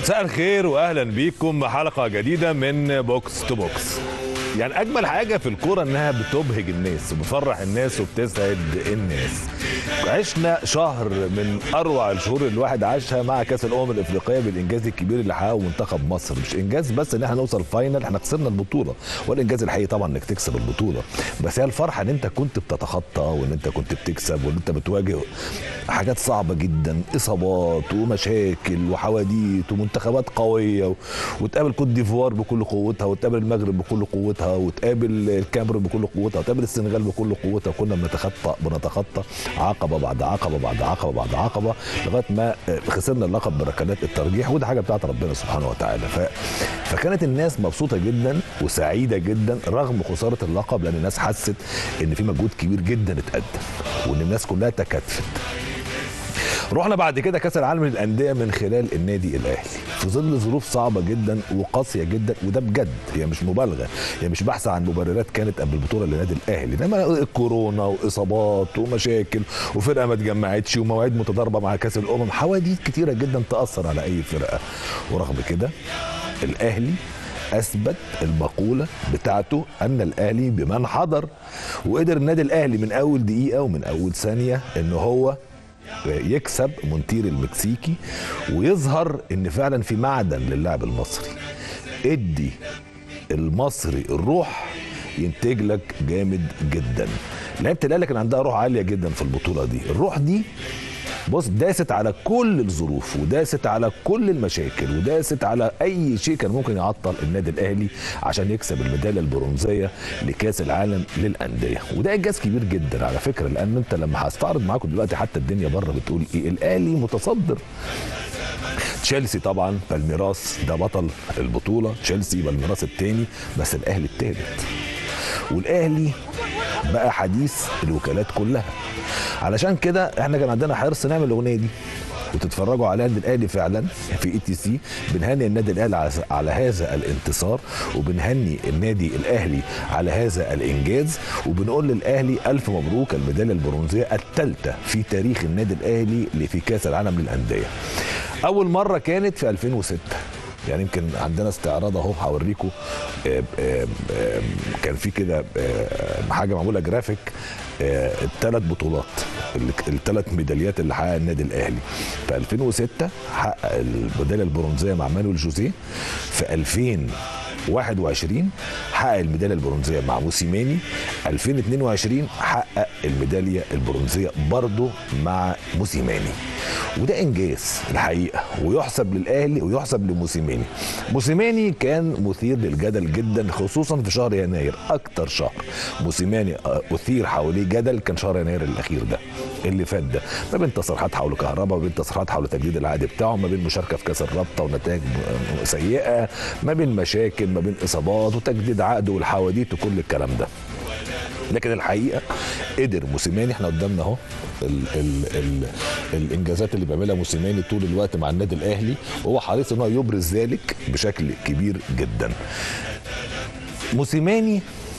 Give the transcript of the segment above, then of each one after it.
مساء الخير واهلا بيكم حلقه جديده من بوكس تو بوكس يعني اجمل حاجه في الكوره انها بتبهج الناس وبتفرح الناس وبتسعد الناس عشنا شهر من اروع الشهور اللي الواحد عاشها مع كاس الامم الافريقيه بالانجاز الكبير اللي حققه منتخب مصر مش انجاز بس ان احنا نوصل فاينل احنا خسرنا البطوله والانجاز الحقيقي طبعا انك تكسب البطوله بس هي الفرحه ان انت كنت بتتخطى وان انت كنت بتكسب وان انت بتواجه حاجات صعبه جدا اصابات ومشاكل وحواديت ومنتخبات قويه و... وتقابل كوت ديفوار بكل قوتها وتقابل المغرب بكل قوتها وتقابل الكاميرون بكل قوتها وتقابل السنغال بكل قوتها كنا بنتخطى بنتخطى عقبه بعد عقبه بعد عقبه بعد عقبه لغايه ما خسرنا اللقب بركلات الترجيح وده حاجه بتاعت ربنا سبحانه وتعالى ف... فكانت الناس مبسوطه جدا وسعيده جدا رغم خساره اللقب لان الناس حست ان في مجهود كبير جدا اتقدم وان الناس كلها تكاتفت رحنا بعد كده كاس العالم للانديه من خلال النادي الاهلي في ظل ظروف صعبه جدا وقاسيه جدا وده بجد هي مش مبالغه هي مش بحث عن مبررات كانت قبل البطوله للنادي الاهلي انما الكورونا واصابات ومشاكل وفرقه ما اتجمعتش ومواعيد متضاربه مع كاس الامم حواديت كتيره جدا تاثر على اي فرقه ورغم كده الاهلي اثبت المقوله بتاعته ان الاهلي بمن حضر وقدر النادي الاهلي من اول دقيقه ومن اول ثانيه ان هو يكسب مونتير المكسيكي ويظهر ان فعلا في معدن للاعب المصري ادي المصري الروح ينتج لك جامد جدا لعيبه الاهلي كان عندها روح عاليه جدا في البطوله دي الروح دي بص داست على كل الظروف وداست على كل المشاكل وداست على اي شيء كان ممكن يعطل النادي الاهلي عشان يكسب الميداليه البرونزيه لكاس العالم للانديه وده انجاز كبير جدا على فكره لان انت لما هستعرض معاكم دلوقتي حتى الدنيا بره بتقول ايه الاهلي متصدر تشيلسي طبعا بالميراس ده بطل البطوله تشيلسي بالميراس الثاني بس الاهلي الثالث والاهلي بقى حديث الوكالات كلها علشان كده احنا كان عندنا حرص نعمل الاغنيه دي وتتفرجوا عليها النادي الاهلي فعلا في اي تي سي بنهني النادي الاهلي على هذا الانتصار وبنهني النادي الاهلي على هذا الانجاز وبنقول للاهلي الف مبروك الميداليه البرونزيه الثالثه في تاريخ النادي الاهلي في كاس العالم للانديه اول مره كانت في 2006 يعني يمكن عندنا استعراض اهو هوريكم كان في كده حاجه معموله جرافيك الثلاث بطولات الثلاث ميداليات اللي حققها النادي الاهلي في 2006 حقق الميداليه البرونزيه مع مانويل جوزيه في 2000 21 حقق الميداليه البرونزيه مع موسيماني 2022 حقق الميداليه البرونزيه برضه مع موسيماني وده انجاز الحقيقه ويحسب للاهلي ويحسب لموسيماني موسيماني كان مثير للجدل جدا خصوصا في شهر يناير اكتر شهر موسيماني اثير حواليه جدل كان شهر يناير الاخير ده اللي فات ده ما بين تصريحات حول كهرباء ما بين تصريحات حول تجديد العقد بتاعه ما بين مشاركه في كاس الرابطه ونتائج سيئه ما بين مشاكل ما بين اصابات وتجديد عقد والحواديت وكل الكلام ده لكن الحقيقه قدر موسيماني احنا قدامنا اهو ال ال ال الانجازات اللي بيعملها موسيماني طول الوقت مع النادي الاهلي وهو حريص ان هو يبرز ذلك بشكل كبير جدا موسيماني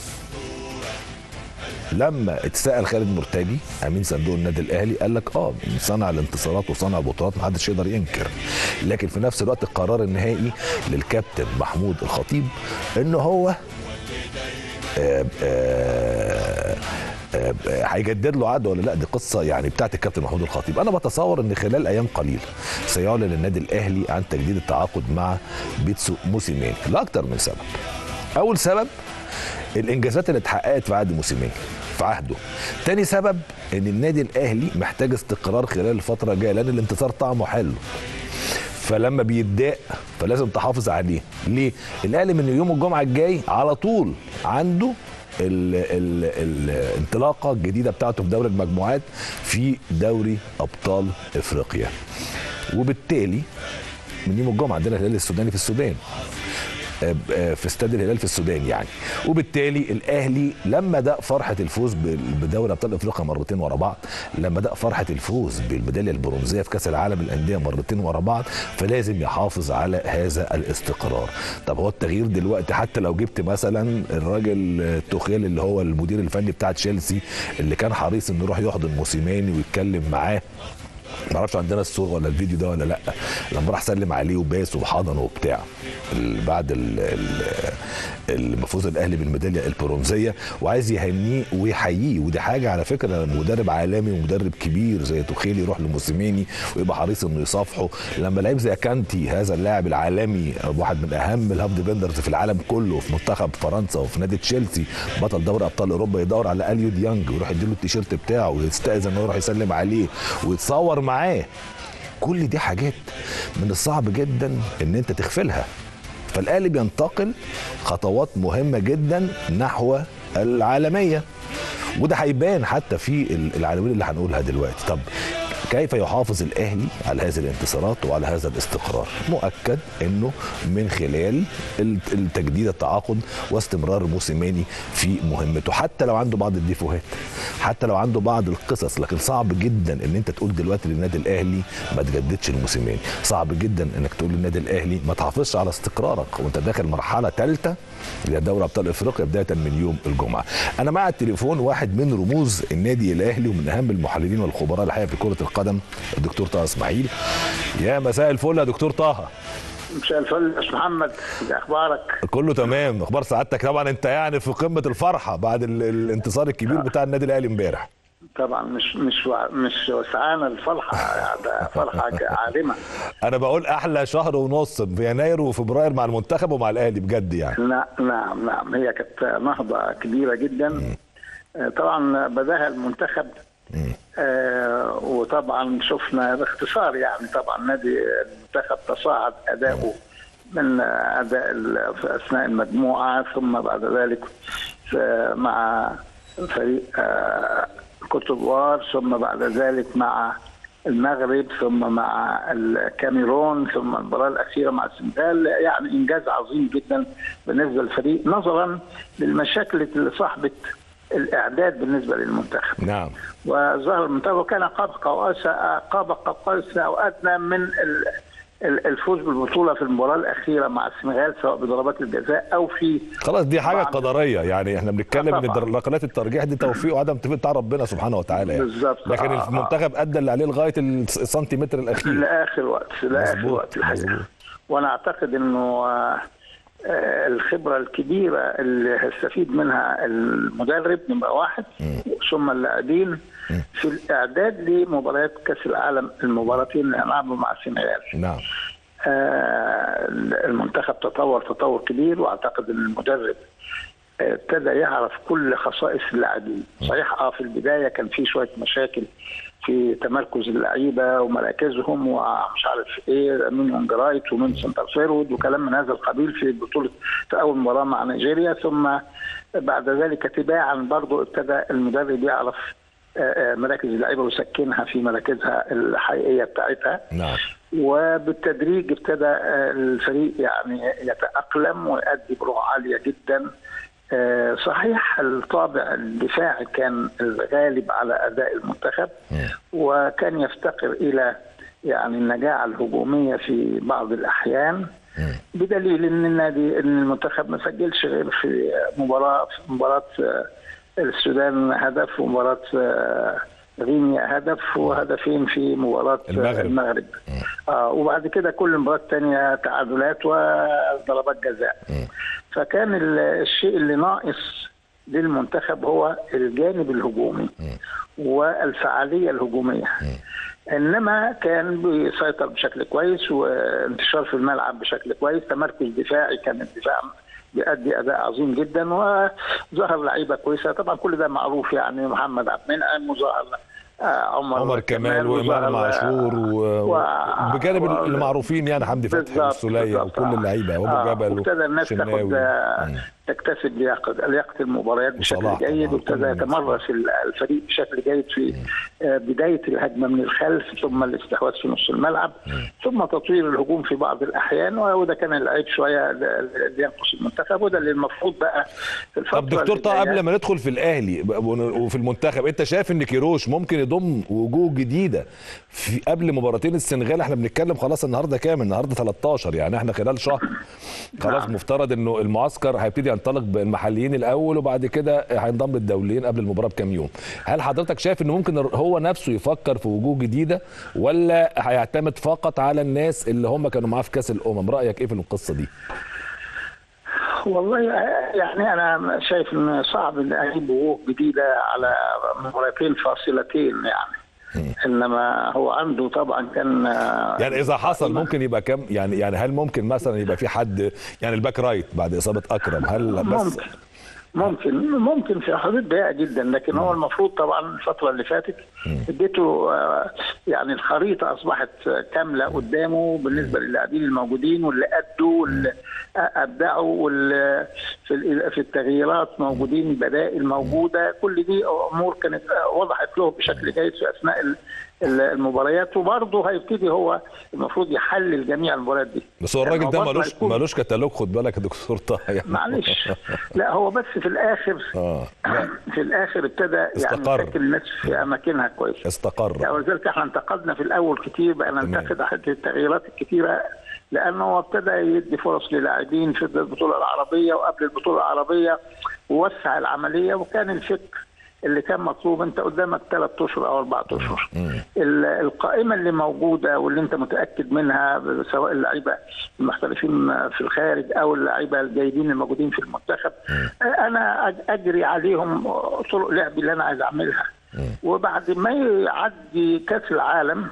لما اتسال خالد مرتجي امين صندوق النادي الاهلي قال لك اه صنع الانتصارات وصنع البطولات ما حدش يقدر ينكر لكن في نفس الوقت القرار النهائي للكابتن محمود الخطيب ان هو آآ آآ هيجدد له عقد ولا لا دي قصه يعني بتاعت الكابتن محمود الخطيب انا بتصور ان خلال ايام قليله سيعلن النادي الاهلي عن تجديد التعاقد مع بيتسو موسيماني لاكثر من سبب اول سبب الانجازات اللي اتحققت في عهد موسيماني في عهده تاني سبب ان النادي الاهلي محتاج استقرار خلال الفتره الجايه لان الانتصار طعمه حلو فلما بيتضايق فلازم تحافظ عليه ليه الاهلي من يوم الجمعه الجاي على طول عنده ال ال الانطلاقه الجديده بتاعته في دوري المجموعات في دوري ابطال افريقيا وبالتالي من يوم الجمعه عندنا الهلال السوداني في السودان في استاد الهلال في السودان يعني وبالتالي الاهلي لما دق فرحه الفوز بدوري ابطال افريقيا مرتين ورا بعض لما دق فرحه الفوز بالميداليه البرونزيه في كاس العالم للانديه مرتين ورا بعض فلازم يحافظ على هذا الاستقرار طب هو التغيير دلوقتي حتى لو جبت مثلا الراجل توخيل اللي هو المدير الفني بتاع تشيلسي اللي كان حريص انه يروح يحضن موسيماني ويتكلم معاه ما اعرفش عندنا الصوره ولا الفيديو ده ولا لا لما راح سلم عليه وباس وحضنه وبتاع ال- بعد ال- ال- المفوز الاهلي بالميداليه البرونزيه وعايز يهنيه ويحييه ودي حاجه على فكره لما مدرب عالمي ومدرب كبير زي توخيل يروح لموسيماني ويبقى حريص انه يصافحه لما لعيب زي كانتي هذا اللاعب العالمي واحد من اهم الهاف ديفندرز في العالم كله في منتخب فرنسا وفي نادي تشيلسي بطل دوري ابطال اوروبا يدور على اليو ديانج ويروح يديله التيشيرت بتاعه ويستاذن انه يروح يسلم عليه ويتصور معاه كل دي حاجات من الصعب جدا ان انت تغفلها فالاهلي بينتقل خطوات مهمه جدا نحو العالميه وده هيبان حتى في العناوين اللي هنقولها دلوقتي طب كيف يحافظ الاهلي على هذه الانتصارات وعلى هذا الاستقرار مؤكد انه من خلال التجديد التعاقد واستمرار موسيماني في مهمته حتى لو عنده بعض الديفوهات حتى لو عنده بعض القصص لكن صعب جدا ان انت تقول دلوقتي للنادي الاهلي ما تجددش الموسيماني صعب جدا انك تقول للنادي الاهلي ما تحافظش على استقرارك وانت داخل مرحله ثالثه اللي هي دوري ابطال افريقيا بدايه من يوم الجمعه انا مع التليفون واحد من رموز النادي الاهلي ومن اهم المحللين والخبراء الحقيقه في كره القدم الدكتور طه اسماعيل يا مساء الفل يا دكتور طه مساء الفل يا استاذ محمد إيه اخبارك كله تمام اخبار سعادتك طبعا انت يعني في قمه الفرحه بعد ال- الانتصار الكبير بتاع النادي الاهلي امبارح طبعا مش مش وع- مش وسعانه الفرحه ده فرحه عارمه انا بقول احلى شهر ونص في يناير وفبراير مع المنتخب ومع الاهلي بجد يعني لا نعم نعم هي كانت نهضه كبيره جدا آه، طبعا بداها المنتخب آه وطبعا شفنا باختصار يعني طبعا نادي المنتخب تصاعد اداؤه من اداء ال- في اثناء المجموعه ثم بعد ذلك في- مع فريق آه كوت ديفوار ثم بعد ذلك مع المغرب ثم مع الكاميرون ثم المباراه الاخيره مع السنغال يعني انجاز عظيم جدا بالنسبه للفريق نظرا للمشاكل اللي صاحبت الاعداد بالنسبه للمنتخب نعم وظهر المنتخب وكان قاب قوس قاب قوس او ادنى من ال- ال- الفوز بالبطوله في المباراه الاخيره مع السنغال سواء بضربات الجزاء او في خلاص دي حاجه بعض- قدريه يعني احنا بنتكلم ان طبعاً. در- ركلات الترجيح دي توفيق وعدم توفيق بتاع ربنا سبحانه وتعالى يعني بالظبط. لكن آه، آه. المنتخب ادى اللي عليه لغايه الس- السنتيمتر الاخير لاخر وقت لاخر مظبوط، وقت الحقيقه مظبوط. وانا اعتقد انه آه، آه، الخبره الكبيره اللي هيستفيد منها المدرب نمره واحد ثم اللاعبين في الاعداد لمباريات كاس العالم المباراتين اللي هنلعبهم مع السنغال نعم آه، المنتخب تطور تطور كبير واعتقد ان المدرب آه، ابتدى يعرف كل خصائص اللاعبين صحيح اه في البدايه كان في شويه مشاكل في تمركز اللعيبه ومراكزهم ومش عارف ايه مين اونجرايت ومين سنتر فيرود وكلام من هذا القبيل في بطوله في اول مباراه مع نيجيريا ثم بعد ذلك تباعا برضه ابتدى المدرب يعرف آه، آه، مراكز اللعيبه ويسكنها في مراكزها الحقيقيه بتاعتها نعم وبالتدريج ابتدى آه، الفريق يعني يتأقلم ويؤدي بروح عالية جدا آه، صحيح الطابع الدفاعي كان الغالب على أداء المنتخب وكان يفتقر إلى يعني النجاعة الهجومية في بعض الأحيان بدليل ان النادي ان المنتخب ما سجلش غير في مباراه في مباراه آه، السودان هدف ومباراه آه، غينيا هدف وهدفين في مباراه آه، المغرب. المغرب آه وبعد كده كل مباراه تانية تعادلات وضربات جزاء فكان ال- الشيء اللي ناقص للمنتخب هو الجانب الهجومي والفعاليه الهجوميه انما كان بيسيطر بشكل كويس وانتشار في الملعب بشكل كويس تمركز دفاعي كان الدفاع بيأدي اداء عظيم جدا وظهر لعيبه كويسه طبعا كل ده معروف يعني محمد عبد المنعم وظهر آه، عمر عمر كمال وامام وظهر- عاشور و- و- بجانب و- المعروفين يعني حمدي فتحي بالظبط، والسوليه بالظبط، وكل آه. اللعيبه وابو آه، جبل وابتدى الناس تاخد وشناوي. آه، مم. تكتسب لياقه لياقه المباريات بشكل وصلاح جيد طبعاً، وابتدى كل الناس. يتمرس ال- الفريق بشكل جيد في آه، بدايه الهجمه من الخلف ثم الاستحواذ في نص الملعب ثم تطوير الهجوم في بعض الاحيان وده كان العيب شويه اللي ينقص المنتخب وده اللي المفروض بقى في الفتره طب دكتور طه اللي قبل جاية- ما ندخل في الاهلي ب- وفي المنتخب انت شايف ان كيروش ممكن يضم وجوه جديده في قبل مباراتين السنغال احنا بنتكلم خلاص النهارده كام النهارده 13 يعني احنا خلال شهر خلاص نعم. مفترض انه المعسكر هيبتدي ينطلق بالمحليين الاول وبعد كده هينضم الدوليين قبل المباراه بكام يوم هل حضرتك شايف انه ممكن هو نفسه يفكر في وجوه جديده ولا هيعتمد فقط على الناس اللي هم كانوا معاه في كاس الامم رايك ايه في القصه دي والله يعني انا شايف ان صعب ان اجيب وجوه جديده على مباراتين فاصلتين يعني انما هو عنده طبعا كان يعني اذا حصل ممكن يبقى كم يعني يعني هل ممكن مثلا يبقى في حد يعني الباك رايت بعد اصابه اكرم هل بس ممكن ممكن ممكن في حدود ضيقه جدا لكن هو المفروض طبعا الفتره اللي فاتت اديته آه، يعني الخريطه اصبحت كامله قدامه بالنسبه للاعبين الموجودين واللي ادوا واللي ابدعوا واللي في ال- في التغييرات موجودين بدائل موجوده كل دي امور كانت وضحت له بشكل جيد في اثناء ال- ال- المباريات وبرضه هيبتدي هو المفروض يحلل جميع المباريات دي بس هو الراجل يعني ده برضه ملوش هيكون- ملوش كتالوج خد بالك يا دكتور طه يعني معلش لا هو بس في الاخر اه لا في الاخر ابتدى يعني استقر. يسكن الناس في اماكنها كويس استقر يعني ولذلك احنا انتقدنا في الاول كتير بقى ننتقد حتى التغييرات الكتيره لانه هو ابتدى يدي فرص للاعبين في البطوله العربيه وقبل البطوله العربيه ووسع العمليه وكان الفكر اللي كان مطلوب انت قدامك ثلاث اشهر او اربع اشهر ال- القائمه اللي موجوده واللي انت متاكد منها سواء اللعيبه المحترفين في الخارج او اللعيبه الجيدين الموجودين في المنتخب انا أج- اجري عليهم طرق لعبي اللي انا عايز اعملها وبعد ما يعدي كاس العالم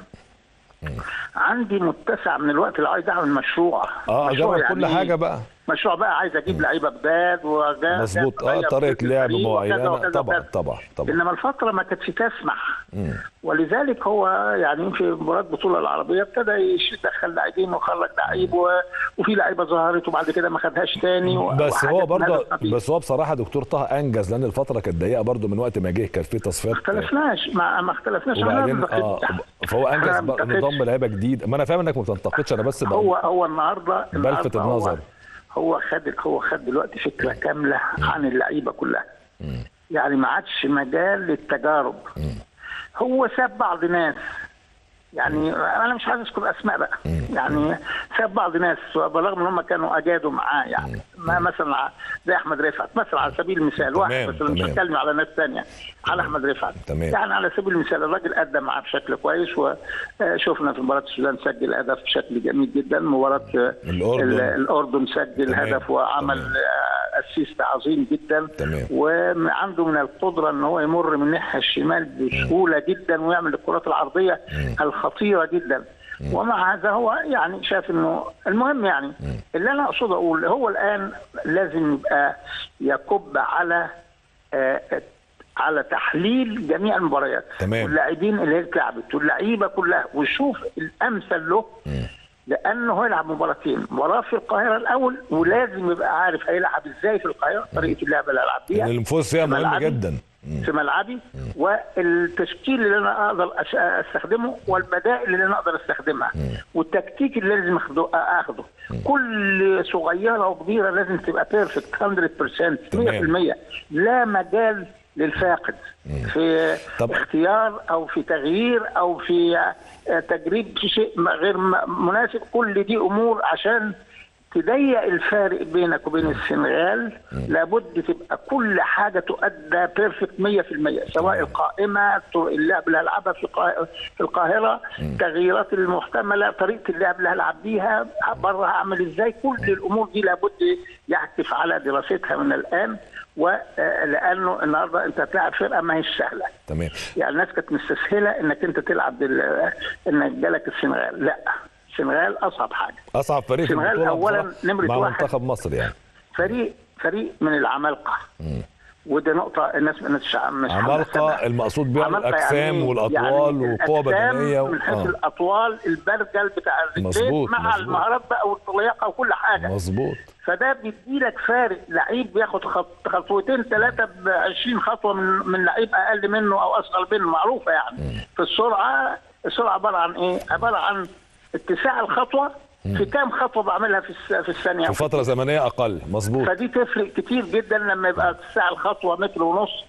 عندي متسع من الوقت اللي عايز اعمل مشروع اه مشروع اجرب كل يعني حاجه بقى مشروع بقى عايز اجيب لعيبه جداد وجا- مظبوط اه أغير طريقه فكر لعب الفريق وكذا معينه وكذا طبعا وكذا. طبعا طبعا انما الفتره ما كانتش تسمح ولذلك هو يعني في مباراه البطوله العربيه ابتدى يش- يدخل لاعبين وخرج لعيب و... وفي لعيبه ظهرت وبعد كده ما خدهاش تاني و... بس هو وحاجات برضه من هذا القبيل. بس هو بصراحه دكتور طه انجز لان الفتره كانت ضيقه برضه من وقت ما جه كان في تصفيات ما اختلفناش ما, ما اختلفناش أنا وبعدين ما اه بنتقدش. فهو انجز أنا ما بقى بنتقدش. نظام لعيبه جديد ما انا فاهم انك ما بتنتقدش انا بس هو بقى هو النهارده بلفت النهاردة هو- النظر. هو خد هو خد دلوقتي فكره كامله عن اللعيبه كلها يعني ما عادش مجال للتجارب هو ساب بعض ناس يعني انا مش عايز اذكر اسماء بقى يعني ساب بعض ناس بالرغم ان هم كانوا اجادوا معاه يعني ما مثلا ع- زي احمد رفعت مثلا على سبيل المثال واحد تمام، مثلا مش تمام. هتكلم على ناس ثانيه على احمد رفعت تمام. يعني على سبيل المثال الراجل ادى معاه بشكل كويس وشفنا في مباراه السودان سجل هدف بشكل جميل جدا مباراه آه، الأردن. ال- الاردن سجل تمام، هدف وعمل تمام. آه، اسيست عظيم جدا تمام. وعنده من القدره ان هو يمر من الناحيه الشمال بسهوله جدا ويعمل الكرات العرضيه الخطيره جدا ومع هذا هو يعني شايف انه المهم يعني اللي انا اقصد اقول هو الان لازم يبقى يكب على آه، على تحليل جميع المباريات تمام. واللاعبين اللي هي اتلعبت واللعيبه كلها ويشوف الامثل له لانه هيلعب مباراتين مباراه في القاهره الاول ولازم يبقى عارف هيلعب ازاي في القاهره طريقه اللعب اللي هيلعب بيها يعني الفوز فيها مهم ملعبي. جدا في ملعبي والتشكيل اللي انا اقدر أش- استخدمه والبدائل اللي انا اقدر استخدمها والتكتيك اللي لازم اخده اخده كل صغيره وكبيره لازم تبقى بيرفكت 100% 100% لا مجال للفاقد في طب- اختيار او في تغيير او في آه، تجريب في شيء م- غير م- مناسب كل دي امور عشان تضيق الفارق بينك وبين السنغال لابد تبقى كل حاجه تؤدى بيرفكت 100% سواء القائمه طرق اللعب اللي هلعبها في القا- في القاهره التغييرات المحتمله طريقه اللعب اللي هلعب بيها بره هعمل ازاي كل الامور دي لابد يعكف على دراستها من الان ولانه النهارده انت هتلاعب فرقه ما هيش سهله تمام يعني الناس كانت مستسهله انك انت تلعب بال... انك جالك السنغال لا السنغال اصعب حاجه اصعب فريق في السنغال البطوله أولاً بصراحة نمرة مع واحد. منتخب مصر يعني فريق فريق من العمالقه ودي نقطه الناس الناس مش مش عمالقه حاسة المقصود بيها عمالقة الاجسام يعني- والاطوال يعني وقوه الأجسام بدنيه من حيث آه. الاطوال البرجل بتاع الرجلين مظبوط، مع مظبوط. المهارات بقى واللياقه وكل حاجه مظبوط فده بيديلك فارق لعيب بياخد خط خطوتين ثلاثه ب 20 خطوه من من لعيب اقل منه او اصغر منه معروفه يعني في السرعه السرعه عباره عن ايه؟ عباره عن اتساع الخطوه في كام خطوه بعملها في الس- في الثانيه في فتره زمنيه اقل مظبوط فدي تفرق كتير جدا لما يبقى اتساع الخطوه متر ونص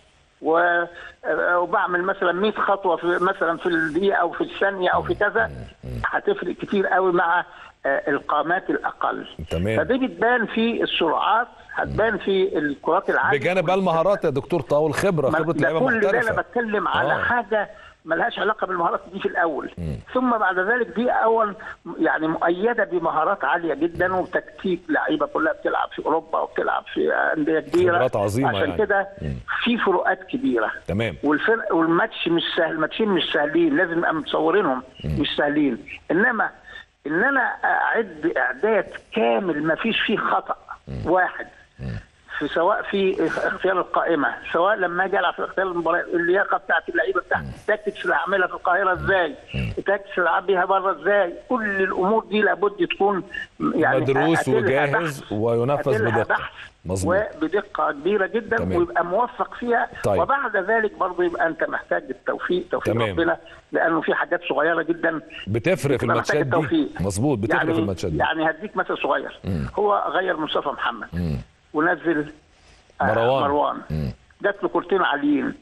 و- وبعمل مثلا 100 خطوه في مثلا في الدقيقه او في الثانيه او في كذا هتفرق كتير قوي مع آه، القامات الاقل تمام. فدي بتبان في السرعات هتبان في الكرات العاليه بجانب بقى المهارات يا دكتور طاول الخبره ما- خبره ده لعيبه كل ده انا محترفه بتكلم على آه. حاجه ملهاش علاقه بالمهارات دي في الاول ثم بعد ذلك دي اول يعني مؤيده بمهارات عاليه جدا وتكتيك لعيبه كلها بتلعب في اوروبا وبتلعب في انديه كبيره خبرات عظيمة عشان يعني. كده في فروقات كبيره تمام والفرق والماتش مش سهل الماتشين مش سهلين لازم نبقى متصورينهم مش سهلين انما ان انا اعد اعداد كامل ما فيش فيه خطا واحد في سواء في اختيار القائمه سواء لما اجي العب في اختيار المباراه اللياقه بتاعت اللعيبه بتاعتي التاكتكس اللي هعملها في القاهره ازاي التاكتكس اللي هلعب بيها بره ازاي كل الامور دي لابد تكون يعني مدروس أتلها وجاهز بحث. وينفذ أتلها بدقه بحث مظبوط وبدقه كبيره جدا تمام. ويبقى موفق فيها طيب. وبعد ذلك برضه يبقى انت محتاج التوفيق توفيق تمام. ربنا لانه في حاجات صغيره جدا بتفرق في بتبقى محتاجة الماتشات دي توفيق. مظبوط بتفرق يعني في الماتشات دي يعني هديك مثل صغير هو غير مصطفى محمد ونزل آه، مروان. مروان جات له كورتين عاليين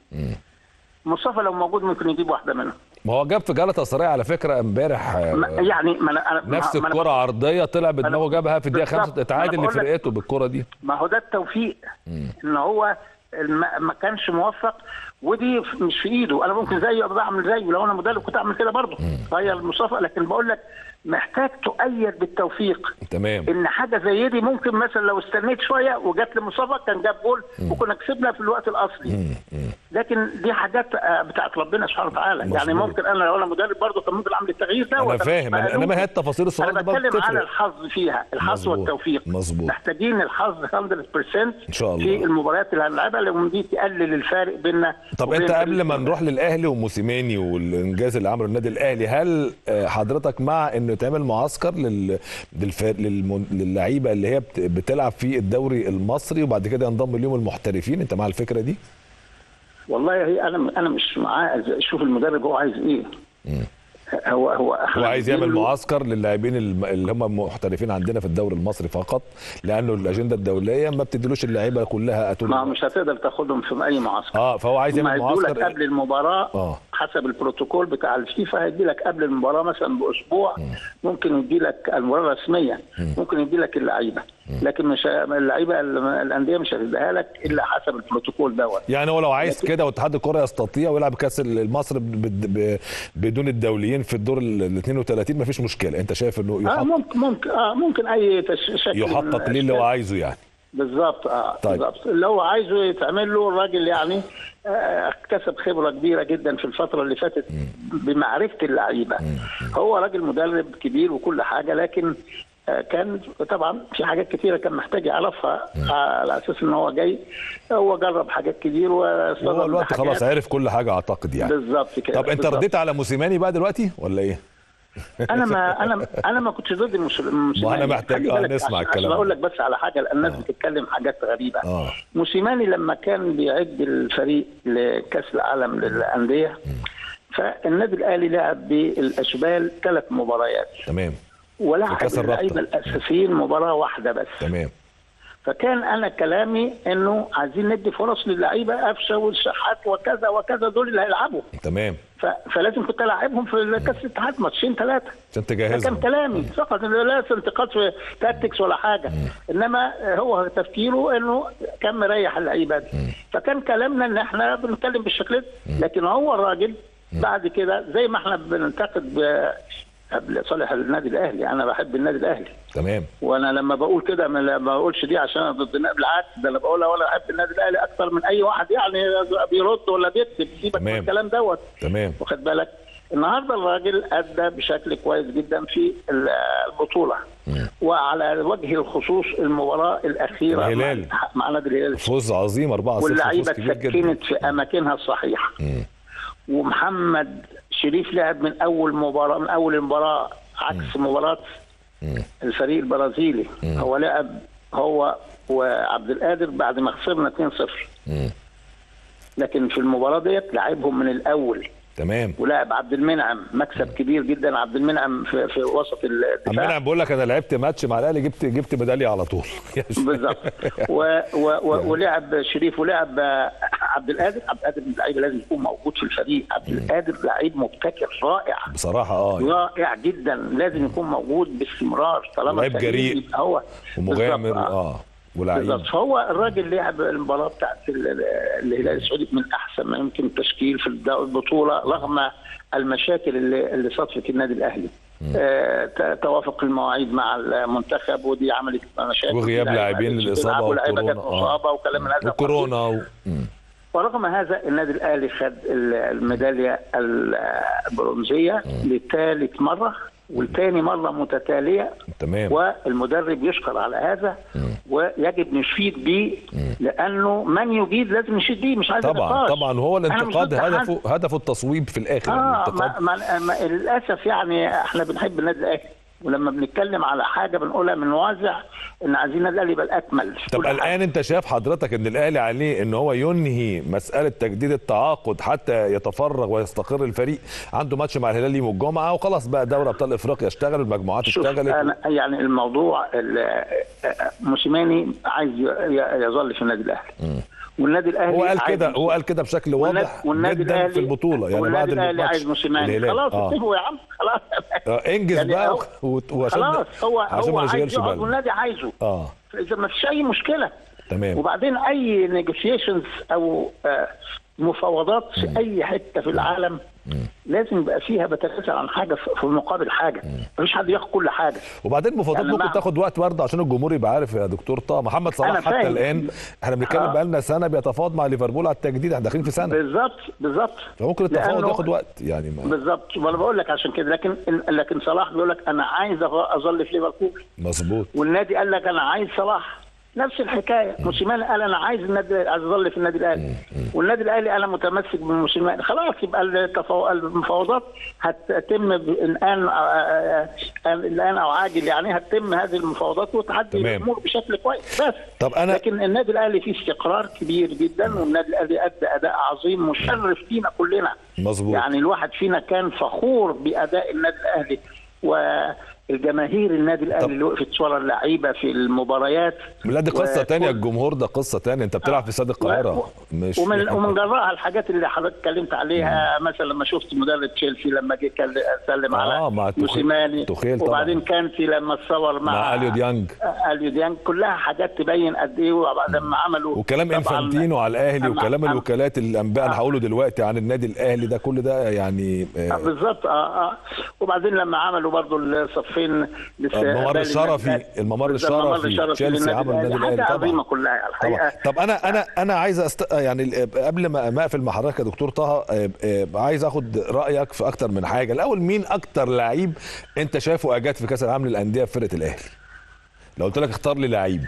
مصطفى لو موجود ممكن يجيب واحده منهم ما هو جاب في جلطه سراي على فكره امبارح آه، ما- يعني ما أنا- أنا- نفس ما أنا- الكره عرضيه طلع بدماغه أنا- جابها في الدقيقه بالظبط. خمسة اتعادل أنا بقول لك- لفرقته بالكره دي ما هو ده التوفيق ان هو الم- ما كانش موفق ودي ف- مش في ايده انا ممكن زيه ابقى بعمل زيه لو انا مدرب كنت اعمل كده برضه غير مصطفى لكن بقول لك محتاج تؤيد بالتوفيق تمام ان حاجه زي دي ممكن مثلا لو استنيت شويه وجات لمصطفى كان جاب جول وكنا كسبنا في الوقت الاصلي لكن دي حاجات آه، بتاعت ربنا سبحانه وتعالى يعني مظبوط. ممكن انا لو انا مدرب برضه كان ممكن اعمل التغيير ده انا فاهم أنا- انما هي التفاصيل الصغيره انا دي برضه بتكلم على بتفرق الحظ فيها الحظ مظبوط. والتوفيق مظبوط. محتاجين الحظ 100% إن شاء الله. في المباريات اللي هنلعبها لان دي تقلل الفارق بيننا طب وبين انت فريق قبل ما الزمالك. نروح للاهلي وموسيماني والانجاز اللي عمله النادي الاهلي هل آه، حضرتك مع انه يتعمل معسكر لل... للف... للم... للعيبه اللي هي بت... بتلعب في الدوري المصري وبعد كده ينضم ليهم المحترفين انت مع الفكره دي والله هي انا انا مش معاه شوف المدرب هو عايز ايه هو هو هو عايز يعمل بنديله- معسكر للاعبين الم- اللي هم محترفين عندنا في الدوري المصري فقط لانه الاجنده الدوليه ما بتديلوش اللعيبه كلها طول ما الوقت. مش هتقدر تاخدهم في اي معسكر اه فهو عايز هم يعمل هيدوا لك معسكر قبل المباراه آه. حسب البروتوكول بتاع الفيفا هيدي لك قبل المباراه مثلا باسبوع ممكن يدي لك المباراه الرسميه ممكن يدي لك اللعيبه لكن مش ه- اللعيبه الانديه مش هتديها لك الا حسب البروتوكول دوت يعني هو لو عايز كده واتحاد الكره يستطيع ويلعب كاس المصري ب... ب... بدون الدوليين في الدور ال 32 مفيش مشكله انت شايف انه اه يحط ممكن ممكن اه ممكن اي تش- شكل من يحقق ليه اللي هو الأشكال. عايزه يعني بالظبط اه طيب. بالظبط اللي هو عايزه يتعمل له الراجل يعني آه، اكتسب خبره كبيره جدا في الفتره اللي فاتت بمعرفه اللعيبه هو راجل مدرب كبير وكل حاجه لكن آه، كان طبعا في حاجات كتيره كان محتاج يعرفها على اساس ان هو جاي هو جرب حاجات كتير واصطدم هو الوقت بحاجات. خلاص عرف كل حاجه اعتقد يعني بالظبط كده طب انت بالظبط. رديت على موسيماني بقى دلوقتي ولا ايه؟ انا ما انا انا ما كنتش ضد الموسيماني ما أنا محتاج- خلي آه، بالك نسمع عشان- الكلام عشان اقول ده. لك بس على حاجه لان الناس بتتكلم حاجات غريبه اه موسيماني لما كان بيعد الفريق لكاس العالم للانديه فالنادي الاهلي لعب بالاشبال ثلاث مباريات تمام في ولعب كأس الرابطة. اللعيبه الاساسيين مباراه واحده بس تمام فكان انا كلامي انه عايزين ندي فرص للعيبه قفشه والشحات وكذا وكذا دول اللي هيلعبوا تمام ف... فلازم كنت العبهم في كاس الاتحاد ماتشين ثلاثه عشان ده كان تجهزهم كلامي فقط إنه لا انتقاد في تاكتكس ولا حاجه انما هو تفكيره انه كان مريح اللعيبه دي فكان كلامنا ان احنا بنتكلم بالشكل ده لكن هو الراجل بعد كده زي ما احنا بننتقد ب- قبل صالح النادي الاهلي انا بحب النادي الاهلي تمام وانا لما بقول كده ما ما بقولش دي عشان أنا ضد النادي بالعكس ده انا بقولها ولا بحب النادي الاهلي اكتر من اي واحد يعني بيرد ولا بيكتب سيبك من تمام. الكلام دوت تمام واخد بالك النهارده الراجل ادى بشكل كويس جدا في ال- البطوله وعلى وجه الخصوص المباراه الاخيره الهلال. مع, مع نادي الهلال فوز عظيم 4 0 فوز واللعيبه كبير جدا اتسكنت في اماكنها الصحيحه ومحمد شريف لعب من اول مباراه من اول المباراه عكس مباراه الفريق البرازيلي هو لعب هو وعبد القادر بعد ما خسرنا 2-0 مم. لكن في المباراه ديت لعبهم من الاول تمام ولعب عبد المنعم مكسب كبير جدا عبد المنعم في, في وسط عم الدفاع انا بقول لك انا لعبت ماتش مع الاهلي جبت جبت ميداليه على طول بالظبط و و و ولعب شريف ولعب عبد القادر عبد القادر من اللعيبه لازم يكون موجود في الفريق عبد القادر لعيب مبتكر رائع بصراحه اه رائع جدا لازم يكون موجود باستمرار طالما لعيب سليم جريء. يبقى هو ومغامر بالظبط، آه. اه ولعيب بالظبط فهو الراجل لعب المباراه بتاعت ال- ال- الهلال السعودي من احسن ما يمكن تشكيل في الد- البطوله رغم المشاكل اللي, اللي صدفت النادي الاهلي آه ت- توافق المواعيد مع المنتخب ودي عملت مشاكل وغياب في لاعبين لعيبة للإصابة بيلعبوا، لعيبه كانت وكورونا. آه. مصابه وكلام من هذا القبيل. وكورونا و... مم. ورغم هذا النادي الاهلي خد ال- الميداليه ال- البرونزيه لثالث مره ولثاني مره متتاليه تمام والمدرب يشكر على هذا ويجب نشيد به لانه من يجيد لازم نشيد به مش عايز طبعا نقاش. طبعا وهو أنا مش الانتقاد ضد حد. هدفه هدفه التصويب في الاخر يعني اه الانتقاد ما ما ما للاسف يعني احنا بنحب النادي الاهلي ولما بنتكلم على حاجه بنقولها من واضع ان عايزين النادي الاهلي يبقى الاكمل في طب كل حاجة. الان انت شايف حضرتك ان الاهلي عليه ان هو ينهي مساله تجديد التعاقد حتى يتفرغ ويستقر الفريق عنده ماتش مع الهلال يوم الجمعه وخلاص بقى دوري ابطال افريقيا اشتغل المجموعات شوف اشتغلت انا يعني الموضوع ال- موسيماني عايز ي- يظل في النادي الاهلي والنادي الاهلي هو قال عايز كده هو قال كده بشكل واضح والنادي جدا الاهلي في البطوله يعني بعد والنادي الاهلي الماتش عايز موسيماني الهلال. خلاص آه. اتفقوا يا عم خلاص آه، انجز يعني بقى هو- وت- وعشان خلاص هو عشان هو ما عايز نشغلش يقعد بالنا والنادي عايزه اه اذا ما فيش اي مشكله تمام وبعدين اي نيجوشيشنز او آه، مفاوضات في اي حته في العالم لازم يبقى فيها بتنازل عن حاجه في في مقابل حاجه مفيش حد ياخد كل حاجه وبعدين المفاوضات يعني ممكن مع- تاخد وقت برضه عشان الجمهور يبقى عارف يا دكتور طه محمد صلاح أنا حتى فاهم. الان احنا بنتكلم آه. بقى لنا سنه بيتفاوض مع ليفربول على التجديد احنا داخلين في سنه بالظبط بالظبط فممكن التفاوض لأنه- ياخد وقت يعني ما بالظبط وانا بقول لك عشان كده لكن لكن صلاح بيقول لك انا عايز أظ- اظل في ليفربول مظبوط والنادي قال لك انا عايز صلاح نفس الحكايه موسيماني قال انا عايز النادي عايز اظل في النادي الاهلي والنادي الاهلي انا متمسك بموسيماني خلاص يبقى التفاو- المفاوضات هتتم الان الان او عاجل يعني هتتم هذه المفاوضات وتعدي تمام. الامور بشكل كويس بس طب أنا- لكن النادي الاهلي فيه استقرار كبير جدا والنادي الاهلي ادى اداء عظيم مشرف فينا كلنا مظبوط يعني الواحد فينا كان فخور باداء النادي الاهلي والجماهير النادي الاهلي طب- اللي وقفت ورا اللعيبه في المباريات لا دي قصه و- تانية الجمهور ده قصه تانية انت بتلعب في استاد القاهره مش ومن ومن جراء الحاجات اللي حضرتك اتكلمت عليها مثلا لما شفت مدرب تشيلسي لما جه كان سلم آه، على مع توخيل- موسيماني توخيل طبعاً. وبعدين كانتي لما اتصور مع, مع اليو ديانج آه، اليو ديانج كلها حاجات تبين قد ايه وبعد ما عملوا وكلام طبعاً- انفانتينو على الاهلي أما- وكلام أما- الوكالات الانباء اللي هقوله دلوقتي عن النادي الاهلي ده كل ده يعني آه، آه، بالظبط اه اه وبعدين لما عملوا برضو الصفين الممر الشرفي الممر الشرفي تشيلسي عمل النادي الاهلي حاجه طبعا عظيمه كلها طبعا الحقيقه طب انا انا انا عايز أست... يعني قبل ما ما اقفل مع حضرتك يا دكتور طه آه، آه، عايز اخد رايك في اكتر من حاجه الاول مين اكتر لعيب انت شايفه اجاد في كاس العالم للانديه في فرقه الاهلي لو قلت لك اختار لي لعيب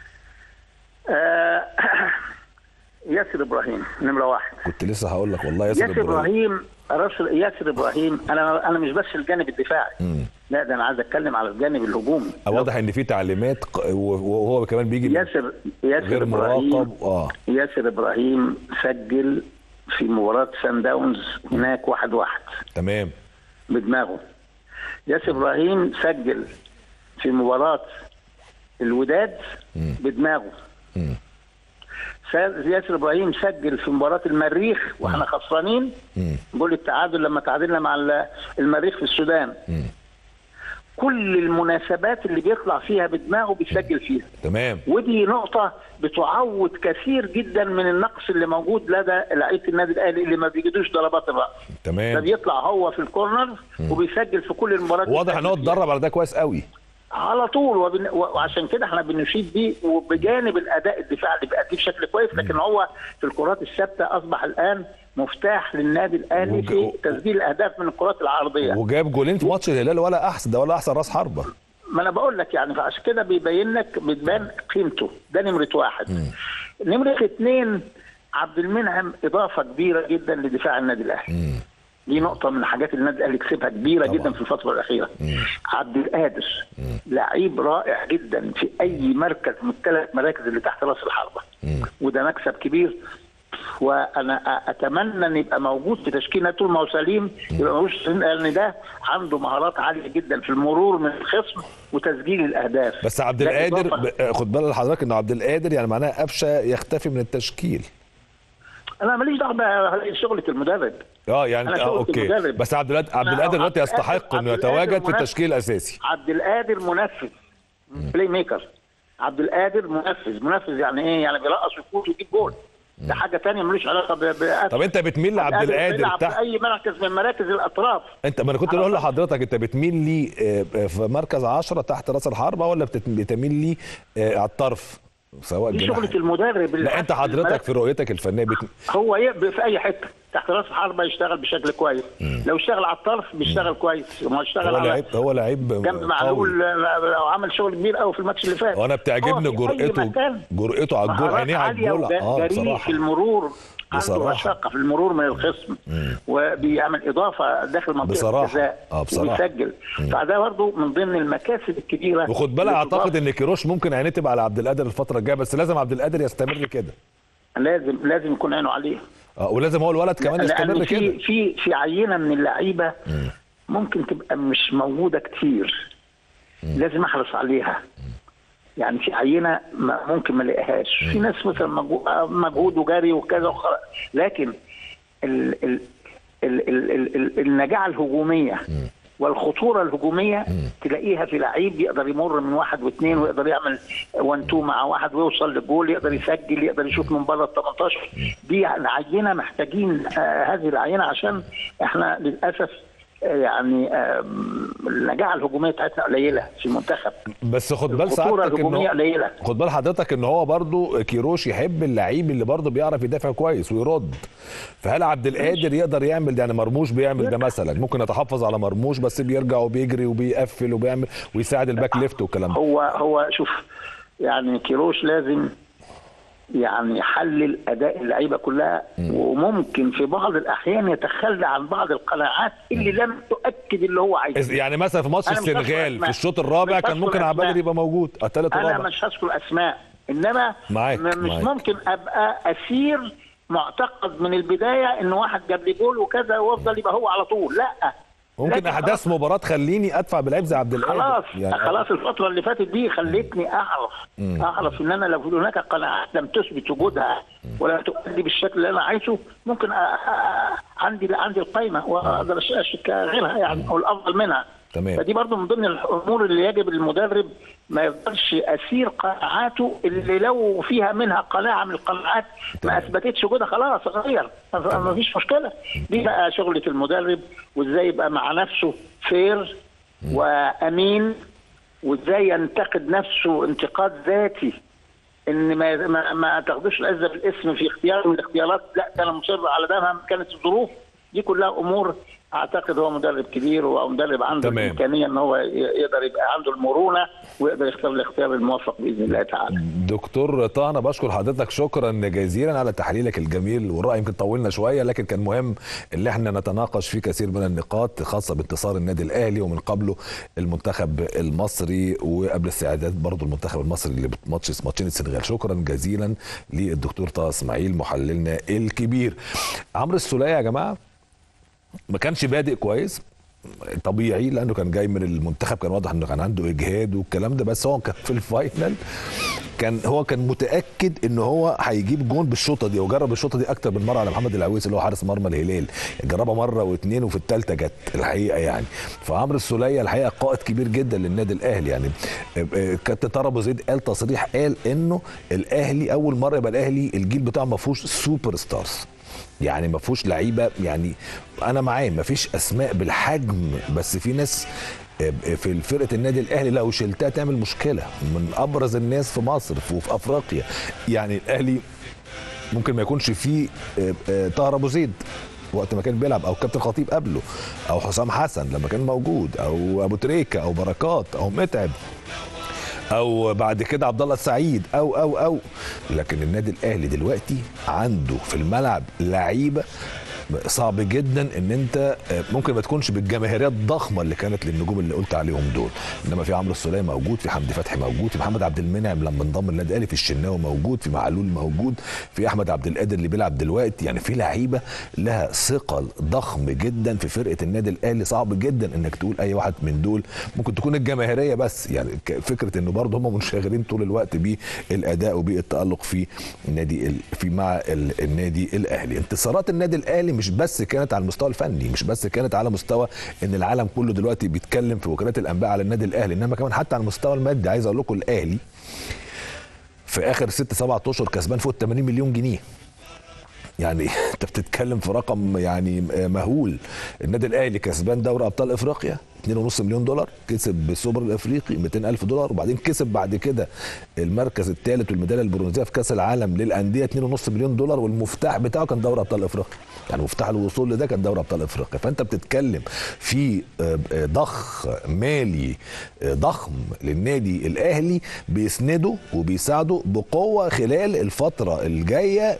آه ياسر ابراهيم نمره واحد كنت لسه هقول لك والله ياسر ياسر ابراهيم راسل ياسر ابراهيم انا انا مش بس الجانب الدفاعي لا ده انا عايز اتكلم على الجانب الهجومي واضح ان في تعليمات ق- وهو كمان بيجي من ياسر ياسر غير ابراهيم مراقب اه ياسر ابراهيم سجل في مباراه سان داونز هناك واحد واحد تمام بدماغه ياسر ابراهيم سجل في مباراه الوداد بدماغه مم. سا- ياسر ابراهيم سجل في مباراه المريخ واحنا خسرانين مم. جول التعادل لما تعادلنا مع ال- المريخ في السودان مم. كل المناسبات اللي بيطلع فيها بدماغه بيسجل فيها تمام ودي نقطة بتعوض كثير جدا من النقص اللي موجود لدى لعيبة النادي الأهلي اللي ما بيجدوش ضربات الرأس ده تمام بيطلع هو في الكورنر وبيسجل في كل المباريات واضح ان هو بيسجل فيها. اتدرب على ده كويس قوي على طول وبن... و- وعشان كده احنا بنشيد بيه وبجانب الاداء الدفاعي اللي بيأديه بشكل كويس لكن هو في الكرات الثابته اصبح الان مفتاح للنادي الاهلي وج- في تسجيل الاهداف من الكرات العرضيه وجاب جولين في ماتش الهلال ولا احسن ده ولا احسن راس حربه ما انا بقول لك يعني فعشان كده بيبين لك بتبان قيمته ده نمره واحد نمره اثنين عبد المنعم اضافه كبيره جدا لدفاع النادي الاهلي دي نقطة من الحاجات اللي النادي الأهلي كسبها كبيرة طبعا. جدا في الفترة الأخيرة. عبد القادر لعيب رائع جدا في أي مركز من الثلاث مراكز اللي تحت راس الحربة. وده مكسب كبير وانا أ- اتمنى ان يبقى موجود في تشكيله طول ما هو سليم يبقى موجود في- لان ده عنده مهارات عاليه جدا في المرور من الخصم وتسجيل الاهداف بس عبد ده القادر إضافة. ب- خد بالك حضرتك انه عبد القادر يعني معناها قفشه يختفي من التشكيل انا ماليش دعوه بشغله المدرب اه يعني أنا اه شغلة اوكي المدرب. بس عبد القادر عبد أنا القادر دلوقتي عبد القادر- يستحق انه عبد القادر يتواجد في منافس. التشكيل الاساسي عبد القادر منفذ بلاي ميكر عبد القادر منفذ منفذ يعني ايه يعني بيرقص ويفوت ويجيب جول ده حاجه تانية ملوش علاقه ب ب- طب انت بتميل لعبد القادر بيلعب في تحت اي مركز من مراكز الاطراف انت ما انا كنت بقول لحضرتك انت بتميل لي آه، في مركز 10 تحت راس الحربه ولا بتت- بتميل لي آه، على الطرف سواء دي جناح شغله المدرب اللي لا انت حاسس حضرتك المراكز. في رؤيتك الفنيه بت... هو يبقى في اي حته تحت راس الحربه يشتغل بشكل كويس لو اشتغل على الطرف بيشتغل كويس وما اشتغل هو على لعيب هو لعيب جنب قوي معلول لو عمل شغل كبير قوي في الماتش اللي فات وانا بتعجبني هو في أي جرأته مكان جرأته على الجول مهارات عينيه على عالية الجول اه وجريء في بصراحه المرور بصراحة. عنده مشقة في المرور من الخصم وبيعمل إضافة داخل منطقة بصراحة. الجزاء آه، بصراحة. وبيسجل فده برضه من ضمن المكاسب الكبيرة وخد بالك اللي اعتقد تضاف. ان كيروش ممكن عينيه تبقى على عبد القادر الفتره الجايه بس لازم عبد القادر يستمر كده لازم لازم يكون عينه عليه اه ولازم هو الولد كمان يستمر لأن كده في في في عينة من اللعيبة ممكن تبقى مش موجودة كتير لازم أحرص عليها يعني في عينه ما- ممكن ما الاقيهاش في ناس مثلا مجهو- مجهود وجري وكذا وخلاص لكن ال ال ال ال ال ال النجاعه الهجوميه والخطوره الهجوميه تلاقيها في لعيب يقدر يمر من واحد واثنين ويقدر يعمل 1 2 مع واحد ويوصل للجول يقدر يسجل يقدر يشوط من بره ال 18 دي عينه محتاجين آه هذه العينه عشان احنا للاسف آه، يعني آه، النجاعه الهجوميه بتاعتنا قليله في المنتخب بس خد بال الخطوره سعادتك الهجوميه انه قليله خد بال حضرتك ان هو برضو كيروش يحب اللعيب اللي برضو بيعرف يدافع كويس ويرد فهل عبد القادر يقدر يعمل ده يعني مرموش بيعمل ده مثلا ممكن يتحفظ على مرموش بس بيرجع وبيجري وبيقفل وبيعمل ويساعد الباك ليفت والكلام ده هو هو شوف يعني كيروش لازم يعني يحلل اداء اللعيبه كلها وممكن في بعض الاحيان يتخلى عن بعض القناعات اللي لم تؤكد اللي هو عايزه إز- يعني مثلا في ماتش أنا مش هذكر السنغال أسماء. في الشوط الرابع مش كان هذكر ممكن عبد القادر أسماء. يبقى موجود الثالث انا والرابع مش هذكر اسماء انما معاك، م- مش معاك. ممكن ابقى اسير معتقد من البدايه ان واحد جاب لي جول وكذا وافضل يبقى هو على طول لا ممكن لكن احداث مباراه تخليني ادفع بلعيب زي عبد القادر خلاص يعني خلاص الفترة اللي فاتت دي خلتني أعرف أعرف إن أنا لو هناك قناعات لم تثبت وجودها ولا تؤدي بالشكل اللي أنا عايزه ممكن أ- أ- عندي عندي القايمة وأقدر أش- أشك غيرها يعني أو الأفضل منها تمام. فدي برضو من ضمن الأمور اللي يجب المدرب ما يفضلش أسير قناعاته اللي لو فيها منها قناعة من القناعات ما أثبتتش وجودها خلاص غير ما ما فيش مشكلة دي بقى شغلة المدرب وإزاي يبقى مع نفسه فير وامين وازاي ينتقد نفسه انتقاد ذاتي ان ما ما, ما تاخدوش العزه بالاسم في اختيار من الاختيارات لا ده انا مصر على ده مهما كانت الظروف دي كلها امور اعتقد هو مدرب كبير ومدرب عنده تمام. الامكانيه ان هو ي- يقدر يبقى عنده المرونه ويقدر يختار الاختيار الموفق باذن الله تعالى. دكتور طه انا بشكر حضرتك شكرا جزيلا على تحليلك الجميل والراي يمكن طولنا شويه لكن كان مهم ان احنا نتناقش في كثير من النقاط خاصه بانتصار النادي الاهلي ومن قبله المنتخب المصري وقبل استعداد برضه المنتخب المصري اللي ماتش ماتشين السنغال شكرا جزيلا للدكتور طه اسماعيل محللنا الكبير عمرو السوليه يا جماعه ما كانش بادئ كويس طبيعي لانه كان جاي من المنتخب كان واضح انه كان عنده اجهاد والكلام ده بس هو كان في الفاينل كان هو كان متاكد ان هو هيجيب جون بالشوطه دي وجرب الشوطه دي اكتر من مره على محمد العويس اللي هو حارس مرمى الهلال جربها مره واثنين وفي الثالثه جت الحقيقه يعني فعمرو السوليه الحقيقه قائد كبير جدا للنادي الاهلي يعني آه، آه، كابتن طارق ابو زيد قال تصريح قال انه الاهلي اول مره يبقى الاهلي الجيل بتاعه ما فيهوش سوبر ستارز يعني ما فيهوش لعيبه يعني انا معاه ما فيش اسماء بالحجم بس في ناس في فرقه النادي الاهلي لو شلتها تعمل مشكله من ابرز الناس في مصر وفي افريقيا يعني الاهلي ممكن ما يكونش فيه آه، آه، طاهر ابو زيد وقت ما كان بيلعب او كابتن خطيب قبله او حسام حسن لما كان موجود او ابو تريكه او بركات او متعب او بعد كده عبد الله السعيد او او او لكن النادي الاهلي دلوقتي عنده في الملعب لعيبه صعب جدا ان انت آه، ممكن ما تكونش بالجماهيريه الضخمه اللي كانت للنجوم اللي قلت عليهم دول انما في عمرو السوليه موجود في حمدي فتحي موجود في محمد عبد المنعم لما انضم النادي الاهلي في الشناوي موجود في معلول موجود في احمد عبد القادر اللي بيلعب دلوقتي يعني في لعيبه لها ثقل ضخم جدا في فرقه النادي الاهلي صعب جدا انك تقول اي واحد من دول ممكن تكون الجماهيريه بس يعني ك- فكره انه برضه هم منشغلين طول الوقت بالاداء وبالتالق في النادي ال- في مع ال- النادي الاهلي انتصارات النادي الاهلي مش بس كانت على المستوى الفني مش بس كانت على مستوى ان العالم كله دلوقتي بيتكلم في وكالات الانباء على النادي الاهلي انما كمان حتى على المستوى المادي عايز اقول لكم الاهلي في اخر ست سبعة اشهر كسبان فوق 80 مليون جنيه يعني انت بتتكلم في رقم يعني مهول النادي الاهلي كسبان دوري ابطال افريقيا 2.5 مليون دولار كسب بالسوبر الافريقي 200 الف دولار وبعدين كسب بعد كده المركز الثالث والميداليه البرونزيه في كاس العالم للانديه 2.5 مليون دولار والمفتاح بتاعه كان دوري ابطال افريقيا يعني مفتاح الوصول لده كان دوري ابطال افريقيا فانت بتتكلم في آه، آه، ضخ مالي آه، ضخم للنادي الاهلي بيسنده وبيساعده بقوه خلال الفتره الجايه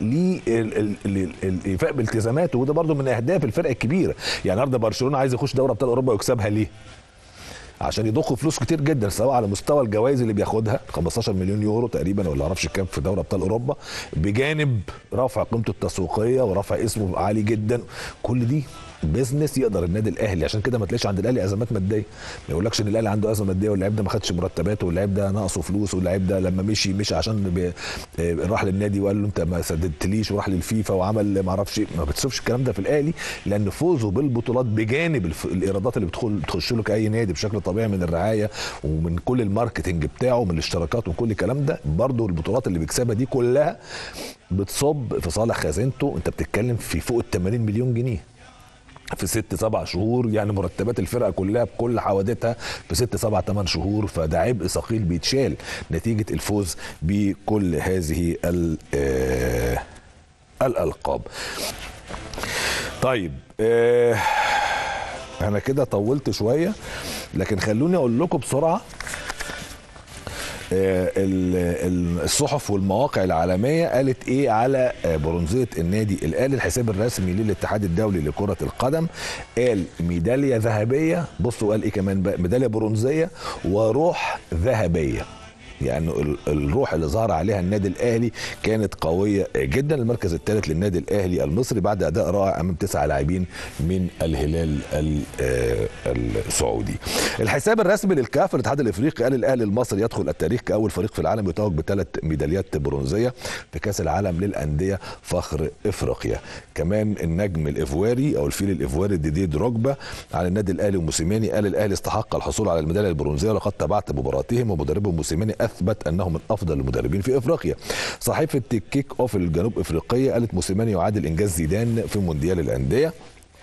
للايفاء بالتزاماته وده برضو من اهداف الفرق الكبيره يعني النهارده برشلونه عايز يخش دوري ابطال اوروبا ويكسبها ليه عشان يضخوا فلوس كتير جدا سواء على مستوى الجوائز اللي بياخدها 15 مليون يورو تقريبا ولا اعرفش كام في دوري ابطال اوروبا بجانب رفع قيمته التسويقيه ورفع اسمه عالي جدا كل دي بيزنس يقدر النادي الاهلي عشان كده ما تلاقيش عند الاهلي ازمات ماديه ما يقولكش ان الاهلي عنده ازمه ماديه واللاعب ده ما خدش مرتباته واللاعب ده ناقصه فلوس واللاعب ده لما مشي مشي عشان بي... آه، راح للنادي وقال له انت ما سددتليش وراح للفيفا وعمل ما اعرفش إيه. ما بتشوفش الكلام ده في الاهلي لان فوزه بالبطولات بجانب الف... الايرادات اللي بتدخل بتخش له كاي نادي بشكل طبيعي من الرعايه ومن كل الماركتنج بتاعه ومن الاشتراكات وكل الكلام ده برضه البطولات اللي بيكسبها دي كلها بتصب في صالح خزينته انت بتتكلم في فوق ال 80 مليون جنيه في ست سبع شهور يعني مرتبات الفرقه كلها بكل حوادثها في ست سبع ثمان شهور فده عبء ثقيل بيتشال نتيجه الفوز بكل هذه ال- آه، الالقاب. طيب آه، انا كده طولت شويه لكن خلوني اقول لكم بسرعه آه، ال- ال- الصحف والمواقع العالميه قالت ايه على آه، برونزيه النادي الاهلي الحساب الرسمي للاتحاد الدولي لكره القدم قال ميداليه ذهبيه بصوا قال ايه كمان بقى ميداليه برونزيه وروح ذهبيه يعني ال- الروح اللي ظهر عليها النادي الاهلي كانت قويه جدا المركز الثالث للنادي الاهلي المصري بعد اداء رائع امام تسع لاعبين من الهلال ال- آه، السعودي الحساب الرسمي للكاف الاتحاد الافريقي قال الاهلي المصري يدخل التاريخ كاول فريق في العالم يتوج بثلاث ميداليات برونزيه في كاس العالم للانديه فخر افريقيا كمان النجم الايفواري او الفيل الايفواري ديدي دروجبا على النادي الاهلي وموسيماني قال الاهلي استحق الحصول على الميداليه البرونزيه ولقد تابعت مباراتهم ومدربهم موسيماني اثبت انه من افضل المدربين في افريقيا صحيفه كيك اوف الجنوب افريقيه قالت موسيماني يعادل انجاز زيدان في مونديال الانديه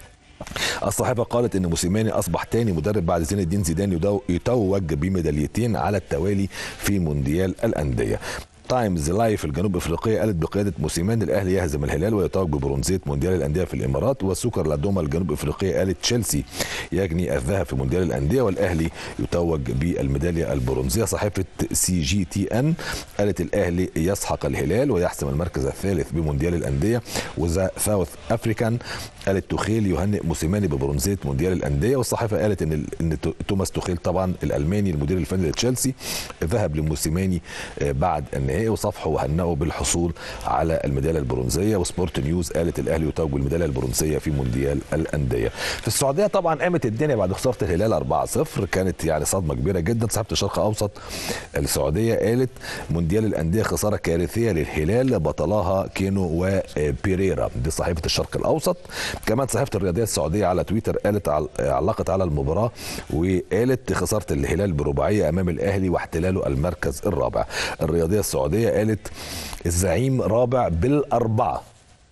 الصحيفه قالت ان موسيماني اصبح تاني مدرب بعد زين الدين زيدان يدو- يتوج بميداليتين على التوالي في مونديال الانديه تايمز لايف الجنوب افريقيه قالت بقياده موسيماني الاهلي يهزم الهلال ويتوج ببرونزيه مونديال الانديه في الامارات والسوكر لادوما الجنوب افريقيه قالت تشيلسي يجني الذهب في مونديال الانديه والاهلي يتوج بالميداليه البرونزيه صحيفه سي جي تي ان قالت الاهلي يسحق الهلال ويحسم المركز الثالث بمونديال الانديه وذا ساوث افريكان قالت تخيل يهنئ موسيماني ببرونزيه مونديال الانديه والصحيفه قالت ان ان توماس توخيل طبعا الالماني المدير الفني لتشيلسي ذهب لموسيماني آه، بعد النهائي وصافحه وهنئه بالحصول على الميداليه البرونزيه وسبورت نيوز قالت الاهلي يتوج بالميداليه البرونزيه في مونديال الانديه في السعوديه طبعا قامت الدنيا بعد خساره الهلال 4-0 كانت يعني صدمه كبيره جدا صحيفه الشرق الاوسط السعوديه قالت مونديال الانديه خساره كارثيه للهلال بطلها كينو وبيريرا دي صحيفه الشرق الاوسط كمان صحيفه الرياضيه السعوديه على تويتر قالت عل- علقت على المباراه وقالت خساره الهلال برباعيه امام الاهلي واحتلاله المركز الرابع الرياضيه السعوديه قالت الزعيم رابع بالاربعه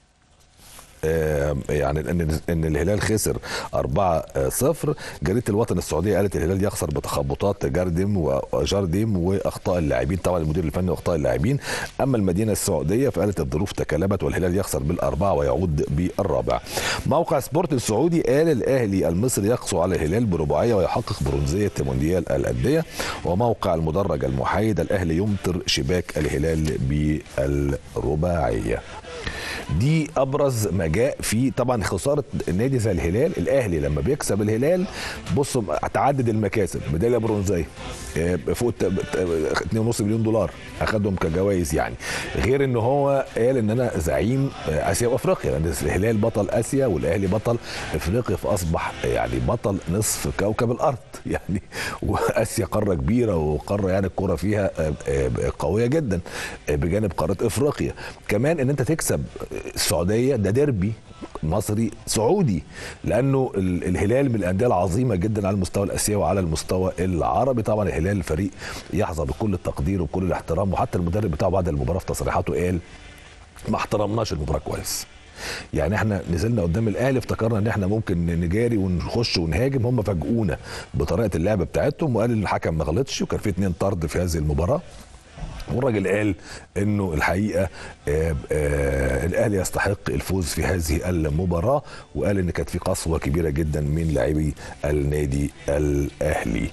آه، يعني ان ان الهلال خسر 4 0 جريده الوطن السعوديه قالت الهلال يخسر بتخبطات جاردم وجاردم واخطاء اللاعبين طبعا المدير الفني واخطاء اللاعبين اما المدينه السعوديه فقالت الظروف تكالبت والهلال يخسر بالاربعه ويعود بالرابع موقع سبورت السعودي قال الاهلي المصري يقسو على الهلال برباعيه ويحقق برونزيه مونديال الانديه وموقع المدرج المحايد الاهلي يمطر شباك الهلال بالرباعيه دي ابرز ما جاء في طبعا خساره النادي زي الهلال الاهلي لما بيكسب الهلال بصوا تعدد المكاسب ميداليه برونزيه آه، فوق الت- ت- 2.5 مليون دولار اخدهم كجوائز يعني غير ان هو قال ان انا زعيم آه، اسيا وافريقيا لان الهلال بطل اسيا والاهلي بطل افريقيا فاصبح يعني بطل نصف كوكب الارض يعني واسيا قاره كبيره وقاره يعني الكره فيها آه، آه، قويه جدا آه، بجانب قاره افريقيا كمان ان انت تكسب السعوديه ده ديربي مصري سعودي لانه ال- الهلال من الانديه العظيمه جدا على المستوى الاسيوي وعلى المستوى العربي طبعا الهلال فريق يحظى بكل التقدير وكل الاحترام وحتى المدرب بتاعه بعد المباراه في تصريحاته قال ما احترمناش المباراه كويس يعني احنا نزلنا قدام الاهلي افتكرنا ان احنا ممكن نجاري ونخش ونهاجم هم فاجئونا بطريقه اللعب بتاعتهم وقال ان الحكم ما غلطش وكان في اتنين طرد في هذه المباراه والراجل قال انه الحقيقه آه آه الاهلي يستحق الفوز في هذه المباراه وقال ان كانت في قسوه كبيره جدا من لاعبي النادي الاهلي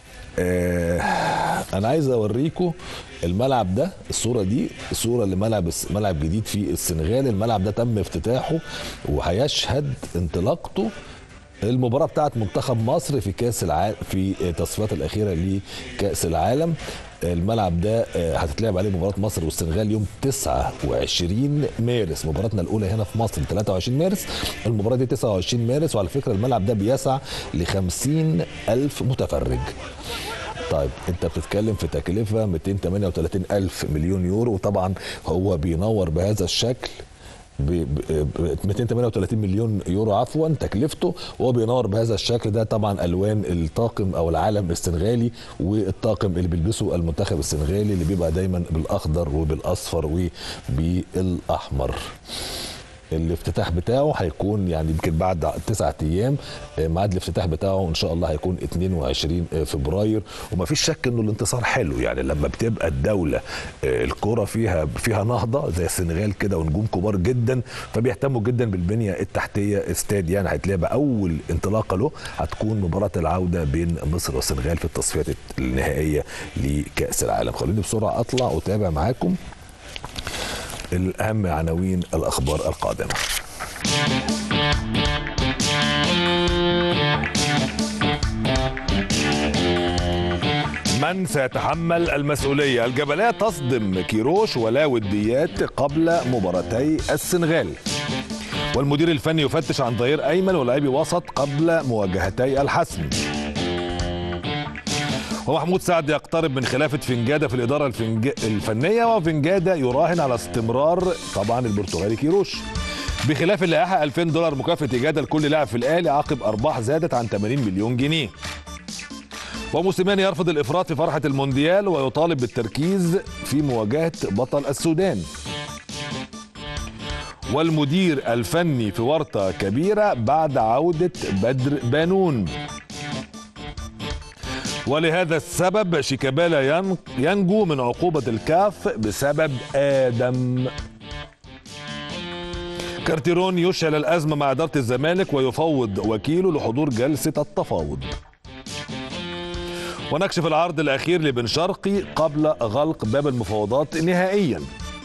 آه انا عايز اوريكم الملعب ده الصوره دي صوره لملعب ملعب جديد في السنغال الملعب ده تم افتتاحه وهيشهد انطلاقته المباراة بتاعت منتخب مصر في كأس العالم في التصفيات الأخيرة لكأس العالم الملعب ده آه، هتتلعب عليه مباراة مصر والسنغال يوم 29 مارس مباراتنا الأولى هنا في مصر 23 مارس المباراة دي 29 مارس وعلى فكرة الملعب ده بيسع ل 50 ألف متفرج طيب انت بتتكلم في تكلفة 238 ألف مليون يورو وطبعا هو بينور بهذا الشكل ب ب- ب 238 مليون يورو عفوا تكلفته وهو بينور بهذا الشكل ده طبعا الوان الطاقم او العلم السنغالي والطاقم اللي بيلبسه المنتخب السنغالي اللي بيبقى دايما بالاخضر وبالاصفر وبالاحمر الافتتاح بتاعه هيكون يعني يمكن بعد تسعة ايام آه، ميعاد الافتتاح بتاعه ان شاء الله هيكون 22 فبراير وما فيش شك انه الانتصار حلو يعني لما بتبقى الدوله آه، الكره فيها فيها نهضه زي السنغال كده ونجوم كبار جدا فبيهتموا جدا بالبنيه التحتيه استاد يعني هيتلعب اول انطلاقه له هتكون مباراه العوده بين مصر والسنغال في التصفيات النهائيه لكاس العالم خليني بسرعه اطلع واتابع معاكم الأهم عناوين الأخبار القادمة من سيتحمل المسؤولية الجبلية تصدم كيروش ولا وديات قبل مباراتي السنغال والمدير الفني يفتش عن ظهير أيمن ولاعبي وسط قبل مواجهتي الحسم ومحمود سعد يقترب من خلافة فنجادة في الإدارة الفنج... الفنية وفنجادة يراهن على استمرار طبعا البرتغالي كيروش بخلاف اللائحة 2000 دولار مكافأة إجادة لكل لاعب في الأهلي عقب أرباح زادت عن 80 مليون جنيه وموسيماني يرفض الإفراط في فرحة المونديال ويطالب بالتركيز في مواجهة بطل السودان والمدير الفني في ورطة كبيرة بعد عودة بدر بانون ولهذا السبب شيكابالا ين- ينجو من عقوبة الكاف بسبب آدم كارتيرون يشعل الأزمة مع إدارة الزمالك ويفوض وكيله لحضور جلسة التفاوض ونكشف العرض الأخير لبن شرقي قبل غلق باب المفاوضات نهائيا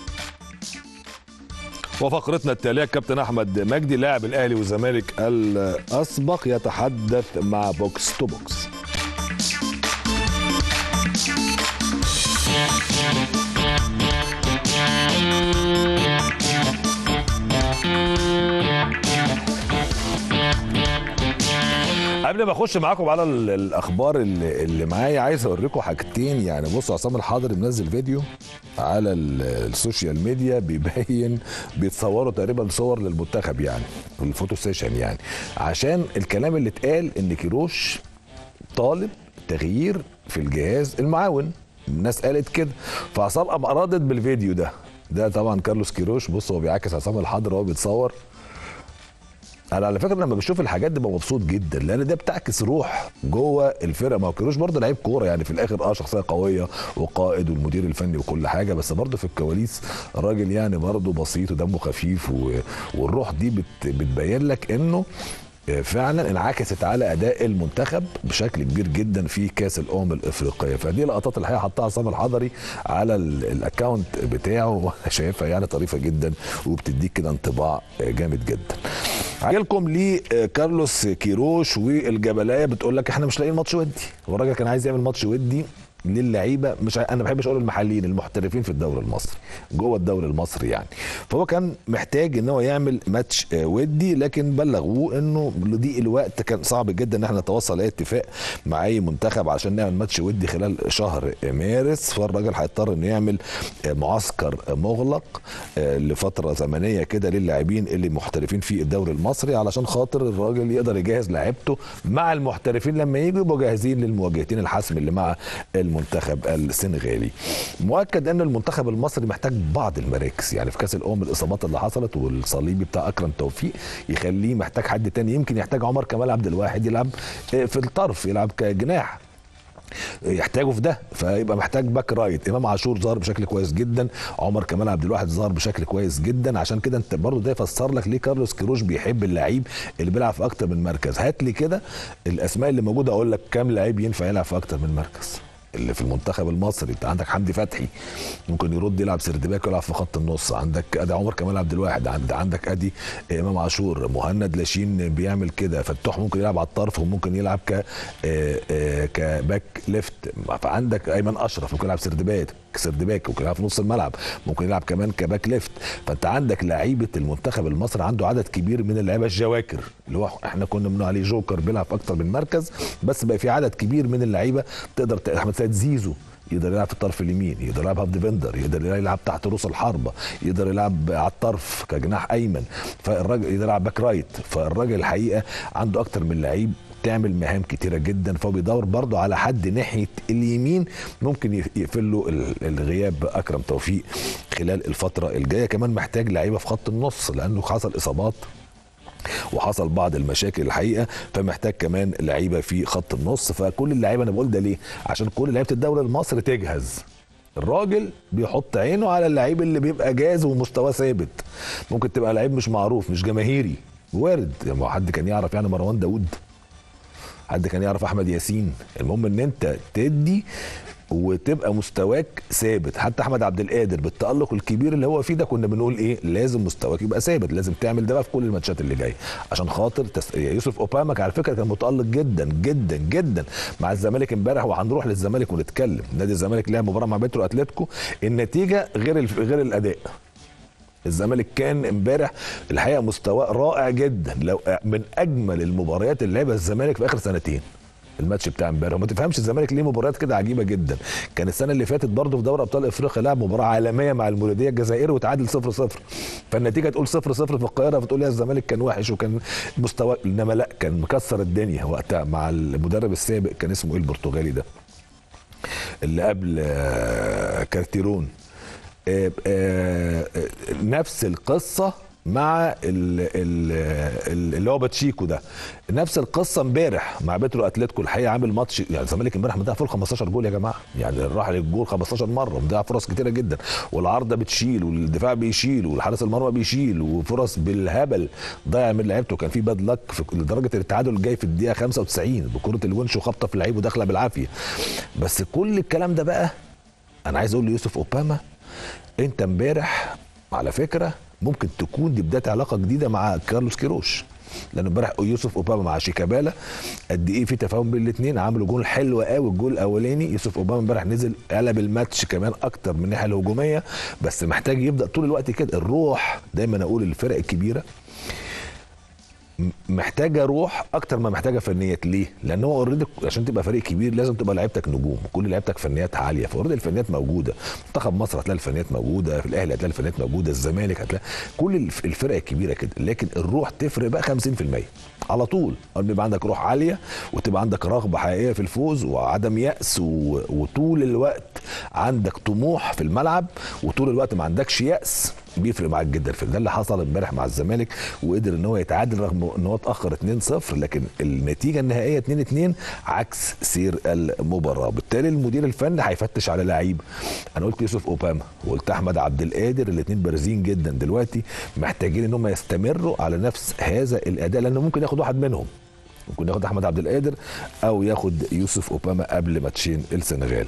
وفقرتنا التالية كابتن أحمد مجدي لاعب الأهلي والزمالك الأسبق يتحدث مع بوكس تو بوكس قبل ما اخش معاكم على ال- الاخبار اللي, اللي معايا عايز اوريكم حاجتين يعني بصوا عصام الحاضر منزل فيديو على ال- السوشيال ميديا بيبين بيتصوروا تقريبا صور للمنتخب يعني الفوتو سيشن يعني عشان الكلام اللي اتقال ان كيروش طالب تغيير في الجهاز المعاون الناس قالت كده فعصام قام ردد بالفيديو ده ده طبعا كارلوس كيروش بص هو بيعاكس عصام الحضر وهو بيتصور انا على فكره لما بشوف الحاجات دي ببقى مبسوط جدا لان ده بتعكس روح جوه الفرقه ما هو كيروش برضه لعيب كوره يعني في الاخر اه شخصيه قويه وقائد والمدير الفني وكل حاجه بس برضه في الكواليس راجل يعني برضه بسيط ودمه خفيف و... والروح دي بت... بتبين لك انه فعلا انعكست على اداء المنتخب بشكل كبير جدا في كاس الامم الافريقيه فدي لقطات الحقيقه حطها عصام الحضري على ال- الاكونت بتاعه وانا شايفها يعني طريفه جدا وبتديك كده انطباع جامد جدا عجلكم لكارلوس كيروش والجبلايه بتقول لك احنا مش لاقيين ماتش ودي هو الراجل كان عايز يعمل ماتش ودي للعيبه مش ع- انا ما بحبش اقول المحليين المحترفين في الدوري المصري جوه الدوري المصري يعني فهو كان محتاج ان هو يعمل ماتش آه، ودي لكن بلغوه انه لضيق الوقت كان صعب جدا ان احنا نتوصل لاي اتفاق مع اي منتخب عشان نعمل ماتش ودي خلال شهر مارس فالراجل هيضطر انه يعمل آه، معسكر آه، مغلق آه، لفتره زمنيه كده للاعبين اللي محترفين في الدوري المصري علشان خاطر الراجل يقدر يجهز لعيبته مع المحترفين لما يجوا يبقوا جاهزين للمواجهتين الحسم اللي مع المنتخب السنغالي مؤكد ان المنتخب المصري محتاج بعض المراكز يعني في كاس الامم الاصابات اللي حصلت والصليبي بتاع اكرم توفيق يخليه محتاج حد تاني يمكن يحتاج عمر كمال عبد الواحد يلعب آه، في الطرف يلعب كجناح يحتاجوا في ده فيبقى محتاج باك رايت امام عاشور ظهر بشكل كويس جدا عمر كمال عبد الواحد ظهر بشكل كويس جدا عشان كده انت برضو ده يفسر لك ليه كارلوس كيروش بيحب اللعيب اللي بيلعب في اكتر من مركز هات لي كده الاسماء اللي موجوده اقول لك كام لعيب ينفع يلعب في اكتر من مركز اللي في المنتخب المصري انت عندك حمدي فتحي ممكن يرد يلعب سردباك ويلعب في خط النص عندك ادي عمر كمال عبد الواحد عند عندك ادي امام عاشور مهند لاشين بيعمل كده فتوح ممكن يلعب على الطرف وممكن يلعب ك آه، آه، كباك ليفت فعندك ايمن اشرف ممكن يلعب سردباك سردباك ممكن يلعب في نص الملعب ممكن يلعب كمان كباك ليفت فانت عندك لعيبه المنتخب المصري عنده عدد كبير من اللعيبه الجواكر اللي هو احنا كنا بنقول عليه جوكر بيلعب في اكتر من مركز بس بقى في عدد كبير من اللعيبه تقدر ت- احمد سيد زيزو يقدر يلعب في الطرف اليمين يقدر يلعب هاف ديفندر يقدر يلعب تحت رؤوس الحربه يقدر يلعب على الطرف كجناح ايمن فالراجل يقدر يلعب باك رايت فالراجل الحقيقه عنده اكتر من لعيب تعمل مهام كتيره جدا فهو بيدور برضه على حد ناحيه اليمين ممكن يف- يقفل له ال- الغياب اكرم توفيق خلال الفتره الجايه كمان محتاج لعيبه في خط النص لانه حصل اصابات وحصل بعض المشاكل الحقيقه فمحتاج كمان لعيبه في خط النص فكل اللعيبه انا بقول ده ليه عشان كل لعيبه الدوري المصري تجهز الراجل بيحط عينه على اللعيب اللي بيبقى جاهز ومستواه ثابت ممكن تبقى لعيب مش معروف مش جماهيري وارد يعني ما هو حد كان يعرف يعني مروان داوود حد كان يعرف احمد ياسين المهم ان انت تدي وتبقى مستواك ثابت حتى احمد عبد القادر بالتالق الكبير اللي هو فيه ده كنا بنقول ايه لازم مستواك يبقى ثابت لازم تعمل ده بقى في كل الماتشات اللي جايه عشان خاطر تس... يوسف اوباما على فكره كان متالق جدا جدا جدا مع الزمالك امبارح وهنروح للزمالك ونتكلم نادي الزمالك لعب مباراه مع بيترو اتلتيكو النتيجه غير الف... غير الاداء الزمالك كان امبارح الحقيقه مستواه رائع جدا لو من اجمل المباريات اللي لعبها الزمالك في اخر سنتين الماتش بتاع امبارح وما تفهمش الزمالك ليه مباريات كده عجيبه جدا كان السنه اللي فاتت برضه في دوري ابطال افريقيا لعب مباراه عالميه مع المولوديه الجزائري وتعادل 0 0 فالنتيجه تقول 0 0 في القاهره فتقول يا الزمالك كان وحش وكان مستوى انما لا كان مكسر الدنيا وقتها مع المدرب السابق كان اسمه ايه البرتغالي ده اللي قبل آه، كارتيرون آه، آه، آه، نفس القصه مع ال- ال- ال- اللي هو باتشيكو ده نفس القصه امبارح مع بيترو اتلتيكو الحقيقه عامل ماتش يعني الزمالك امبارح مضيع فوق ال 15 جول يا جماعه يعني راح للجول 15 مره ومضيع فرص كتيره جدا والعارضه بتشيل والدفاع بيشيل والحارس المرمى بيشيل وفرص بالهبل ضيع من لعيبته كان في باد لك في لدرجه التعادل جاي في الدقيقه 95 بكره الونش وخبطه في اللعيب وداخله بالعافيه بس كل الكلام ده بقى انا عايز اقول ليوسف اوباما انت امبارح على فكره ممكن تكون دي بدايه علاقه جديده مع كارلوس كيروش لان امبارح يوسف اوباما مع شيكابالا قد ايه في تفاهم بين الاثنين عملوا جول حلو قوي الجول الاولاني يوسف اوباما امبارح نزل قلب الماتش كمان اكتر من الناحيه الهجوميه بس محتاج يبدا طول الوقت كده الروح دايما اقول الفرق الكبيره محتاجه روح اكتر ما محتاجه فنيات ليه؟ لان هو اوريدي عشان تبقى فريق كبير لازم تبقى لعيبتك نجوم كل لعيبتك فنيات عاليه فاوريدي الفنيات موجوده منتخب مصر هتلاقي الفنيات موجوده في الاهلي هتلاقي الفنيات موجوده الزمالك هتلاقي كل الف- الفرق الكبيره كده لكن الروح تفرق بقى 50% على طول أول ما يبقى عندك روح عاليه وتبقى عندك رغبه حقيقيه في الفوز وعدم يأس و... وطول الوقت عندك طموح في الملعب وطول الوقت ما عندكش يأس بيفرق معاك جدا في ده اللي حصل امبارح مع الزمالك وقدر ان هو يتعادل رغم ان هو اتاخر 2-0 لكن النتيجه النهائيه 2-2 عكس سير المباراه بالتالي المدير الفني هيفتش على لعيب انا قلت يوسف اوباما وقلت احمد عبد القادر الاثنين بارزين جدا دلوقتي محتاجين ان هم يستمروا على نفس هذا الاداء لانه ممكن ياخد واحد منهم ممكن ياخد احمد عبد القادر او ياخد يوسف اوباما قبل ماتشين السنغال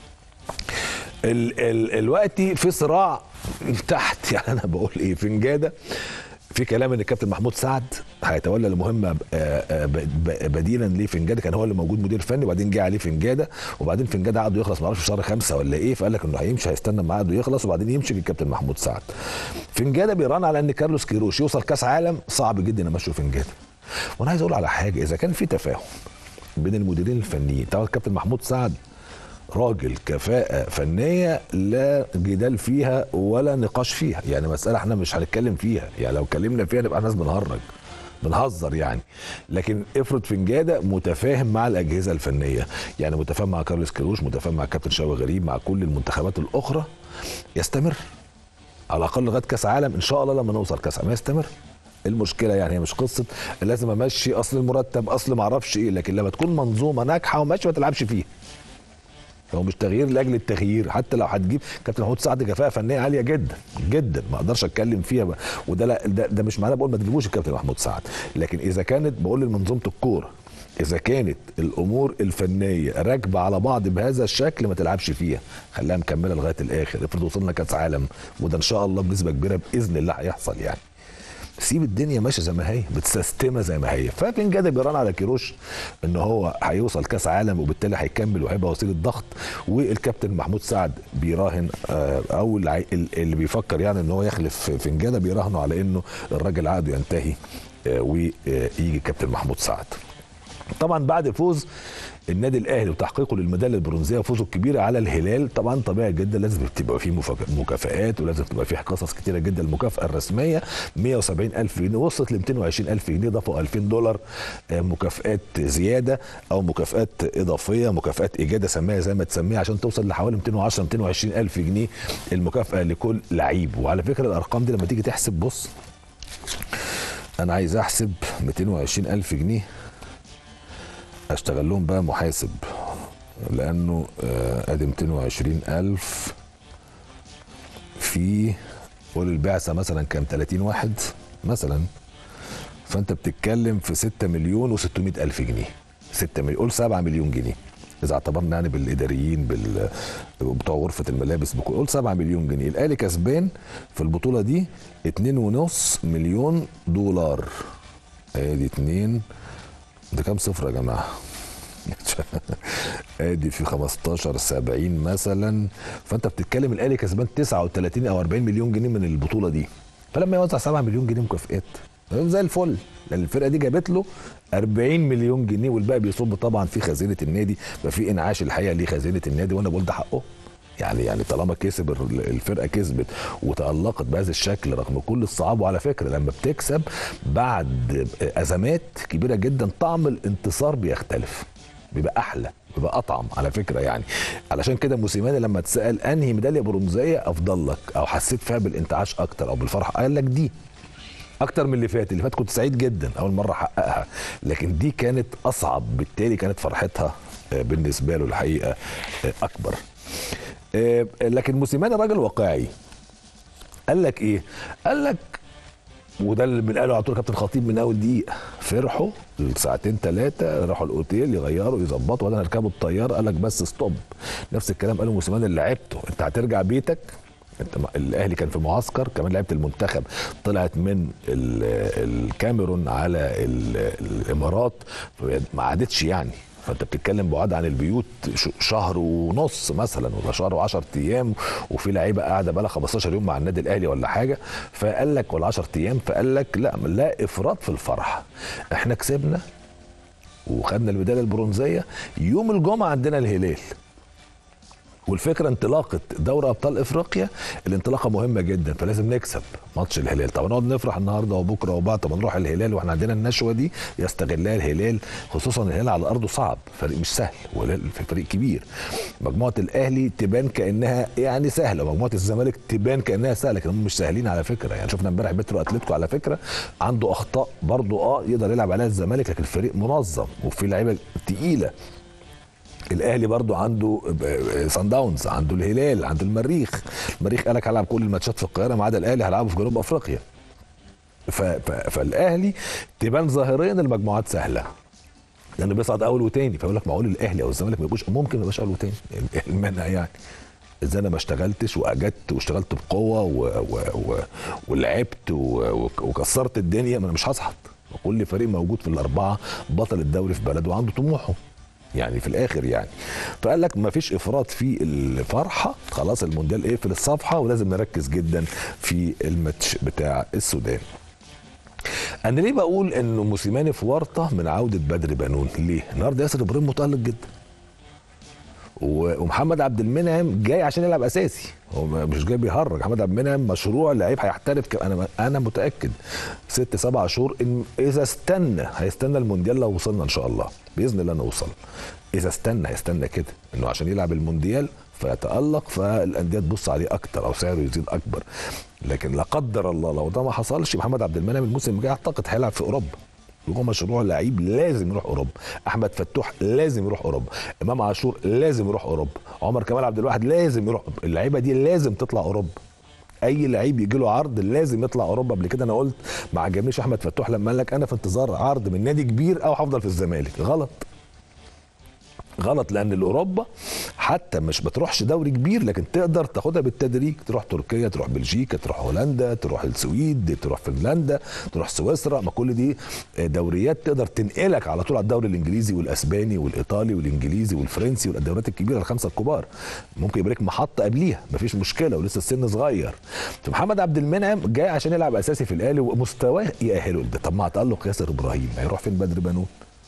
ال ال الوقت في صراع تحت يعني انا بقول ايه في نجاده في كلام ان الكابتن محمود سعد هيتولى المهمه بديلا ليه فنجاده كان هو اللي موجود مدير فني وبعدين جه عليه فنجاده وبعدين فنجاده عقده يخلص معرفش في شهر خمسه ولا ايه فقال لك انه هيمشي هيستنى ما عقده يخلص وبعدين يمشي الكابتن محمود سعد فنجاده بيران على ان كارلوس كيروش يوصل كاس عالم صعب جدا يمشوا فنجاده وانا عايز اقول على حاجه اذا كان في تفاهم بين المديرين الفنيين طبعا الكابتن محمود سعد راجل كفاءة فنية لا جدال فيها ولا نقاش فيها يعني مسألة احنا مش هنتكلم فيها يعني لو اتكلمنا فيها نبقى ناس بنهرج بنهزر يعني لكن افرض فنجاده متفاهم مع الاجهزه الفنيه يعني متفاهم مع كارلوس كيروش متفاهم مع كابتن شوقي غريب مع كل المنتخبات الاخرى يستمر على الاقل لغايه كاس عالم ان شاء الله لما نوصل كاس عالم يستمر المشكله يعني هي مش قصه لازم امشي اصل المرتب اصل ما اعرفش ايه لكن لما تكون منظومه ناجحه وماشيه ما تلعبش فيها هو مش تغيير لاجل التغيير حتى لو هتجيب كابتن محمود سعد كفاءه فنيه عاليه جدا جدا ما اقدرش اتكلم فيها بقى. وده لا ده, ده مش معناه بقول ما تجيبوش الكابتن محمود سعد لكن اذا كانت بقول لمنظومه الكوره اذا كانت الامور الفنيه راكبه على بعض بهذا الشكل ما تلعبش فيها خليها مكمله لغايه الاخر افرض وصلنا كاس عالم وده ان شاء الله بنسبه كبيره باذن الله هيحصل يعني سيب الدنيا ماشيه زي ما هي متسيستمه زي ما هي فكان جاده بيران على كيروش ان هو هيوصل كاس عالم وبالتالي هيكمل وهيبقى وسيله ضغط والكابتن محمود سعد بيراهن او اللي بيفكر يعني ان هو يخلف فنجاده بيراهنوا على انه الراجل عقده ينتهي ويجي كابتن محمود سعد طبعا بعد فوز النادي الاهلي وتحقيقه للميداليه البرونزيه وفوزه الكبير على الهلال طبعا طبيعي جدا لازم تبقى فيه مكافآت ولازم تبقى فيه قصص كتيره جدا المكافاه الرسميه 170 الف جنيه وصلت ل 220 الف جنيه ضافوا 2000 دولار مكافآت زياده او مكافآت اضافيه مكافآت اجاده سميها زي ما تسميها عشان توصل لحوالي 210 220 الف جنيه المكافاه لكل لعيب وعلى فكره الارقام دي لما تيجي تحسب بص انا عايز احسب 220 الف جنيه اشتغل لهم بقى محاسب لانه ادي 220 الف في قول البعثه مثلا كام 30 واحد مثلا فانت بتتكلم في 6 مليون و600 الف جنيه 6 مليون قول 7 مليون جنيه اذا اعتبرنا يعني بالاداريين بال بتوع غرفه الملابس بكل قول 7 مليون جنيه الاهلي كسبان في البطوله دي 2.5 مليون دولار ادي 2 ده كام صفر يا جماعه ادي في 15 70 مثلا فانت بتتكلم الاهلي كسبان 39 او 40 مليون جنيه من البطوله دي فلما يوزع 7 مليون جنيه مكافئات زي الفل لان الفرقه دي جابت له 40 مليون جنيه والباقي بيصب طبعا في خزينه النادي ففي انعاش الحقيقه لخزينه النادي وانا بقول ده حقه يعني يعني طالما كسب الفرقه كسبت وتالقت بهذا الشكل رغم كل الصعاب وعلى فكره لما بتكسب بعد ازمات كبيره جدا طعم الانتصار بيختلف بيبقى احلى بيبقى اطعم على فكره يعني علشان كده موسيماني لما اتسال انهي ميداليه برونزيه افضل لك او حسيت فيها بالانتعاش اكتر او بالفرحه قال لك دي اكتر من اللي فات اللي فات كنت سعيد جدا اول مره احققها لكن دي كانت اصعب بالتالي كانت فرحتها بالنسبه له الحقيقه اكبر لكن موسيماني راجل واقعي قال لك ايه قال لك وده اللي بنقاله على طول كابتن خطيب من اول دقيقه فرحوا ساعتين ثلاثه راحوا الاوتيل يغيروا يظبطوا وبعدين يركبوا الطياره قال لك بس ستوب نفس الكلام قاله موسيماني اللي لعبته انت هترجع بيتك انت الاهلي كان في معسكر كمان لعيبه المنتخب طلعت من الكاميرون على الامارات ما عادتش يعني فانت بتتكلم بعاد عن البيوت شهر ونص مثلا ولا شهر و10 ايام وفي لعيبه قاعده بقى لها 15 يوم مع النادي الاهلي ولا حاجه فقال لك ولا 10 ايام فقال لك لا لا افراط في الفرحه احنا كسبنا وخدنا الميداليه البرونزيه يوم الجمعه عندنا الهلال والفكره انطلاقه دوري ابطال افريقيا الانطلاقه مهمه جدا فلازم نكسب ماتش الهلال طب نقعد نفرح النهارده وبكره وبعد طب نروح الهلال واحنا عندنا النشوه دي يستغلها الهلال خصوصا الهلال على ارضه صعب فريق مش سهل والهلال في فريق كبير مجموعه الاهلي تبان كانها يعني سهله ومجموعه الزمالك تبان كانها سهله لكن هم مش سهلين على فكره يعني شفنا امبارح بيترو اتلتيكو على فكره عنده اخطاء برضه اه يقدر يلعب عليها الزمالك لكن الفريق منظم وفي لعيبه تقيله الاهلي برضو عنده سان داونز عنده الهلال عنده المريخ المريخ قالك هلعب كل الماتشات في القاهره ما عدا الاهلي هلعبه في جنوب افريقيا ف... ف... فالاهلي تبان ظاهريا المجموعات سهله لانه بيصعد اول وتاني فيقول لك معقول الاهلي او الزمالك ما يبقوش ممكن ما يبقاش اول وتاني المنع يعني ازاي انا ما اشتغلتش واجدت واشتغلت بقوه و... و... و... ولعبت و... وكسرت الدنيا ما انا مش هصعد كل فريق موجود في الاربعه بطل الدوري في بلده وعنده طموحه يعني في الاخر يعني فقال لك ما فيش افراط في الفرحه خلاص المونديال اقفل الصفحه ولازم نركز جدا في الماتش بتاع السودان انا ليه بقول انه موسيماني في ورطه من عوده بدر بنون ليه النهارده ياسر ابراهيم متالق جدا ومحمد عبد المنعم جاي عشان يلعب اساسي هو مش جاي بيهرج محمد عبد المنعم مشروع لعيب هيحترف انا انا متاكد ست سبع شهور إن اذا استنى هيستنى المونديال لو وصلنا ان شاء الله باذن الله نوصل اذا استنى هيستنى كده انه عشان يلعب المونديال فيتالق فالانديه تبص عليه اكتر او سعره يزيد اكبر لكن لا قدر الله لو ده ما حصلش محمد عبد المنعم الموسم الجاي اعتقد هيلعب في اوروبا هو مشروع لعيب لازم يروح اوروبا احمد فتوح لازم يروح اوروبا امام عاشور لازم يروح اوروبا عمر كمال عبد الواحد لازم يروح اللعيبه دي لازم تطلع اوروبا اي لعيب يجي له عرض لازم يطلع اوروبا قبل كده انا قلت ما عجبنيش احمد فتوح لما قال لك انا في انتظار عرض من نادي كبير او هفضل في الزمالك غلط غلط لان الاوروبا حتى مش بتروحش دوري كبير لكن تقدر تاخدها بالتدريج تروح تركيا تروح بلجيكا تروح هولندا تروح السويد تروح فنلندا تروح سويسرا ما كل دي دوريات تقدر تنقلك على طول على الدوري الانجليزي والاسباني والايطالي والانجليزي والفرنسي والدوريات الكبيره الخمسه الكبار ممكن يبقى لك محطه قبليها مفيش مشكله ولسه السن صغير محمد عبد المنعم جاي عشان يلعب اساسي في الاهلي ومستواه يأهله لده طب مع تألق ياسر ابراهيم هيروح فين بدر بنون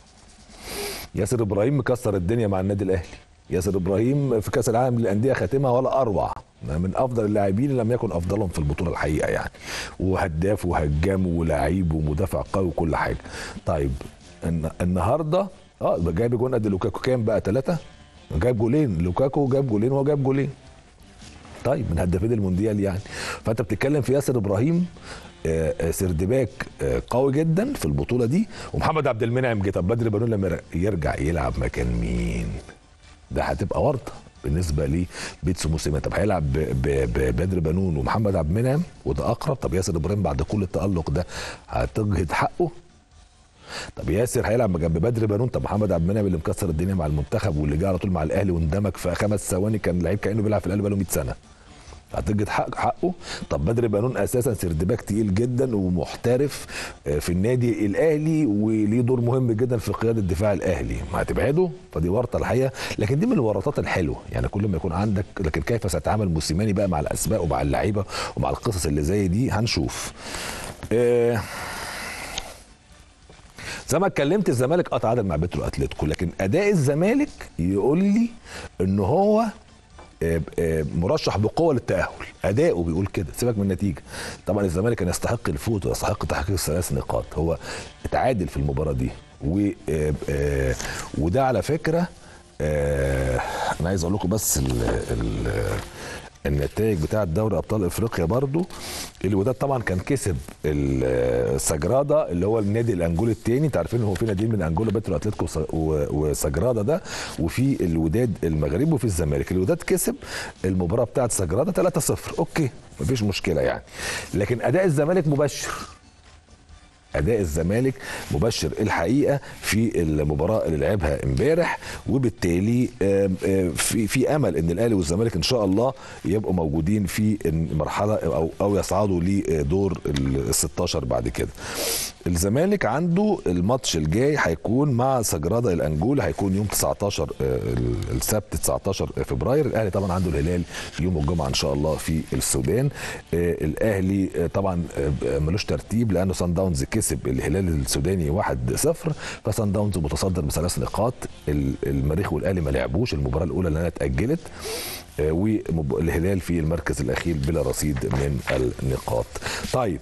ياسر ابراهيم مكسر الدنيا مع النادي الاهلي ياسر ابراهيم في كاس العالم للانديه خاتمها ولا اروع من افضل اللاعبين لم يكن افضلهم في البطوله الحقيقه يعني وهداف وهجام ولاعيب ومدافع قوي وكل حاجه طيب النهارده اه جايب جون قد لوكاكو كام بقى ثلاثه جايب جولين لوكاكو جاب جولين وهو جاب جولين طيب من هدافين المونديال يعني فانت بتتكلم في ياسر ابراهيم سردباك قوي جدا في البطوله دي ومحمد عبد المنعم جه طب بدر بنون لما يرجع يلعب مكان مين؟ ده هتبقى ورطه بالنسبه لبيتسو موسيماني طب هيلعب ببدر بنون ومحمد عبد المنعم وده اقرب طب ياسر ابراهيم بعد كل التالق ده هتجهد حقه طب ياسر هيلعب جنب بدر بنون طب محمد عبد المنعم اللي مكسر الدنيا مع المنتخب واللي جه على طول مع الاهلي واندمج في خمس ثواني كان لعيب كانه بيلعب في الاهلي بقاله 100 سنه هتجد حق حقه طب بدر بنون اساسا سردباك تقيل جدا ومحترف في النادي الاهلي وليه دور مهم جدا في قياده الدفاع الاهلي ما هتبعده فدي ورطه الحقيقه لكن دي من الورطات الحلوه يعني كل ما يكون عندك لكن كيف سيتعامل موسيماني بقى مع الاسماء ومع اللعيبه ومع القصص اللي زي دي هنشوف آه زي ما اتكلمت الزمالك اه تعادل مع بيترو اتلتيكو لكن اداء الزمالك يقول لي ان هو مرشح بقوه للتاهل اداؤه بيقول كده سيبك من النتيجه طبعا الزمالك كان يستحق الفوز ويستحق تحقيق الثلاث نقاط هو اتعادل في المباراه دي و وده على فكره انا عايز اقول لكم بس ال ال النتائج بتاعه دوري ابطال افريقيا برضو الوداد طبعا كان كسب السجرادا اللي هو النادي الانجولي الثاني انتوا عارفين هو في ناديين من انجولا بترو اتلتيكو وسجرادا ده وفي الوداد المغرب وفي الزمالك الوداد كسب المباراه بتاعه سجرادا 3-0 اوكي مفيش مشكله يعني لكن اداء الزمالك مبشر اداء الزمالك مبشر الحقيقه في المباراه اللي لعبها امبارح وبالتالي في في امل ان الاهلي والزمالك ان شاء الله يبقوا موجودين في المرحله او او يصعدوا لدور ال 16 بعد كده. الزمالك عنده الماتش الجاي هيكون مع سجرادا الانجولي هيكون يوم 19 السبت 19 فبراير الاهلي طبعا عنده الهلال يوم الجمعه ان شاء الله في السودان الاهلي طبعا ملوش ترتيب لانه سان داونز كسب كسب الهلال السوداني 1-0 فسان داونز متصدر بثلاث نقاط ال- المريخ والاهلي ما لعبوش المباراه الاولى لانها اتاجلت آه، والهلال في المركز الاخير بلا رصيد من النقاط طيب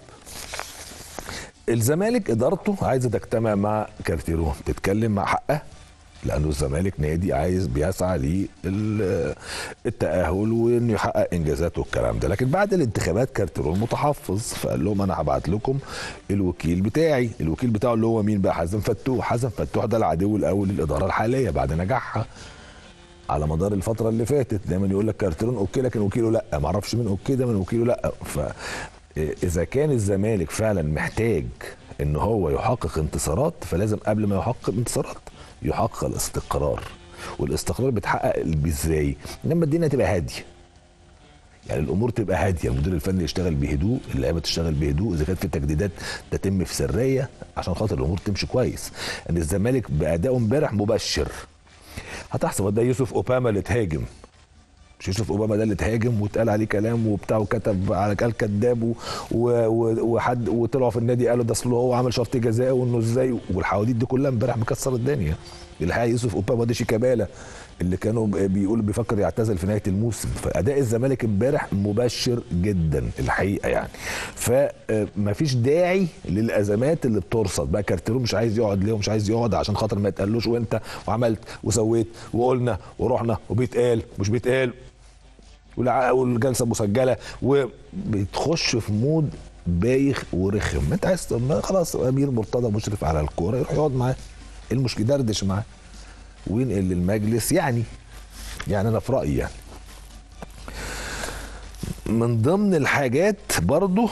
الزمالك ادارته عايزه تجتمع مع كارتيرون تتكلم مع حقها لانه الزمالك نادي عايز بيسعى للتاهل وانه يحقق انجازات والكلام ده لكن بعد الانتخابات كارتيرون متحفظ فقال لهم انا هبعت لكم الوكيل بتاعي الوكيل بتاعه اللي هو مين بقى حازم فتوح حازم فتوح ده العدو الاول للاداره الحاليه بعد نجاحها على مدار الفترة اللي فاتت دايما يقول لك كارتيرون اوكي لكن وكيله لا ما اعرفش مين اوكي ده من وكيله لا فاذا كان الزمالك فعلا محتاج ان هو يحقق انتصارات فلازم قبل ما يحقق انتصارات يحقق الاستقرار والاستقرار بيتحقق ازاي؟ لما الدنيا تبقى هاديه يعني الامور تبقى هاديه المدير الفني يشتغل بهدوء اللعيبه تشتغل بهدوء اذا كانت في تجديدات تتم في سريه عشان خاطر الامور تمشي كويس ان الزمالك بادائه امبارح مبشر هتحسب ده يوسف اوباما اللي اتهاجم مش يوسف اوباما ده اللي اتهاجم واتقال عليه كلام وبتاع وكتب على قال كذاب و- و- وحد وطلعوا في النادي قالوا ده اصل هو عمل شرط جزاء وانه ازاي والحواديت دي كلها امبارح مكسر الدنيا الحقيقه يوسف اوباما ده شيكابالا اللي كانوا بيقولوا بيفكر يعتزل في نهايه الموسم فاداء الزمالك امبارح مبشر جدا الحقيقه يعني فمفيش داعي للازمات اللي بترصد بقى كارتيرون مش عايز يقعد ليه ومش عايز يقعد عشان خاطر ما يتقالوش وانت وعملت وسويت وقلنا ورحنا وبيتقال مش بيتقال والع- والجلسه مسجله وبتخش في مود بايخ ورخم انت عايز طب ما خلاص امير مرتضى مشرف على الكوره يروح يقعد معاه إيه المشكله يدردش معاه وينقل للمجلس يعني يعني انا في رايي يعني من ضمن الحاجات برضو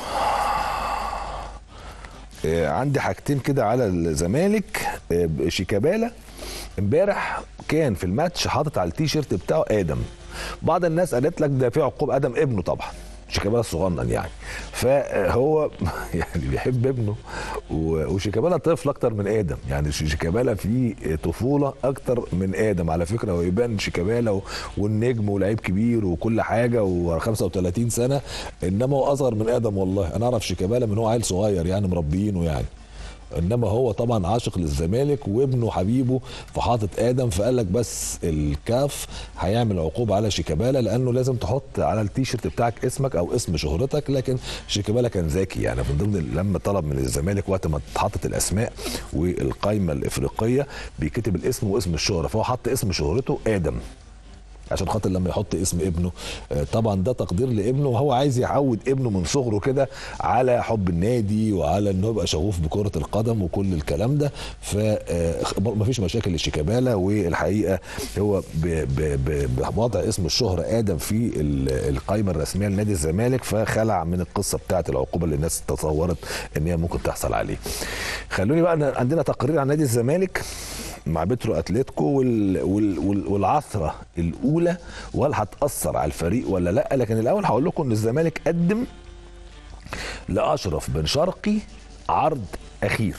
آه، عندي حاجتين كده على الزمالك آه، شيكابالا امبارح كان في الماتش حاطط على التيشيرت بتاعه ادم بعض الناس قالت لك ده في عقوبه ادم ابنه طبعا شيكابالا الصغنن يعني فهو يعني بيحب ابنه و- وشيكابالا طفل اكتر من ادم يعني شيكابالا فيه طفوله اكتر من ادم على فكره هو يبان شيكابالا و- والنجم ولاعيب كبير وكل حاجه و35 سنه انما هو اصغر من ادم والله انا اعرف شيكابالا من هو عيل صغير يعني مربيينه يعني انما هو طبعا عاشق للزمالك وابنه حبيبه فحاطط ادم فقال لك بس الكاف هيعمل عقوبه على شيكابالا لانه لازم تحط على التيشيرت بتاعك اسمك او اسم شهرتك لكن شيكابالا كان ذكي يعني من ضمن لما طلب من الزمالك وقت ما اتحطت الاسماء والقائمه الافريقيه بيكتب الاسم واسم الشهره فهو حط اسم شهرته ادم عشان خاطر لما يحط اسم ابنه آه، طبعا ده تقدير لابنه وهو عايز يعود ابنه من صغره كده على حب النادي وعلى انه يبقى شغوف بكره القدم وكل الكلام ده فمفيش مشاكل لشيكابالا والحقيقه هو ب- ب- ب- بوضع اسم الشهره ادم في ال- القائمه الرسميه لنادي الزمالك فخلع من القصه بتاعه العقوبه اللي الناس تصورت ان هي ممكن تحصل عليه. خلوني بقى ن- عندنا تقرير عن نادي الزمالك مع بترو اتلتيكو وال وال وال والعثره الاولى وهل هتاثر على الفريق ولا لا لكن الاول هقول لكم ان الزمالك قدم لاشرف بن شرقي عرض اخير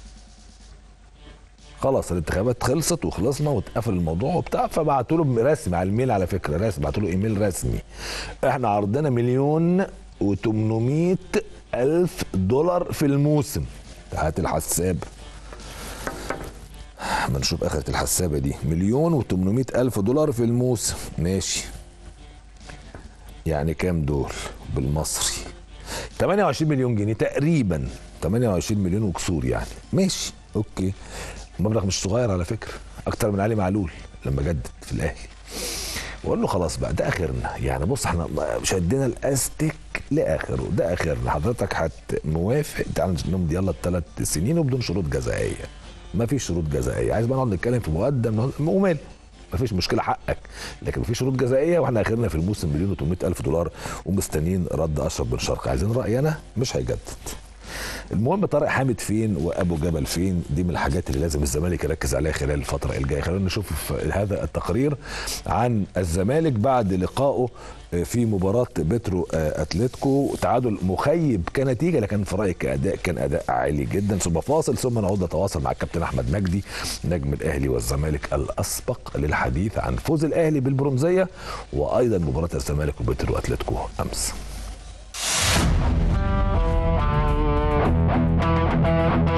خلاص الانتخابات خلصت وخلصنا واتقفل الموضوع وبتاع فبعتوا له رسمي على الميل على فكره رسمي بعتوا له ايميل رسمي احنا عرضنا مليون و800 الف دولار في الموسم هات الحساب ما نشوف اخرة الحسابة دي مليون و800 الف دولار في الموسم ماشي يعني كام دول بالمصري 28 مليون جنيه تقريبا 28 مليون وكسور يعني ماشي اوكي مبلغ مش صغير على فكرة اكتر من علي معلول لما جدد في الاهلي واقول له خلاص بقى ده اخرنا يعني بص احنا شدينا الاستك لاخره ده اخرنا حضرتك هت موافق تعالى نمضي يلا الثلاث سنين وبدون شروط جزائيه ما فيش شروط جزائيه عايز بقى نقعد نتكلم في مقدم ومال ما فيش مشكله حقك لكن في شروط جزائيه واحنا اخرنا في الموسم مليون و800 الف دولار ومستنيين رد اشرف بن شرقي عايزين راينا مش هيجدد المهم طارق حامد فين وابو جبل فين دي من الحاجات اللي لازم الزمالك يركز عليها خلال الفتره الجايه خلينا نشوف هذا التقرير عن الزمالك بعد لقائه في مباراة بترو اتلتيكو تعادل مخيب كنتيجة لكن في رأيي كأداء كان أداء عالي جدا ثم فاصل ثم نعود نتواصل مع الكابتن أحمد مجدي نجم الأهلي والزمالك الأسبق للحديث عن فوز الأهلي بالبرونزية وأيضا مباراة الزمالك وبترو اتلتيكو أمس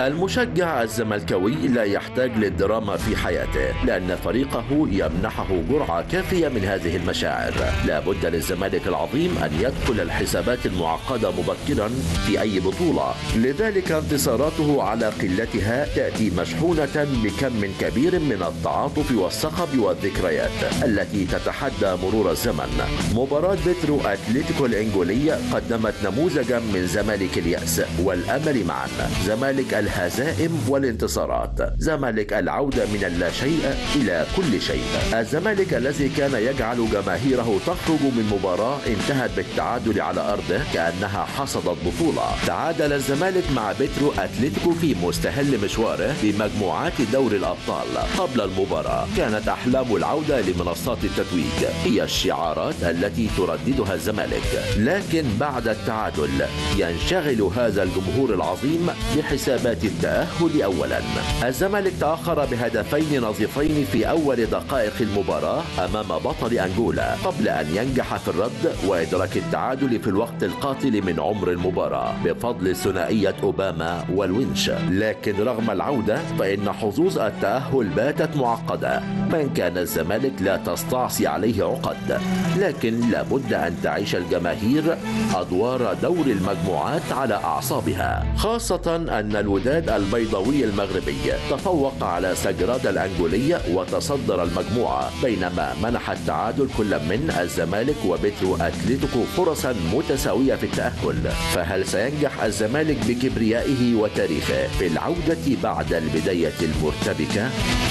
المشجع الزملكاوي لا يحتاج للدراما في حياته لأن فريقه يمنحه جرعة كافية من هذه المشاعر لا بد للزمالك العظيم أن يدخل الحسابات المعقدة مبكرا في أي بطولة لذلك انتصاراته على قلتها تأتي مشحونة بكم كبير من التعاطف والصخب والذكريات التي تتحدى مرور الزمن مباراة بترو أتلتيكو الإنجولية قدمت نموذجا من زمالك اليأس والأمل معا زمالك الهزائم والانتصارات زمالك العودة من اللا شيء إلى كل شيء الزمالك الذي كان يجعل جماهيره تخرج من مباراة انتهت بالتعادل على أرضه كأنها حصدت بطولة تعادل الزمالك مع بترو أتلتيكو في مستهل مشواره بمجموعات دوري الأبطال قبل المباراة كانت أحلام العودة لمنصات التتويج هي الشعارات التي ترددها الزمالك لكن بعد التعادل ينشغل هذا الجمهور العظيم بحسابات التأهل أولا الزمالك تأخر بهدفين نظيفين في أول دقائق المباراة أمام بطل أنجولا قبل أن ينجح في الرد وإدراك التعادل في الوقت القاتل من عمر المباراة بفضل ثنائية أوباما والونش لكن رغم العودة فإن حظوظ التأهل باتت معقدة من كان الزمالك لا تستعصي عليه عقد لكن لابد أن تعيش الجماهير أدوار دور المجموعات على أعصابها خاصة أن الوداد البيضاوي المغربي تفوق على سجراد الأنجولية وتصدر المجموعة بينما منح التعادل كل من الزمالك وبترو أتلتيكو فرصا متساوية في التأهل فهل سينجح الزمالك بكبريائه وتاريخه في العودة بعد البداية المرتبكة؟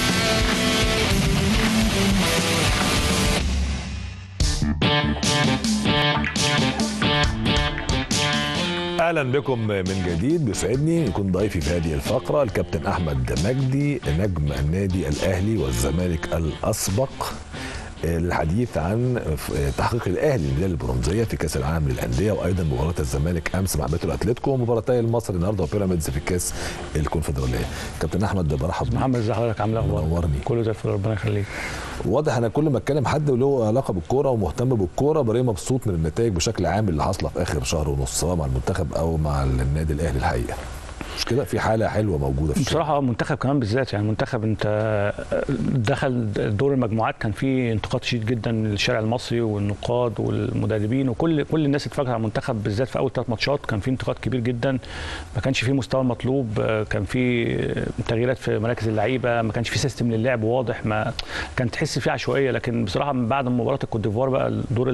اهلا بكم من جديد بيسعدني يكون ضيفي في هذه الفقره الكابتن احمد مجدي نجم النادي الاهلي والزمالك الاسبق الحديث عن تحقيق الاهلي للميداليه البرونزيه في كاس العالم للانديه وايضا مباراه الزمالك امس مع بيترو اتلتيكو ومباراتي المصري النهارده وبيراميدز في كاس الكونفدراليه كابتن احمد برحب بيك محمد ازي حضرتك عامل ايه اخبارك؟ منورني. كله زي الفل ربنا يخليك واضح انا كل ما اتكلم حد له علاقه بالكوره ومهتم بالكوره بلاقيه مبسوط من النتائج بشكل عام اللي حاصله في اخر شهر ونص سواء مع المنتخب او مع النادي الاهلي الحقيقه مش كده في حاله حلوه موجوده في الشارع. بصراحه المنتخب كمان بالذات يعني المنتخب انت دخل دور المجموعات كان في انتقاد شديد جدا للشارع المصري والنقاد والمدربين وكل كل الناس اتفرجت على المنتخب بالذات في اول ثلاث ماتشات كان في انتقاد كبير جدا ما كانش في مستوى مطلوب كان في تغييرات في مراكز اللعيبه ما كانش في سيستم للعب واضح ما كان تحس فيه عشوائيه لكن بصراحه من بعد مباراه الكوت ديفوار بقى الدور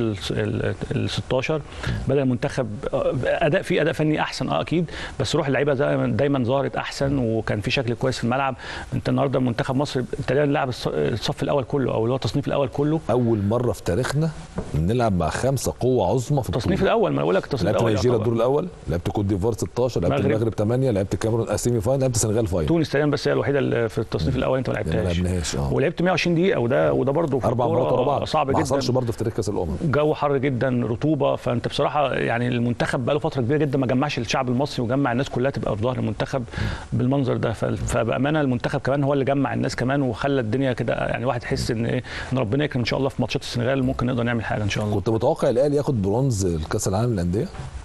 ال 16 بدا المنتخب اداء فيه اداء فني احسن اه اكيد بس روح اللعيبه دايما دايما ظهرت احسن وكان في شكل كويس في الملعب انت النهارده منتخب مصر تقريبا لعب الص- الصف الاول كله او اللي هو التصنيف الاول كله اول مره في تاريخنا نلعب مع خمسه قوه عظمى في التصنيف البطولة. الاول ما أنا بقول لك التصنيف لعبت الاول نيجيريا يعتبر. الدور الاول لعبت كوت ديفوار 16 لعبت المغرب. المغرب 8 لعبت الكاميرون سيمي فاينل لعبت السنغال فاينل تونس تقريبا بس هي الوحيده اللي في التصنيف الاول انت ما ما لعبتهاش لعبناهاش اه ولعبت 120 دقيقه وده وده برضه في اربع الكورة مرات ورا بعض صعب ما جدا حصلش برضه في تاريخ كاس الامم جو حر جدا رطوبه فانت بصراحه يعني المنتخب بقى له فتره كبيره جدا ما جمعش الشعب المصري وجمع الناس كلها تبقى في ظهر المنتخب بالمنظر ده ف- فبامانه المنتخب كمان هو اللي جمع الناس كمان وخلى الدنيا كده يعني واحد يحس ان ايه ان ربنا يكرم ان شاء الله في ماتشات السنغال ممكن نقدر نعمل حاجه ان شاء الله كنت متوقع الاهلي ياخد برونز الكاس العالم للانديه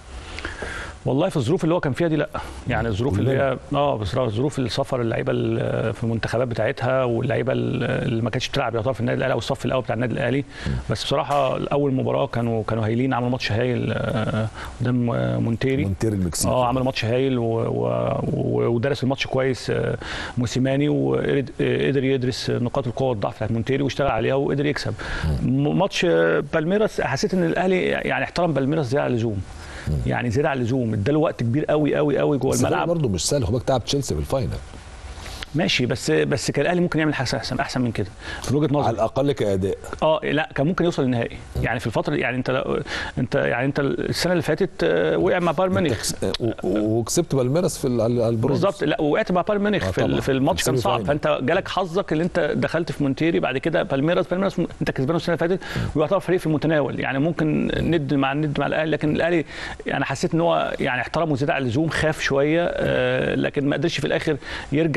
والله في الظروف اللي هو كان فيها دي لا يعني الظروف اللي هي اه بصراحه ظروف السفر اللعيبه ال- في المنتخبات بتاعتها واللعيبه ال- اللي ما كانتش بتلعب يعتبر في النادي الاهلي او الصف الاول بتاع النادي الاهلي بس بصراحه اول مباراه كانوا كانوا هايلين عملوا ماتش هايل آه، قدام آه، مونتيري مونتير المكسيكي اه عملوا ماتش هايل و... و... و... ودرس الماتش كويس آه، موسيماني وقدر يدرس نقاط القوه والضعف بتاعت مونتيري واشتغل عليها وقدر يكسب م- ماتش آه، بالميراس حسيت ان الاهلي يعني احترم بالميراس زياده عن اللزوم يعني زياده عن اللزوم اداله وقت كبير قوي قوي قوي جوه بس الأهلي الملعب برضه مش سهل هو تعب تشيلسي في الفاينل ماشي بس بس كان الاهلي ممكن يعمل حاجه احسن احسن من كده من وجهه على نظري الاقل كاداء اه لا كان ممكن يوصل للنهائي يعني في الفتره دي يعني انت لو- انت يعني انت السنه اللي فاتت آه، وقع مع بايرن ميونخ كس- و- و- وكسبت بالميراس في ال- على البرونز بالظبط لا وقعت مع بايرن ميونخ آه في, طبعاً. ال- في الماتش في كان السيمي صعب فاينل. فانت جالك حظك اللي انت دخلت في مونتيري بعد كده بالميراس بالميراس انت كسبانه السنه اللي فاتت ويعتبر فريق في المتناول يعني ممكن ند مع ند مع الاهلي لكن الاهلي يعني حسيت ان هو يعني احترمه زياده عن اللزوم خاف شويه آه، لكن ما قدرش في الاخر يرجع وي-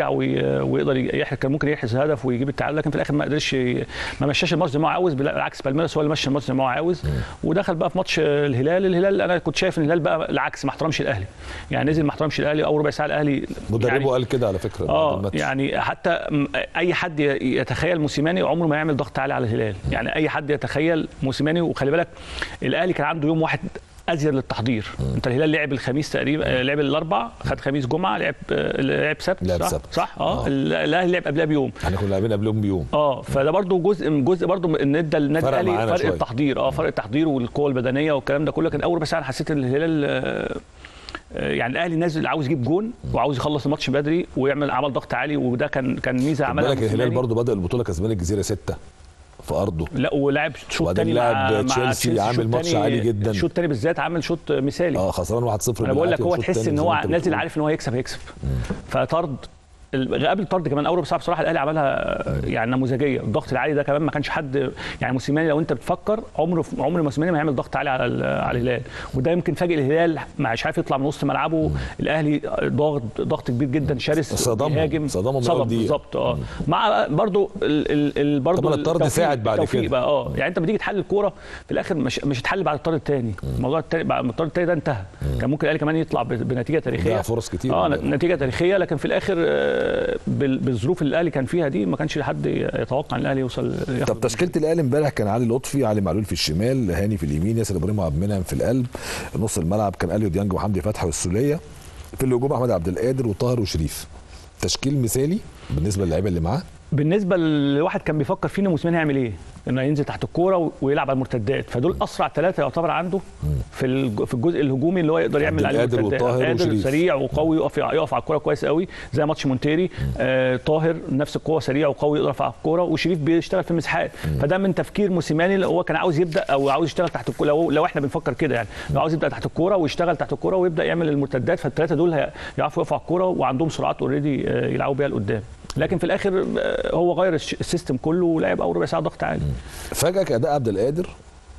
آه، ويقدر يحرز كان ممكن يحرز هدف ويجيب التعادل لكن في الاخر ما قدرش ي- ما مشاش الماتش زي ما هو عاوز بالعكس بالميراس هو اللي مشى الماتش زي ما هو عاوز ودخل بقى في ماتش آه، الهلال الهلال انا كنت شايف ان الهلال بقى العكس ما احترمش الاهلي يعني نزل ما احترمش الاهلي اول ربع ساعه الاهلي مدربه يعني قال كده على فكره بعد اه الماتش. يعني حتى م- اي حد ي- يتخيل موسيماني عمره ما يعمل ضغط عالي على الهلال يعني اي حد يتخيل موسيماني وخلي بالك الاهلي كان عنده يوم واحد ازيد للتحضير انت الهلال لعب الخميس تقريبا آه، لعب الاربع خد خميس جمعه لعب آه، لعب سبت لعب صح سبت. صح اه آه. ال- الاهلي لعب قبلها بيوم احنا كنا لاعبين قبلهم بيوم اه فده برضو جزء من جزء برضو ان ادى النادي فرق الاهلي معانا فرق شوية. التحضير اه فرق التحضير والقوه البدنيه والكلام ده كله لكن اول بس انا حسيت ان الهلال آه، آه، يعني الاهلي نازل عاوز يجيب جون وعاوز يخلص الماتش بدري ويعمل عمل ضغط عالي وده كان كان ميزه خد عملها بالك الهلال موسيماني. برضو بدا البطوله كسبان الجزيره ستة في ارضه لا ولعب شوط وبعدين تاني لعب مع مع تشيلسي عامل شوط ماتش تاني- عالي جدا. الشوط الثاني بالذات عامل شوط مثالي اه خسران 1-0 انا بقول لك هو بالعافية، تحس والشوط ان التاني هو زي ما أنت نازل بتقول. عارف ان هو هيكسب هيكسب فطرد ال- قبل الطرد كمان اول بصراحه بصراحه الاهلي عملها يعني نموذجيه الضغط العالي ده كمان ما كانش حد يعني موسيماني لو انت بتفكر عمره عمر موسيماني ما هيعمل ضغط عالي على ال- على الهلال وده يمكن فاجئ الهلال مش عارف يطلع من وسط ملعبه الاهلي ضغط ضغط كبير جدا شرس صدمهم. بيهاجم صدمهم من صدم أول دقيقة. بالظبط اه مع برضو ال ال ال برضو طبعاً الطرد التوفيق- ساعد بعد التوفيق كده. بقى اه يعني انت لما تيجي تحلل الكوره في الاخر مش مش هتحلل بعد الطرد الثاني الموضوع التاني بعد ما الطرد الثاني ده انتهى كان ممكن الاهلي كمان يطلع ب- بنتيجه تاريخيه ضيع فرص كتير. اه نتيجه تاريخيه لكن في الاخر آه، بال- بالظروف اللي الاهلي كان فيها دي ما كانش حد يتوقع ان الاهلي يوصل ياخد طب تشكيله الاهلي امبارح كان علي لطفي علي معلول في الشمال هاني في اليمين ياسر ابراهيم وعبد المنعم في القلب نص الملعب كان اليو ديانج وحمدي فتحي والسوليه في الهجوم احمد عبد القادر وطاهر وشريف تشكيل مثالي بالنسبه للعيبه اللي معاه بالنسبه لواحد كان بيفكر فيه ان موسيماني هيعمل ايه؟ انه ينزل تحت الكوره و- ويلعب على المرتدات فدول اسرع ثلاثه يعتبر عنده في الج- في الجزء الهجومي اللي هو يقدر يعمل عليه القادر مرتدات وطاهر قادر وشريف. سريع وقوي يقف يقف على الكوره كويس قوي زي ماتش مونتيري آه طاهر نفس القوه سريع وقوي يقدر يقف على الكوره وشريف بيشتغل في المساحات فده من تفكير موسيماني اللي هو كان عاوز يبدا او عاوز يشتغل تحت الكوره لو, لو احنا بنفكر كده يعني لو عاوز يبدا تحت الكوره ويشتغل تحت الكوره ويبدا يعمل المرتدات فالثلاثه دول هي- يعرفوا يقفوا على الكوره وعندهم سرعات اوريدي يلعبوا بيها لقدام لكن في الاخر آه، هو غير الش- السيستم كله ولعب اول ربع ساعه ضغط عالي فاجئك اداء عبد القادر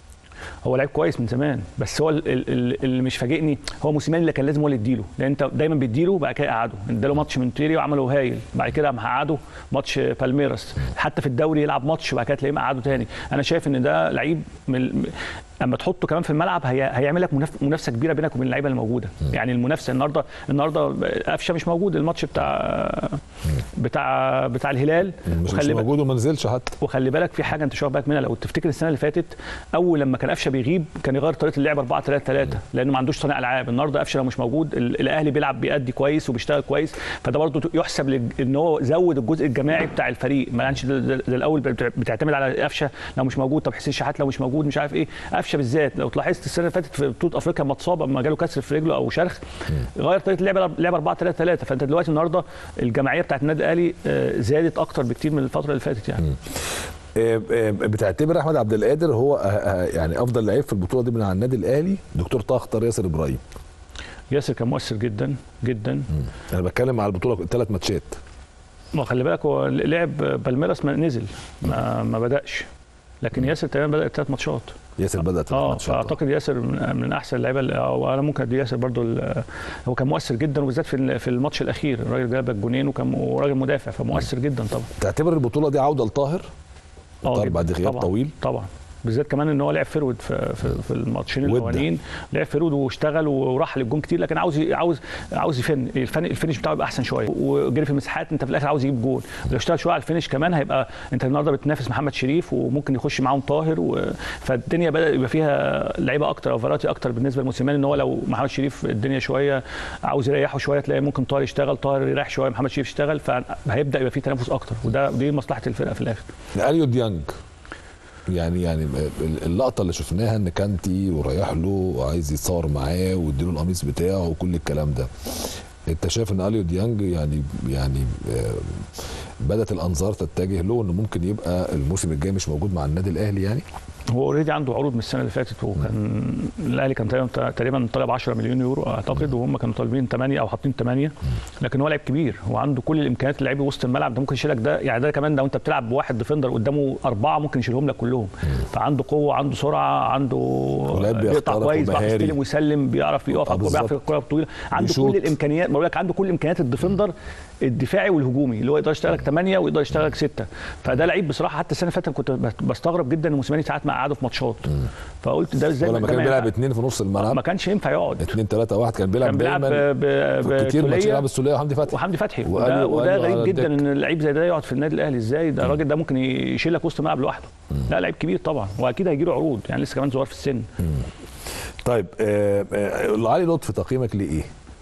هو لعيب كويس من زمان بس هو ال- ال- ال- اللي مش فاجئني هو موسيماني اللي كان لازم هو اللي يديله لان انت دايما بيديله بعد كده قعده اداله ماتش من تيري وعمله هايل بعد كده قام قعده ماتش بالميراس حتى في الدوري يلعب ماتش بعد كده تلاقيه مقعده تاني انا شايف ان ده لعيب من اما تحطه كمان في الملعب هي... هيعمل لك مناف- منافسه كبيره بينك وبين اللعيبه اللي موجوده يعني المنافسه النهارده النهارده قفشه مش موجود الماتش بتاع بتاع بتاع الهلال مش, مش وخلي بالك- موجود وما نزلش حتى وخلي بالك في حاجه انت مش واخد بالك منها لو تفتكر السنه اللي فاتت اول لما كان قفشه بيغيب كان يغير طريقه اللعب 4 3 3 لانه ما عندوش صانع العاب النهارده قفشه لو مش موجود ال- الاهلي بيلعب بيأدي كويس وبيشتغل كويس فده برضه يحسب لج- ان هو زود الجزء الجماعي بتاع الفريق ما كانش ده- ده- ده الاول بتع- بتعتمد على قفشه لو مش موجود طب حسين شحات لو مش موجود مش عارف ايه قفشه بالذات لو لاحظت السنه اللي فاتت في بطوله افريقيا لما اتصاب اما جاله كسر في رجله او شرخ غير طريقه اللعب لعب 4 3 3 فانت دلوقتي النهارده الجماعيه بتاعت النادي الاهلي آه، زادت اكتر بكتير من الفتره اللي فاتت يعني آه، آه، بتعتبر احمد عبد القادر هو آه، آه، يعني افضل لعيب في البطوله دي من على النادي الاهلي دكتور طه اختار ياسر ابراهيم ياسر كان مؤثر جدا جدا انا بتكلم على البطوله ثلاث ماتشات ما خلي بالك هو لعب بالميراس ما نزل ما, ما بداش لكن ياسر تقريبا بدا ثلاث ماتشات ياسر بدا ثلاث اه ماتشات فاعتقد ياسر من, من احسن اللعيبه اللي- او انا ممكن ادي ياسر برضو ال- هو كان مؤثر جدا وبالذات في ال- في الماتش الاخير الراجل جاب الجونين وكان وراجل مدافع فمؤثر جدا طبعا تعتبر البطوله دي عوده لطاهر طاهر جداً. بعد غياب طبعاً. طويل طبعا بالذات كمان ان هو لعب فيرود في في, في الماتشين وده. الاولانيين لعب فيرود واشتغل وراح للجون كتير لكن عاوز عاوز عاوز يفن الفن الفينش بتاعه يبقى احسن شويه وجري في المساحات انت في الاخر عاوز يجيب جول لو اشتغل شويه على الفينش كمان هيبقى انت النهارده بتنافس محمد شريف وممكن يخش معاهم طاهر و... فالدنيا بدا يبقى فيها لعيبه اكتر او فرايتي اكتر بالنسبه لموسيماني ان هو لو محمد شريف الدنيا شويه عاوز يريحه شويه تلاقي ممكن طاهر يشتغل طاهر يريح شويه محمد شريف يشتغل فهيبدا يبقى فيه تنافس اكتر وده دي مصلحه الفرقه في الاخر اليو ديانج يعني يعني اللقطه اللي شفناها ان كانتي ورايح له وعايز يتصور معاه ويديله القميص بتاعه وكل الكلام ده انت شايف ان اليو ديانج يعني يعني آه، بدات الانظار تتجه له انه ممكن يبقى الموسم الجاي مش موجود مع النادي الاهلي يعني هو اوريدي عنده عروض من السنه اللي فاتت وكان الاهلي كان تقريبا تقريبا طالب 10 مليون يورو اعتقد وهم كانوا طالبين 8 او حاطين 8 لكن هو لعيب كبير هو عنده كل الامكانيات اللعيب وسط الملعب ده ممكن يشيلك ده يعني ده كمان لو انت بتلعب بواحد ديفندر قدامه اربعه ممكن يشيلهم لك كلهم فعنده قوه عنده سرعه عنده ولعيب بيقطع بيخترق كويس بيعرف ومهاري. يستلم ويسلم بيعرف يقف آه، على الكورة، بيعرف بالظبط. الكوره الطويله عنده يشوط. كل الامكانيات بقول لك عنده كل امكانيات الديفندر الدفاعي والهجومي اللي هو يقدر يشتغلك 8 ويقدر يشتغلك 6 فده لعيب بصراحه حتى السنه اللي فاتت كنت بستغرب جدا ان موسيماني ساعات ما قعده في ماتشات فقلت ده ازاي ولما ده كان ما بيلعب ينفع- اثنين في نص ما الملعب كانش ينفع يقعد اثنين ثلاثة واحد كان بيلعب كان بيلعب دايما ب- ب- كتير ماتش بتولية يلعب السوليه وحمدي فتحي وحمدي فتحي وقال وده, له- وده وقال له غريب على جدا الدكة. ان اللعيب زي ده يقعد في النادي الاهلي ازاي ده الراجل ده ممكن يشيل لك وسط الملعب لوحده لا لعيب كبير طبعا واكيد هيجي له عروض يعني لسه كمان صغير في السن طيب آه، آه، علي لطفي تقييمك لايه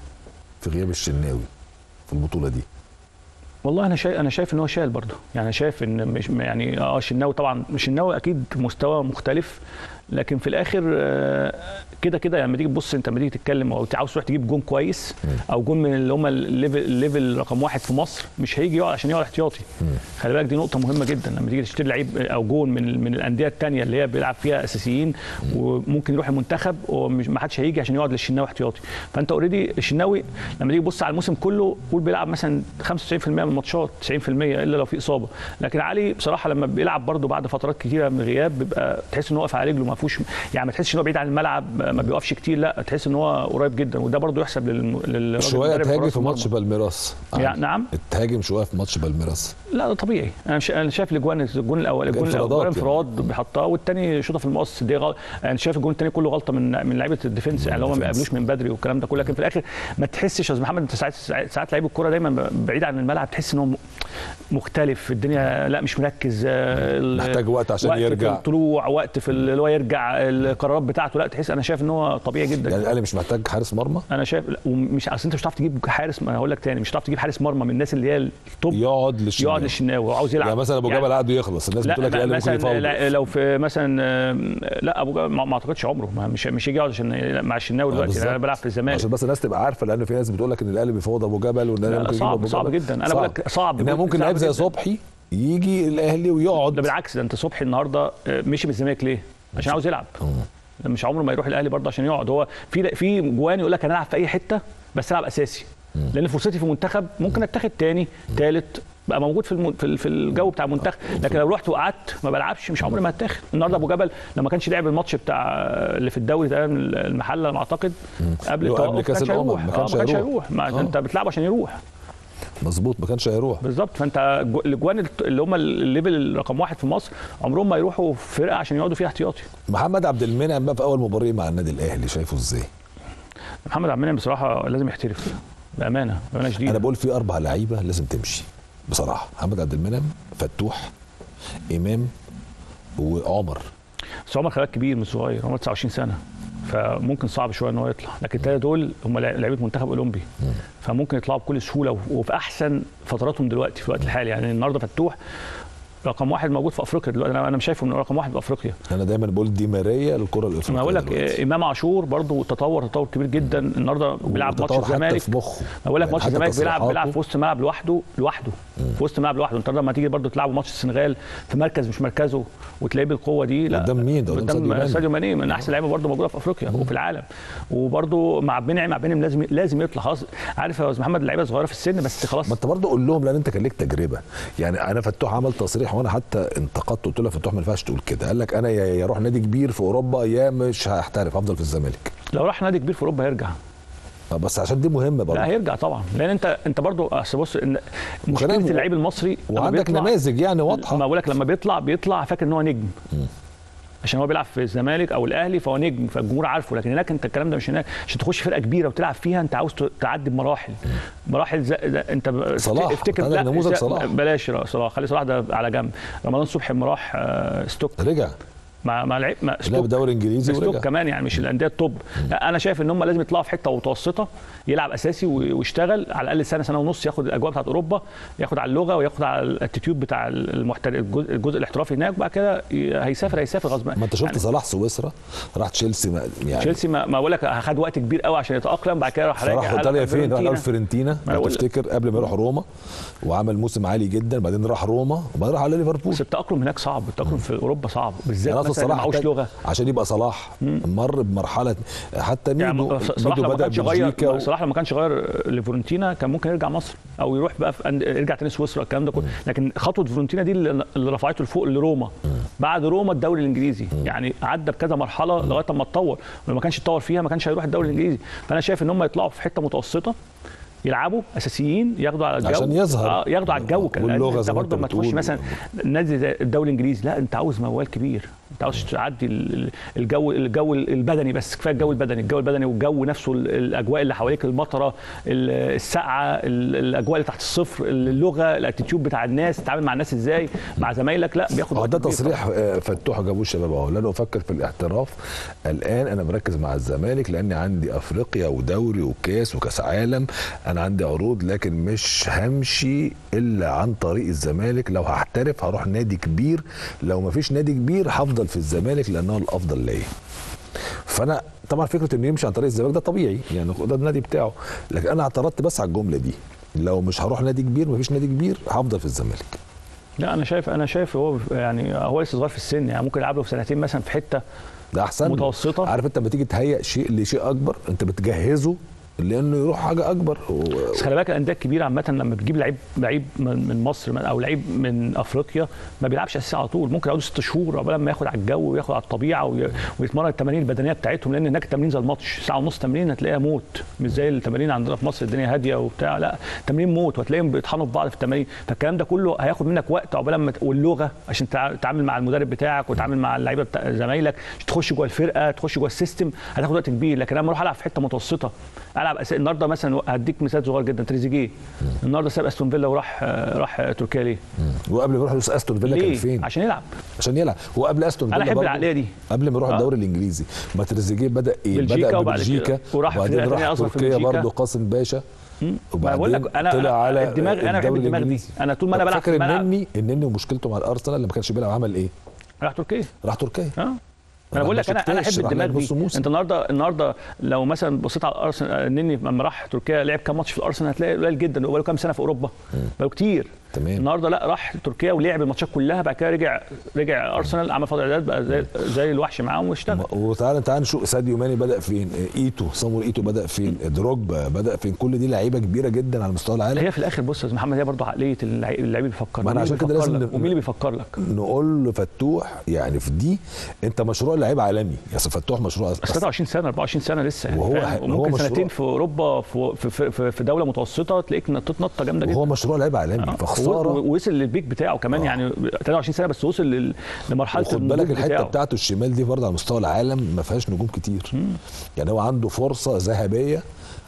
في غياب الشناوي في البطوله دي والله انا شايف انا شايف ان هو شايل برضه يعني شايف ان مش يعني اه الشناوي طبعا الشناوي اكيد مستوى مختلف لكن في الاخر آه، كده كده لما تيجي تبص انت لما تيجي تتكلم او عاوز تروح تجيب جون كويس او جون من اللي هم الليفل, الليفل رقم واحد في مصر مش هيجي يقعد عشان يقعد احتياطي خلي بالك دي نقطه مهمه جدا لما تيجي تشتري لعيب او جون من من الانديه الثانيه اللي هي بيلعب فيها اساسيين وممكن يروح المنتخب ومش ما حدش هيجي عشان يقعد للشناوي احتياطي فانت اوريدي الشناوي لما تيجي تبص على الموسم كله قول بيلعب مثلا 95% من الماتشات 90% الا لو في اصابه لكن علي بصراحه لما بيلعب برده بعد فترات كتيره من الغياب بيبقى تحس ان هو واقف على رجله ما فيهوش يعني ما تحسش ان هو بعيد عن الملعب ما بيقفش كتير لا تحس ان هو قريب جدا وده برده يحسب للم... للراجل شويه المدرب تهاجم حراس في ماتش المرمى. بالميراس يعني نعم تهاجم شويه في ماتش بالميراس لا ده طبيعي انا مش انا شايف الاجوان الجون الاول الجون انفرادات الاول يعني. انفراد بيحطها والثاني شوطه في المقص دي غلط انا شايف الجون الثاني كله غلطه من من لعيبه الديفنس يعني اللي هم ما الديفنس. بيقابلوش من بدري والكلام ده كله لكن في الاخر ما تحسش يا استاذ محمد انت ساعات ساعات لعيب الكوره دايما بعيد عن الملعب تحس ان هو م- مختلف الدنيا لا مش مركز آه، ال- محتاج وقت عشان وقت يرجع. في الطلوع وقت في اللي هو يرجع القرارات بتاعته لا تحس انا شايف ان هو طبيعي جدا يعني الاهلي مش محتاج حارس مرمى انا شايف لا، ومش اصل انت مش هتعرف تجيب حارس ما هقول لك تاني مش هتعرف تجيب حارس مرمى من الناس اللي هي التوب يقعد للشناوي يقعد للشناوي وعاوز يلعب يعني مثلا ابو جبل عقده يخلص الناس بتقول لك لا الاهلي ممكن مثلا يفاوض لا- لو في مثلا آم، لا ابو جبل ما ما اعتقدش عمره ما مش مش يجي يقعد عشان مع الشناوي دلوقتي بالظبط. انا بلعب في الزمالك عشان بس الناس تبقى عارفه لان في ناس بتقول لك ان الاهلي بيفاوض ابو جبل وان الاهلي لا، ممكن يجيب صعب- ابو صعب جبل جدا. أنا بقول لك صعب انها جدا، ممكن صعب لعيب زي جدا. صبحي يجي الاهلي ويقعد ده بالعكس ده انت صبحي النهارده آه، مشي من الزمالك ليه؟ عشان عاوز يلعب ده مش عمره ما يروح الاهلي برضه عشان يقعد هو في في جوان يقول لك انا العب في اي حته بس العب اساسي لان فرصتي في المنتخب ممكن اتاخد تاني تالت بقى موجود في الم... في ال- في الجو بتاع المنتخب لكن لو رحت وقعدت ما بلعبش مش عمري ما هتاخد النهارده ابو جبل لما كانش لعب الماتش بتاع اللي في الدوري تقريبا المحله انا اعتقد قبل اللي هو التوقف قبل كأس كانش الأمم، هيروح. ما آه، كانش ما كانش هيروح. هيروح ما آه. انت بتلعب عشان يروح مظبوط ما كانش هيروح بالظبط فانت جو- الاجوان اللي هم الليفل رقم واحد في مصر عمرهم ما يروحوا في فرقه عشان يقعدوا فيها احتياطي محمد عبد المنعم بقى في اول مباراه مع النادي الاهلي شايفه ازاي محمد عبد المنعم بصراحه لازم يحترف بامانه بامانه شديده انا بقول في اربع لعيبه لازم تمشي بصراحه محمد عبد المنعم فتوح امام وعمر بس عمر خلاك كبير مش صغير عمر 29 سنه فممكن صعب شويه ان هو يطلع لكن الثلاثه دول هم لع- لعيبه منتخب اولمبي فممكن يطلعوا بكل سهوله و- وفي احسن فتراتهم دلوقتي في الوقت الحالي يعني النهارده فتوح رقم واحد موجود في افريقيا دلوقتي انا انا مش شايفه من رقم واحد في افريقيا انا دايما بقول دي ماريا للكره الافريقيه انا بقول لك دلوقتي. آه، امام عاشور برضه تطور تطور كبير جدا النهارده بيلعب ماتش وتطور حتى الزمالك في مخه انا بقول لك يعني ماتش حتى الزمالك بيلعب تصريحاته. بيلعب في وسط الملعب لوحده لوحده في وسط الملعب لوحده انت لما تيجي برضه تلعبوا ماتش السنغال في مركز مش مركزه وتلاقيه بالقوه دي لا قدام مين ده؟ قدام ساديو قدام ماني. ساديو ماني من احسن لعيبه برضه موجوده في افريقيا وفي العالم وبرضه مع بنعم مع بنعم لازم لازم يطلع خلاص عارف يا استاذ محمد اللعيبه صغيره في السن بس خلاص ما انت برضه قول لهم لان انت كان ليك تجربه يعني انا فتوح عمل تصريح وانا حتى انتقدت قلت له يا فتوح ما ينفعش تقول كده قال لك انا يا يا اروح نادي كبير في اوروبا يا مش هحترف هفضل في الزمالك لو راح نادي كبير في اوروبا هيرجع بس عشان دي مهمه لا برضه هيرجع طبعا لان انت انت برضه اصل بص إن مشكله وكمان- اللعيب المصري لما وعندك بيطلع- نماذج يعني ما واضحه بقول لك لما بيطلع بيطلع فاكر ان هو نجم عشان هو بيلعب في الزمالك او الاهلي فهو نجم فالجمهور عارفه لكن هناك انت الكلام ده مش هناك عشان تخش فرقه كبيره وتلعب فيها انت عاوز ت- تعدي بمراحل مراحل زي زي انت ب- صلاح، افتكر عندك نموذج زي- صلاح. بلاش صلاح خلي صلاح ده على جنب رمضان صبحي لما راح آه، ستوك رجع مع مع لعيب مع لعب ستوك دوري انجليزي ستوك ورجع كمان يعني مش الانديه التوب لا انا شايف ان هم لازم يطلعوا في حته متوسطه يلعب اساسي وي- ويشتغل على الاقل سنه سنه ونص ياخد الاجواء بتاعت اوروبا ياخد على اللغه وياخد على الاتيتيود بتاع المحترف الجزء, الجزء الاحترافي هناك وبعد كده ي- هيسافر هيسافر غصب ما انت شفت صلاح سويسرا راح تشيلسي ما- يعني تشيلسي ما ما بقول لك خد وقت كبير قوي عشان يتاقلم بعد كده راح راجع راح قال ايطاليا لك فين؟ راح فيورنتينا. الاول فيرنتينا أنا لو بقول لك. تفتكر قبل ما يروح روما وعمل موسم عالي جدا بعدين راح روما وبعدين راح على ليفربول بس التاقلم هناك صعب التاقلم في اوروبا صعب بالذات يعني اقصد مثلا اللي صلاح معهوش احتاج- لغه عشان يبقى صلاح مر بمرحله حتى ميدو يعني صلاح ميدو لما بدا كانش غير بلجيكا و... صلاح لما كانش غير لفورنتينا كان ممكن يرجع مصر او يروح بقى في أند- يرجع تاني سويسرا الكلام ده كله لكن خطوه فورنتينا دي اللي اللي رفعته لفوق لروما بعد روما الدوري الانجليزي يعني عدى بكذا مرحله لغايه ما اتطور ولو ما كانش اتطور فيها ما كانش هيروح الدوري الانجليزي فانا شايف ان هم يطلعوا في حته متوسطه يلعبوا اساسيين ياخدوا على الجو عشان يظهر. اه ياخدوا على الجو كان واللغة انت زي ما برضه انت ما تخش بتقول. مثلا نادي زي الدوري الانجليزي لا انت عاوز موال كبير انت عاوز تعدي ال- ال- الجو الجو البدني بس كفايه الجو البدني الجو البدني والجو نفسه ال- الاجواء اللي حواليك المطره ال- السقعه ال- الاجواء اللي تحت الصفر اللغه الاتيتيود بتاع الناس تتعامل مع الناس ازاي مع زمايلك لا بياخد هو وقت ده كبير تصريح آه، فتوح جابوه الشباب اهو لا انا افكر في الاحتراف الان انا مركز مع الزمالك لاني عندي افريقيا ودوري وكاس وكاس عالم انا عندي عروض لكن مش همشي الا عن طريق الزمالك لو هحترف هروح نادي كبير لو ما فيش نادي كبير هفضل في الزمالك لانه الافضل ليا فانا طبعا فكره انه يمشي عن طريق الزمالك ده طبيعي يعني ده النادي بتاعه لكن انا اعترضت بس على الجمله دي لو مش هروح نادي كبير مفيش نادي كبير هفضل في الزمالك لا انا شايف انا شايف هو يعني هو لسه صغير في السن يعني ممكن يلعب له في سنتين مثلا في حته ده احسن له. متوسطة. عارف انت لما تيجي تهيئ شيء لشيء اكبر انت بتجهزه لانه يروح حاجه اكبر و... بس خلي بالك الانديه الكبيره عامه لما بتجيب لعيب لعيب من من مصر من- او لعيب من افريقيا ما بيلعبش اساسي على طول ممكن يقعدوا ست شهور قبل ما ياخد على الجو وياخد على الطبيعه وي- ويتمرن التمارين البدنيه بتاعتهم لان هناك التمرين زي الماتش ساعه ونص تمرين هتلاقيها موت مش زي التمارين عندنا في مصر الدنيا هاديه وبتاع لا تمرين موت وهتلاقيهم بيطحنوا في بعض في التمارين فالكلام ده كله هياخد منك وقت عقبال ما ت- واللغه عشان تع- تتعامل مع المدرب بتاعك وتتعامل مع اللعيبه بتاع زمايلك عشان تخش جوه الفرقه تخش جوه السيستم هتاخد وقت كبير لكن انا لما اروح العب في حته متوسطه العب أس... النهارده مثلا هديك مثال صغير جدا تريزيجيه النهارده ساب استون فيلا وراح آه، راح تركيا ليه؟ وقبل ما يروح استون فيلا كان ليه؟ فين عشان يلعب عشان يلعب هو قبل استون فيلا انا احب برضه العقليه دي قبل ما يروح آه. الدوري الانجليزي ما تريزيجيه بدا ايه بلجيكا بدا وبعد ببلجيكا كده وراح في وبعدين فرقة تانية راح أصغر في تركيا بلجيكا. برضه قاسم باشا ما وبعدين بقول لك انا طلع على الدماغ انا بحب الدوري الدماغ دي الإنجليزي. انا طول ما انا طب بلعب في فاكر الملعب النني النني ومشكلته مع الارسنال لما كانش بيلعب عمل ايه؟ راح تركيا راح تركيا اه انا بقول لك انا انا شفتهاش، احب راح الدماغ لعب دي نص موسم. انت النهارده النهارده لو مثلا بصيت على الارسنال النني لما راح تركيا لعب كام ماتش في الارسنال هتلاقي قليل جدا بقاله كام سنه في اوروبا بقاله كتير تمام. النهارده لا راح تركيا ولعب الماتشات كلها بعد كده رجع رجع ارسنال عمل فتره اعداد بقى زي, زي الوحش معاهم واشتغل وتعالى تعالى نشوف ساديو ماني بدا فين ايتو صامويل ايتو بدا فين دروجبا بدا فين كل دي لعيبه كبيره جدا على مستوى العالم هي في الاخر بص يا أستاذ محمد هي برضه عقليه اللعيب اللعيب اللي بيفكر ما أنا مين عشان كده بيفكر لازم لك؟ نب- ومين اللي بيفكر لك نقول لفتوح يعني في دي انت مشروع لعيب عالمي يا أصل فتوح مشروع بس 23 سنه 24 سنه لسه يعني وهو فاهم؟ ح- وممكن هو مشروع. سنتين في اوروبا في في, في, في دوله متوسطه تلاقيك نطيت نطه جامده جدا وهو مشروع لعيب عالمي آه. فخساره و- ووصل للبيك بتاعه كمان يعني 23 سنه بس وصل لل- لمرحله وخد بالك النضوج الحته بتاعه. بتاعته الشمال دي برضه على مستوى العالم ما فيهاش نجوم كتير يعني هو عنده فرصه ذهبيه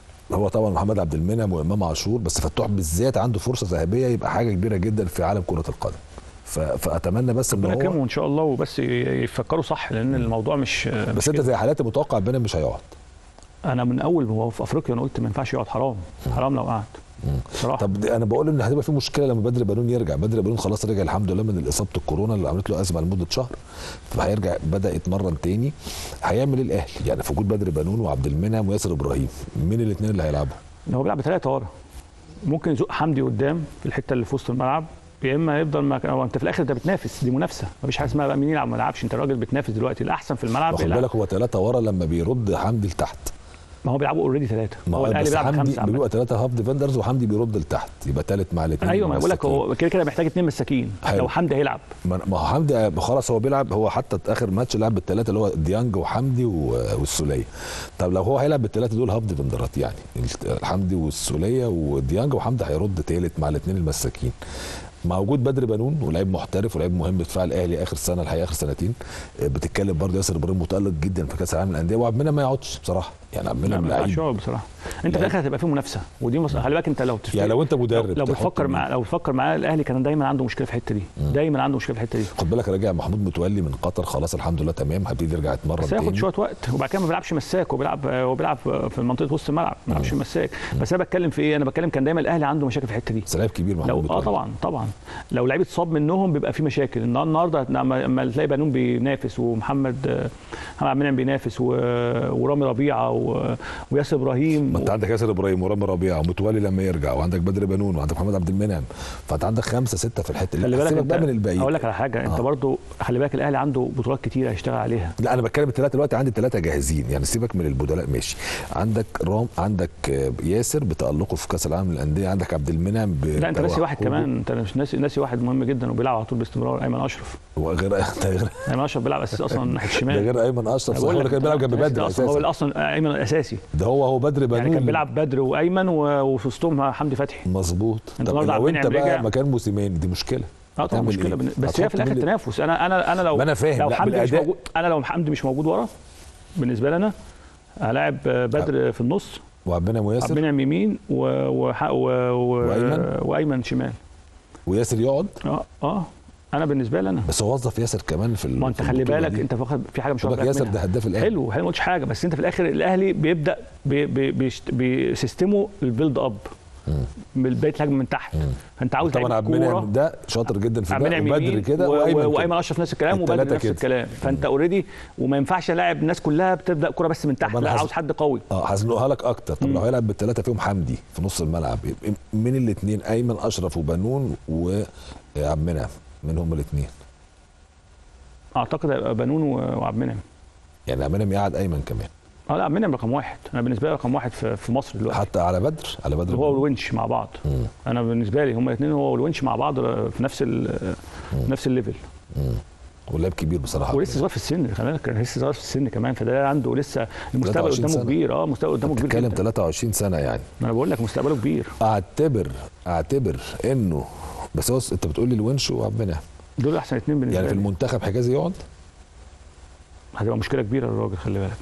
هو طبعا محمد عبد المنعم وامام عاشور بس فتوح بالذات عنده فرصه ذهبيه يبقى حاجه كبيره جدا في عالم كره القدم ف... فاتمنى بس ان ربنا هو يكرمه ان شاء الله وبس ي- يفكروا صح لان الموضوع مش بس انت زي حالاتي متوقع بنا مش هيقعد انا من اول هو في افريقيا انا قلت ما ينفعش يقعد حرام حرام لو قعد بصراحه طب دي- انا بقول ان هتبقى في مشكله لما بدر بنون يرجع بدر بنون خلاص رجع الحمد لله من اصابه الكورونا اللي عملت له ازمه لمده شهر فهيرجع بدا يتمرن تاني هيعمل ايه الاهلي يعني في وجود بدر بنون وعبد المنعم وياسر ابراهيم مين الاثنين اللي هيلعبوا هو بيلعب بثلاثه ورا ممكن يزق حمدي قدام في الحته اللي في وسط الملعب يا اما يفضل ما هو انت في الاخر انت بتنافس دي منافسه مفيش حاجه اسمها بقى مين يلعب ما يلعبش انت راجل بتنافس دلوقتي الاحسن في الملعب واخد بيلعب. بالك هو ثلاثه ورا لما بيرد حمدي لتحت ما هو بيلعبوا اوريدي ثلاثه ما هو هو الاهلي بس بيلعب حمدي خمسه عامة. بيبقى ثلاثه هاف ديفندرز وحمدي بيرد لتحت يبقى ثالث مع الاثنين ايوه ما أنا بقول لك هو كده كده محتاج اثنين مساكين حلو. لو حمدي هيلعب ما ما هو حمدي خلاص هو بيلعب هو حتى اخر ماتش لعب بالثلاثه اللي هو ديانج وحمدي و- والسوليه طب لو هو هيلعب بالثلاثه دول هاف ديفندرات يعني الحمدي والسوليه وديانج وحمدي هيرد ثالث مع الاثنين المساكين مع وجود بدر بنون ولاعيب محترف ولاعيب مهم في دفاع الاهلي اخر سنه الحقيقه اخر سنتين آه، بتتكلم برضه ياسر ابراهيم متالق جدا في كاس العالم للانديه وعبد المنعم ما يقعدش بصراحه يعني عبد لا المنعم ما لعيب ينفعش يقعد بصراحه انت في الاخر هتبقى في منافسه ودي مص... خلي بالك انت لو تفتكر يعني لو انت مدرب لو, لو تحط بتفكر مين؟ مع لو بتفكر معاه الاهلي كان دايما عنده مشكله في الحته دي دايما عنده مشكله في الحته دي خد بالك راجع محمود متولي من قطر خلاص الحمد لله تمام هيبتدي يرجع يتمرن بس هياخد تاني شويه وقت وبعد كده ما بيلعبش مساك وبيلعب هو بيلعب في منطقه وسط الملعب ما بيلعبش مساك بس انا بتكلم في ايه انا بتكلم كان دايما الاهلي عنده مشاكل في الحته دي بس لعيب كبير محمود لو اه متولي طبعا طبعا لو لعيب اتصاب منهم بيبقى في مشاكل النهار- النهارده لما لما تلاقي بنون بينافس ومحمد آه، محمد عبد المنعم بينافس و- ورامي ربيعه و... وياسر ابراهيم ما انت عندك ياسر ابراهيم ورامي ربيعه ومتولي لما يرجع وعندك بدر بنون وعندك محمد عبد المنعم فانت عندك خمسه سته في الحته خلي بالك سيبك انت بقى من الباقيين اقول لك على حاجه انت آه. برضو خلي بالك الاهلي عنده بطولات كتير هيشتغل عليها لا انا بتكلم الثلاثه دلوقتي عندي ثلاثه جاهزين يعني سيبك من البدلاء ماشي عندك رام عندك آه، ياسر بتالقه في كاس العالم للانديه عندك عبد المنعم ب- لا انت ناسي واحد بتوحده. كمان انت مش ناسي ناسي واحد مهم جدا وبيلعب على طول باستمرار ايمن اشرف وغير ده غير ايمن اشرف بيلعب اساسي اصلا ناحيه ده الشمال غير ايمن اشرف صح بقول هو لك اللي كان بيلعب جنب ناسي بدر اصلا هو اساسا اصلا ايمن اساسي ده هو هو بدر بنون يعني كان بيلعب بدر وايمن و- وفي وسطهم حمدي فتحي مظبوط انت طب النهارده لو عبد انت المنعم بقى رجع. مكان موسيماني دي مشكله اه طبعا هتعمل مشكله إيه؟ بن- بس هي في هتحط الاخر مين- تنافس انا انا انا لو ما أنا فاهم، لو لا، حمدي مش بالأداء. موجود انا لو حمدي مش موجود ورا بالنسبه لي انا هلاعب بدر في النص وعبد المنعم عبد وياسر المنعم يمين و... و... و... و... وأيمن؟ وايمن شمال وياسر يقعد اه اه انا بالنسبه لي انا بس هو وظف ياسر كمان في ال- ما انت في خلي البطولة بالك دي. انت واخد في حاجه مش خد واخد بالك بالك ياسر منها. ده هداف الاهلي حلو حلو ما قلتش حاجه بس انت في الاخر الاهلي بيبدا بي بي بيشت- بسيستمه البيلد اب من بدايه الهجمه من تحت فانت عاوز طبعا لعيب عبد كورة. المنعم ده شاطر جدا في عبد ده المنعم وبدر يمين كده و- وايمن و- كده. وايمن اشرف نفس الكلام وبدر التلاتة نفس كده. الكلام فانت اوريدي وما ينفعش لاعب الناس كلها بتبدا كوره بس من تحت أنا لا حاسس- عاوز حد قوي اه هزنقها لك اكتر طب لو هيلعب بالثلاثه فيهم حمدي في نص الملعب يبقى مين الاثنين ايمن اشرف وبنون وعبد المنعم مين هم الاثنين اعتقد هيبقى بنون و- وعبد المنعم يعني عبد المنعم يقعد ايمن كمان اه لا عبد المنعم رقم واحد انا بالنسبه لي رقم واحد في, في مصر دلوقتي حتى على بدر على بدر هو بنون. والونش مع بعض انا بالنسبه لي هما الاثنين هو والونش مع بعض في نفس ال نفس الليفل ولاعب كبير بصراحه ولسه صغير في السن خلي بالك لسه صغير في السن كمان فده عنده لسه المستقبل 23 قدامه سنة. كبير اه المستقبل قدامه كبير بتتكلم جدا 23 سنه يعني ما انا بقول لك مستقبله كبير اعتبر اعتبر انه بس هو انت بتقول لي الونش وعبد المنعم دول احسن اثنين بالنسبه يعني في لي المنتخب حجازي يقعد هتبقى مشكله كبيره للراجل خلي بالك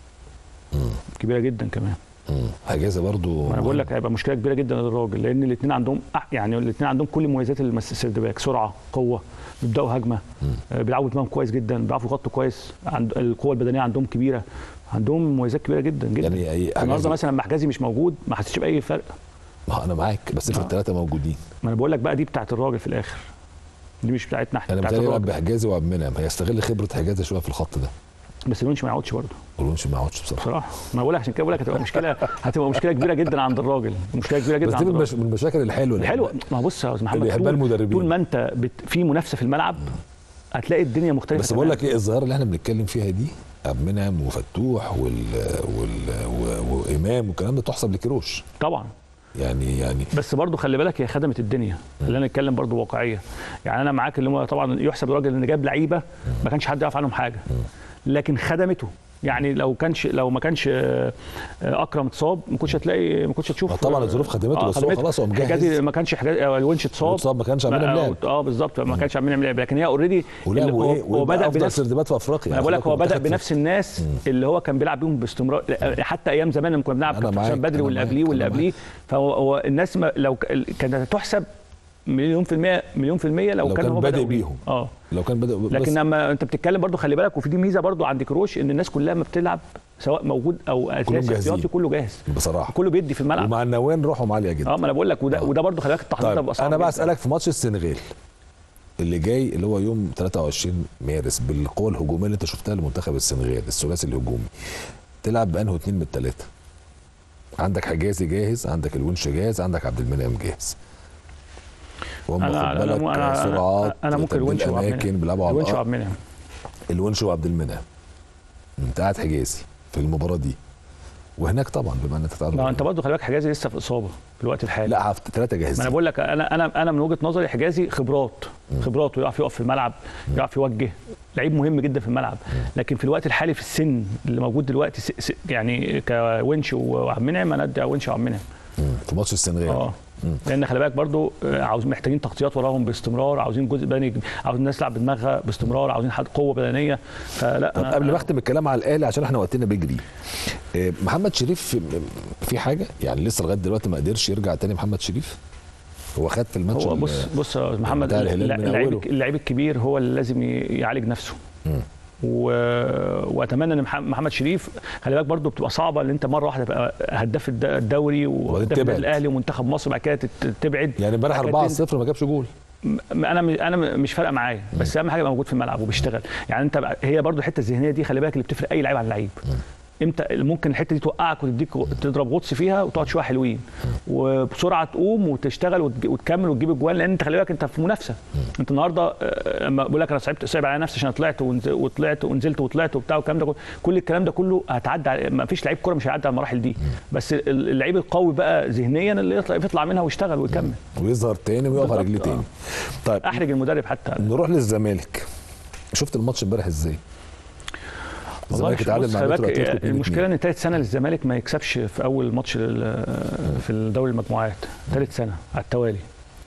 كبيره جدا كمان مم. حجازي برضو ما انا بقول لك هيبقى مشكله كبيره جدا للراجل لان الاثنين عندهم أح- يعني الاثنين عندهم كل مميزات المس- السيرد باك سرعه قوه بيبداوا هجمه آه، بيلعبوا دماغهم كويس جدا بيعرفوا يغطوا كويس عند القوه البدنيه عندهم كبيره عندهم مميزات كبيره جدا جدا يعني اي النهارده حجازي مثلا لما حجازي مش موجود ما حسيتش باي فرق ما انا معاك بس في آه. الثلاثه موجودين ما انا بقول لك بقى دي بتاعت الراجل في الاخر دي مش بتاعتنا احنا انا بتاعت متهيألي يلعب الراجل بحجازي وعبد المنعم هيستغل خبره حجازي شويه في الخط ده بس الونش ما يقعدش برضه والونش ما يقعدش بصراحه بصراحه ما بقول لك عشان كده بقول لك هتبقى مشكله هتبقى مشكله كبيره جدا عند الراجل مشكله كبيره جدا بس دي عند من الراجل المش- من المشاكل الحلوه اللي حلو ما هو بص يا استاذ محمد اللي يحبها طول- المدربين. طول ما انت بت... في منافسه في الملعب هتلاقي الدنيا مختلفه بس بقول تماماً. لك ايه الظاهره اللي احنا بنتكلم فيها دي عبد المنعم وفتوح وال... وال... و... وامام والكلام ده تحسب لكيروش طبعا يعني يعني بس برضه خلي بالك هي خدمت الدنيا خلينا نتكلم برضه واقعيه يعني انا معاك اللي هو طبعا يحسب الراجل ان جاب لعيبه ما كانش حد يعرف عنهم حاجه لكن خدمته يعني لو كانش لو ما كانش آه، آه، اكرم اتصاب ما كنتش هتلاقي ما كنتش هتشوف ما طبعا الظروف خدمته، بس هو خلاص هو مجهز. حجازي ما كانش حجازي آه، الونش اتصاب اتصاب ما كانش عامل ما- لعب اه بالظبط ما كانش عاملين لعب لكن هي اوريدي ولعب هو, وايه هو بدا افضل بنفس سردبات في افريقيا انا بقول لك هو بدا منتخب بنفس الناس اللي هو كان بيلعب بيهم باستمرار حتى ايام زمان لما كنا بنلعب أنا كان معاك، حسام بدري أنا واللي معاك، قبليه واللي أنا قبليه فهو هو الناس ما لو ك- كانت هتحسب مليون في المية مليون في المية لو, لو كان, كان هو بادئ بدأ بيهم. اه لو كان بدا بس لكن لما انت بتتكلم برضو خلي بالك وفي دي ميزه برضو عند كروش ان الناس كلها ما بتلعب سواء موجود او اساسي جاهزين. احتياطي كله جاهز بصراحه كله بيدي في الملعب ومع النوان روحهم عاليه جدا اه ما انا بقول لك وده آه. وده برضو خلي بالك التحضير ده طيب بيبقى صعب انا بقى جداً. اسالك في ماتش السنغال اللي جاي اللي هو يوم 23 مارس بالقوه الهجوميه اللي انت شفتها لمنتخب السنغال الثلاثي الهجومي تلعب بانه اتنين من الثلاثه عندك حجازي جاهز عندك الونش جاهز عندك عبد المنعم جاهز وهم انا خد انا بالك مو- انا سرعات انا ممكن تبديل الونش وعبد اماكن المنعم بيلعبوا على الونش الأرض. وعبد المنعم الونش وعبد المنعم انت قاعد حجازي في المباراه دي وهناك طبعا بما ان انت تعرف ما انت برضو خلي بالك حجازي لسه في اصابه في الوقت الحالي لا ثلاثه ما انا جاهزين بقول لك انا انا انا من وجهه نظري حجازي خبرات خبرات ويعرف يقف في الملعب يعرف يوجه لعيب مهم جدا في الملعب لكن في الوقت الحالي في السن اللي موجود دلوقتي س- س- يعني كونش وعبد المنعم انا ادي ونش وعبد المنعم مم. في ماتش السنغال اه لان خلي بالك برضو آه، عاوز محتاجين تغطيات وراهم باستمرار عاوزين جزء بدني عاوزين الناس تلعب بدماغها باستمرار عاوزين حد قوه بدنيه فلا طب أنا- قبل ما أنا- اختم الكلام على الاهلي عشان احنا وقتنا بيجري آه، محمد شريف في- في حاجه يعني لسه لغايه دلوقتي ما قدرش يرجع تاني محمد شريف هو خد في الماتش هو ال- بص بص يا محمد بتاع الهلال من اللعيب أوله. اللعيب الكبير هو اللي لازم ي- يعالج نفسه مم. و... واتمنى ان مح- محمد شريف خلي بالك برضه بتبقى صعبه ان انت مره واحده تبقى هداف الد- الدوري وهداف تبعد. النادي الاهلي ومنتخب مصر بعد كده تت- تبعد يعني امبارح بعد 4 كده 0 ما جابش جول م- انا م- انا م- مش فارقه معايا بس اهم حاجه يبقى موجود في الملعب وبيشتغل يعني انت بقى- هي برضو الحته الذهنيه دي خلي بالك اللي بتفرق اي لعيب عن لعيب امتى ممكن الحته دي توقعك وتديك تضرب غطس فيها وتقعد شويه حلوين وبسرعه تقوم وتشتغل وتج- وتكمل وتجيب اجوان لان انت خلي بالك انت في منافسه انت النهارده آه، لما بقول لك انا صعبت صعب على نفسي عشان طلعت ونز- وطلعت ونزلت وطلعت وبتاع والكلام ده كله كل الكلام ده كله هتعدي على- ما فيش لعيب كوره مش هيعدي على المراحل دي بس ال- اللعيب القوي بقى ذهنيا اللي يطلع يطلع منها ويشتغل ويكمل ويظهر تاني ويقف على رجليه بالظبط، تاني طيب احرج المدرب حتى نروح للزمالك شفت الماتش امبارح ازاي؟ الزمالك والله اتعادل بص مع خلي بيترو بالك اتلتيكو 2-2. المشكله ان ثالث سنه للزمالك ما يكسبش في اول ماتش لل- في الدوري المجموعات ثالث سنه على التوالي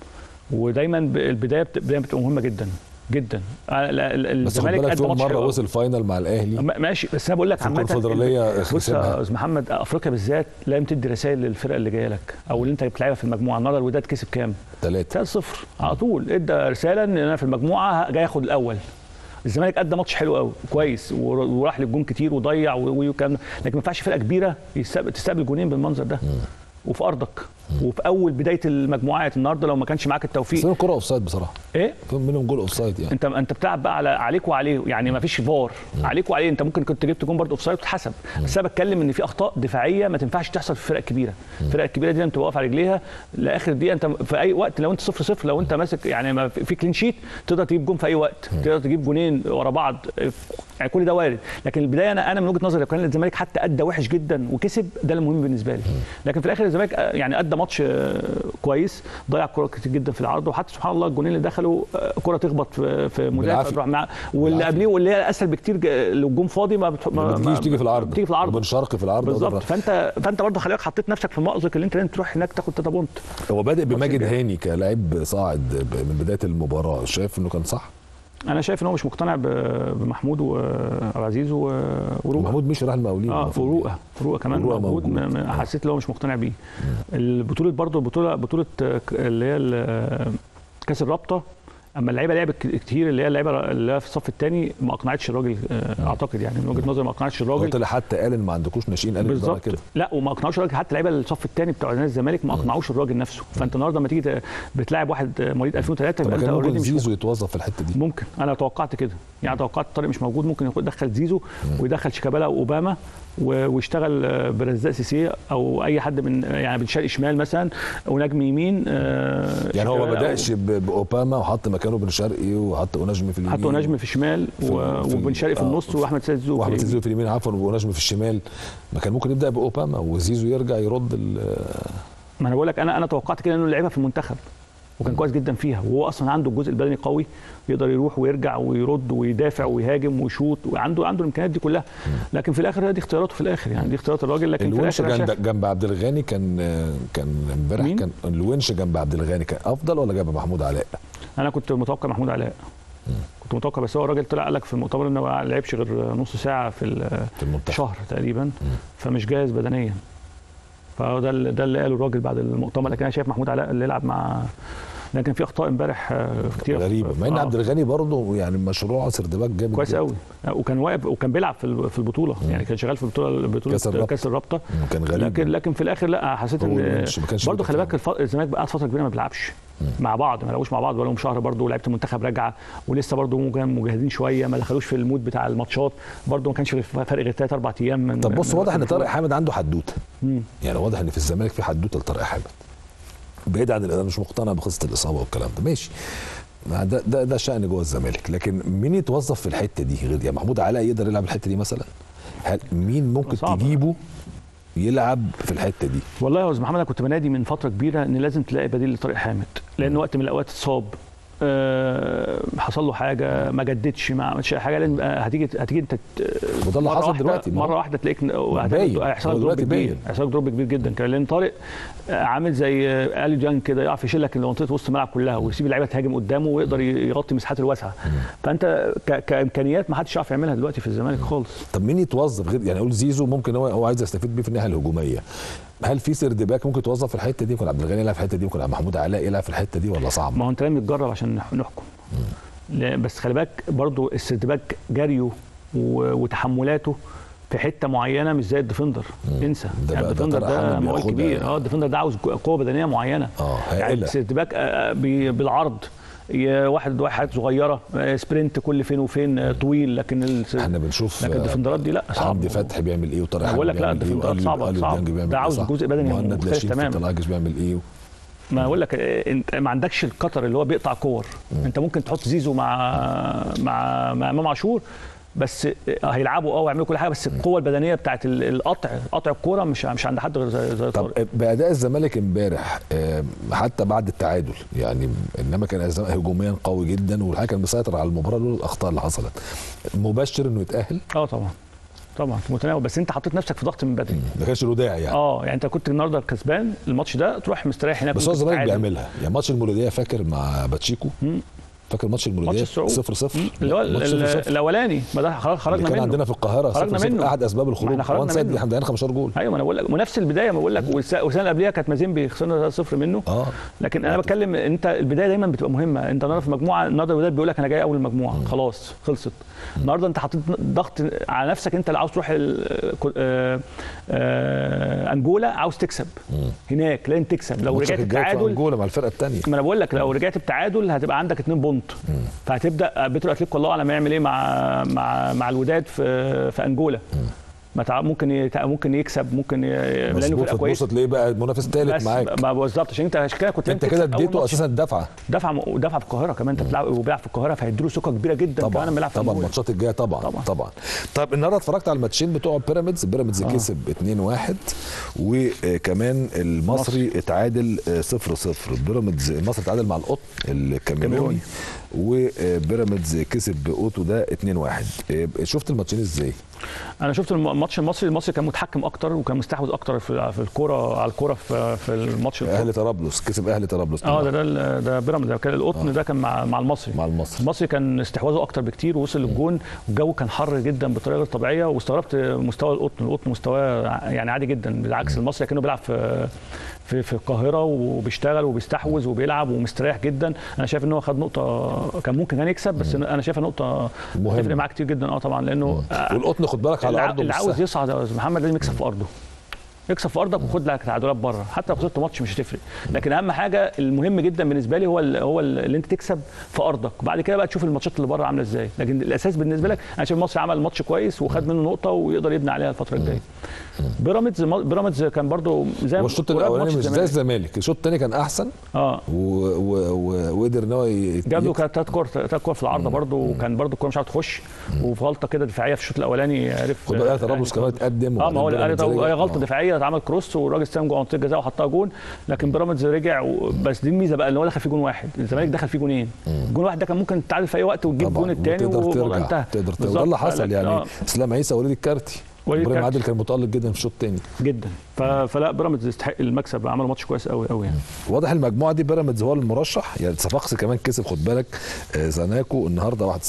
ودايما ب- البدايه بت- البدايه بتبقى مهمه جدا جدا آه، لا، ال- بس خد الزمالك بالك قدم في ماتش مره حلو أوي. وصل فاينل مع الاهلي ما- ماشي بس انا بقول لك في عامه الكونفدرالية بص يا خسرها. استاذ محمد افريقيا بالذات لازم تدي رسائل للفرقه اللي جايه لك او اللي انت بتلعبها في المجموعه النهارده الوداد كسب كام؟ ثلاثة 3-0 على طول ادى رساله ان انا في المجموعه جاي اخد الاول الزمالك ادى ماتش حلو قوي كويس ور- وراح للجون كتير وضيع و- والكلام ده لكن ما ينفعش فرقه كبيره يستقبل تستقبل جونين بالمنظر ده وفي ارضك وفي اول بدايه المجموعات النهارده لو ما كانش معاك بس التوفيق هي الكرة اوف سايد بصراحة ايه في منهم جول اوف سايد يعني انت انت بتلعب بقى على عليك وعليه يعني ما فيش فار عليك وعليه انت ممكن كنت جبت جون برضه اوف سايد وتتحسب بس انا بتكلم ان في اخطاء دفاعيه ما تنفعش تحصل في الفرق الكبيره الفرق الكبيره دي انت واقف على رجليها لاخر دقيقه انت في اي وقت لو انت صفر صفر لو انت ماسك يعني ما في في كلين شيت تقدر تجيب جون في اي وقت تقدر تجيب جونين ورا بعض يعني كل ده وارد لكن البدايه انا انا من وجهه نظري لو كان الزمالك حتى ادى وحش جدا وكسب ده المهم بالنسبه لي لكن في الاخر الزمالك آه، يعني ادى ماتش آه، كويس ضيع كرة كتير جدا في العرض وحتى سبحان الله الجونين اللي دخلوا آه، كره تخبط في في مدافع بالعافية. تروح مع واللي بالعافية. قبليه واللي هي اسهل بكتير ج- لو الجون فاضي ما, بتح... ما بتجيش تيجي في العرض بتيجي في العرض وبن شرقي في العرض بالظبط أقدر- فانت فانت برضه خلي بالك حطيت نفسك في مأزق اللي انت لازم تروح هناك تاخد 3 بونت هو بادئ بماجد الجاي. هاني كلاعب صاعد ب- من بدايه المباراه شايف انه كان صح انا شايف ان هو مش مقتنع ب- بمحمود وعبد العزيز و- وروقه محمود مش راح المقاولين اه المفروض وروقه روقه كمان وروقة موجود موجود. م- م- حسيت ان هو مش مقتنع بيه البطوله برضه البطوله بطوله آه، ك- اللي هي ال- كاس الرابطه اما اللعيبه لعبت ك- كتير اللي هي اللعيبه اللي هي في الصف الثاني ما اقنعتش الراجل آه، اعتقد يعني من وجهه نظري ما اقنعتش هو الراجل طلع حتى قال ان ما عندكوش ناشئين قال الإدارة بالظبط كده لا وما اقنعوش الراجل حتى لعيبه الصف الثاني بتوع نادي الزمالك ما اقنعوش الراجل نفسه فانت النهارده لما تيجي ت- بتلاعب واحد مواليد 2003 طب ما يبقى انت كان ممكن اوريدي مش زيزو يتوظف في الحته دي ممكن انا توقعت كده يعني توقعت طارق مش موجود ممكن ياخد- يدخل زيزو ويدخل شيكابالا واوباما و- ويشتغل آه، برزاق سيسي او اي حد من يعني بن شرقي شمال مثلا ونجم يمين آه، يعني هو ما شيكابالا بداش ب- باوباما وحط مكانه بن شرقي وحط ونجم في أو- اليمين حطوا نجم في الشمال في- و- في- وبن شرقي في آه، النص واحمد سيد زوزو في واحمد اليمين. زيزو في اليمين عفوا ونجم في الشمال ما كان ممكن يبدا باوباما وزيزو يرجع يرد ال- ما انا بقول لك انا انا توقعت كده انه لعبها في المنتخب وكان كويس جدا فيها وهو اصلا عنده الجزء البدني قوي يقدر يروح ويرجع ويرد ويدافع ويهاجم ويشوط وعنده عنده الامكانيات دي كلها لكن في الاخر دي اختياراته في الاخر يعني دي اختيارات الراجل لكن في الونش الاخر أنا جنب, شايف- جنب عبد الغني كان كان امبارح مين؟ كان الونش جنب عبد الغني كان افضل ولا جنب محمود علاء؟ انا كنت متوقع محمود علاء كنت متوقع بس هو الراجل طلع قال لك في المؤتمر انه ما لعبش غير نص ساعه في ال- في المنتخب شهر تقريبا فمش جاهز بدنيا فهو ده اللي- ده اللي قاله الراجل بعد المؤتمر لكن انا شايف محمود علاء اللي يلعب مع لكن في اخطاء امبارح آه، كتير غريبه مع ان عبد الغني برضه يعني مشروع سردباك جامد كويس جدا. قوي وكان واقف وكان بيلعب في ال- في البطوله يعني كان شغال في البطوله بطوله كأس الرابطة. كاس الرابطه كان غريب لكن لكن في الاخر لا حسيت هو ان الونش ما كانش برضه خلي بالك متفاهم. الف- الزمالك بقى فتره كبيره ما بيلعبش مع بعض ما لعبوش مع بعض بقالهم شهر برضه ولعيبه المنتخب راجعه ولسه برضه ممكن مجهدين شويه ما دخلوش في المود بتاع الماتشات برضه ما كانش في فرق غير ثلاث اربع ايام من طب بص من واضح ان البطولة. طارق حامد عنده حدوته مم. يعني واضح ان في الزمالك في حدوته لطارق حامد بعيد عن انا مش مقتنع بقصه الاصابه والكلام ده ماشي ما ده ده ده شأن جوه الزمالك لكن مين يتوظف في الحته دي غير يعني محمود علاء يقدر يلعب الحته دي مثلا هل مين ممكن صعبة. تجيبه يلعب في الحته دي والله يا استاذ محمد انا كنت بنادي من فتره كبيره ان لازم تلاقي بديل لطارق حامد لان وقت من الاوقات اتصاب آه، حصل له حاجه ما جددش ما عملش أي حاجه لازم آه، هتيجي هتيجي انت ت- وده اللي مرة حصل واحدة- دلوقتي ما هو- مره واحده تلاقيك باين. هيحصل هو لك دروب دلوقتي كبير باين. هيحصل لك دروب كبير جدا كمان لان طارق آه، عامل زي آه، اليو جان كده يعرف يشيلك لمنطقه وسط الملعب كلها ويسيب اللعيبه تهاجم قدامه ويقدر يغطي مساحات الواسعه فانت ك- كامكانيات ما حدش يعرف يعملها دلوقتي في الزمالك خالص طب مين يتوظف غير يعني اقول زيزو ممكن هو هو عايز يستفيد بيه في الناحيه الهجوميه هل في سردباك ممكن يتوظف في الحته دي ممكن عبد الغني يلعب في الحته دي ممكن محمود علاء يلعب في الحته دي ولا صعب ما هو انت لازم تجرب عشان نح- نحكم لا، بس خلي بالك برضو السردباك جريه و- وتحملاته في حته معينه مش زي الديفندر انسى ده يعني بقى- ده الديفندر طارق ده حامد موال بياخدها كبير يعني. اه الديفندر ده عاوز قوه بدنيه معينه اه يعني هائله السردباك آه، آه، بي- بالعرض ي- واحد واحد صغيره آه، سبرنت كل فين وفين آه، طويل لكن ال- احنا بنشوف لكن الديفندرات دي لا صعب حمدي فتحي بيعمل ايه وطارق أنا بقول حامد لك لا، بيعمل ايه الديفندرات وقلب- صعبة، قلب صعب. ديانج بيعمل ده إيه، عاوز صح. جزء بدني مهند مختلف لاشين في تماماً. الطلاجش بيعمل ايه ما اقول لك آه، انت ما عندكش القطر اللي هو بيقطع كور انت ممكن تحط زيزو مع مع مع امام عاشور بس آه، هيلعبوا اه ويعملوا كل حاجه بس القوه البدنيه بتاعت ال- القطع قطع الكوره مش مش عند حد غير زي, زي طب طارق باداء الزمالك امبارح آه، حتى بعد التعادل يعني انما كان الزمالك هجوميا قوي جدا والحقيقه كان مسيطر على المباراه لولا الاخطاء اللي حصلت مبشر انه يتاهل اه طبعا طبعا في متناول بس انت حطيت نفسك في ضغط من بدري ما كانش له داعي يعني اه يعني انت كنت النهارده كسبان الماتش ده تروح مستريح هناك بس هو ممكن الزمالك تتعادل. بيعملها يعني ماتش المولوديه فاكر مع باتشيكو مم. فاكر ماتش المولوديه ماتش الصعود. 0 0 اللي هو ال- ال- الاولاني ما ده خلاص اللي خرجنا كان منه عندنا في القاهره خرجنا 0 0 منه. احد اسباب ما الخروج احنا خرجنا وان سايد منه. احنا ضيعنا 15 جول ايوه ما انا بقول لك ونفس البدايه ما بقول لك والس- والسنه اللي قبليها كانت مازيمبي خسرنا 3-0 منه اه لكن انا بتكلم انت البدايه دايما بتبقى مهمه انت النهارده في مجموعه النهارده الوداد بيقول لك انا جاي اول المجموعه خلاص خلصت النهارده انت حطيت ضغط على نفسك انت اللي عاوز تروح ال- كو- آه، آه، انجولا عاوز تكسب هناك لازم تكسب لو ماتشك رجعت الجاي في التعادل انجولا مع الفرقه الثانيه ما انا بقول لك لو رجعت بتعادل هتبقى عندك 2 بونت فهتبدا بيترو اتليكو الله اعلم يعمل ايه مع مع مع الوداد في في انجولا ما تع- ممكن يت- ممكن يكسب ممكن ي- لانه مظبوط فرقه فتبص كويسه تلاقيه بقى المنافس الثالث بس معاك ما بالظبط عشان انت عشان كده كنت انت لازم كده تكسب أول اديته ماتش. اساسا الدفعه دفع دفع في القاهره كمان انت بتلعب وبيلعب في القاهره فهيديله ثقه كبيره جدا كمان طبعا لما يلعب في طبعا أنجولا. الماتشات الجايه طبعا طبعا. طبعا طب النهارده اتفرجت على الماتشين بتوع بيراميدز بيراميدز كسب 2-1 وكمان المصري اتعادل 0-0 بيراميدز المصري اتعادل مع القط الكاميروني كاميروني. وبيراميدز كسب اوتو ده 2-1 شفت الماتشين ازاي؟ انا شفت الم- الماتش المصري المصري كان متحكم اكتر وكان مستحوذ اكتر في في الكوره على الكوره في في الماتش الكورة. اهلي طرابلس كسب اهلي طرابلس اه ده ده ال- ده بيراميدز ده كان القطن ده كان مع مع المصري مع المصري المصري كان استحواذه اكتر بكتير ووصل للجون والجو كان حر جدا بطريقه غير طبيعيه واستغربت مستوى القطن القطن مستواه يعني عادي جدا بالعكس المصري كانه بيلعب في في في القاهره وبيشتغل وبيستحوذ وبيلعب ومستريح جدا انا شايف ان هو خد نقطه كان ممكن كان يكسب بس انا شايفها نقطه مهمة. تفرق معاه كتير جدا اه طبعا لانه والقطن خد بالك على اللي ارضه اللي مش عاوز سهل. يصعد يا أستاذ محمد لازم يكسب في ارضه يكسب في ارضك وخد لك تعادلات بره حتى لو خسرت ماتش مش هتفرق لكن اهم حاجه المهم جدا بالنسبه لي هو ال هو ال اللي انت تكسب في ارضك وبعد كده بقى تشوف الماتشات اللي بره عامله ازاي لكن الاساس بالنسبه لك انا شايف المصري عمل ماتش كويس وخد منه نقطه ويقدر يبني عليها الفتره الجايه بيراميدز بيراميدز كان برضو زي هو الشوط قريب الاولاني ماتش مش زي الزمالك. الزمالك الشوط الثاني كان احسن اه و- و- و- وقدر ان هو ي- جاب له يكسب. كانت ثلاث كور ثلاث كور في العارضه برضه وكان برضه الكوره مش عارف تخش وفي غلطه كده دفاعيه في الشوط الاولاني عرف خد بالك طرابلس كمان اتقدم اه ما هو وبعدين الأهلي بيراميدز طبعا هي رجع. غلطه آه. دفاعيه اتعمل كروس والراجل استلم جوه منطقه الجزاء وحطها جون لكن بيراميدز رجع و... بس دي الميزه بقى ان هو دخل فيه جون واحد الزمالك دخل فيه جونين جون واحد ده كان ممكن تتعادل في اي وقت وتجيب طبعا جون الثاني وتقدر ترجع وانتهى تقدر ترجع بالظبط. ده اللي حصل فلك- يعني آه. اسلام عيسى وليد الكارتي وليد ابراهيم الكارتي. عادل كان متالق جدا في الشوط الثاني جدا ف... فلا بيراميدز يستحق المكسب عملوا ماتش كويس قوي قوي يعني واضح المجموعه دي بيراميدز هو المرشح يعني صفاقسي كمان كسب خد بالك آه، زناكو النهارده 1-0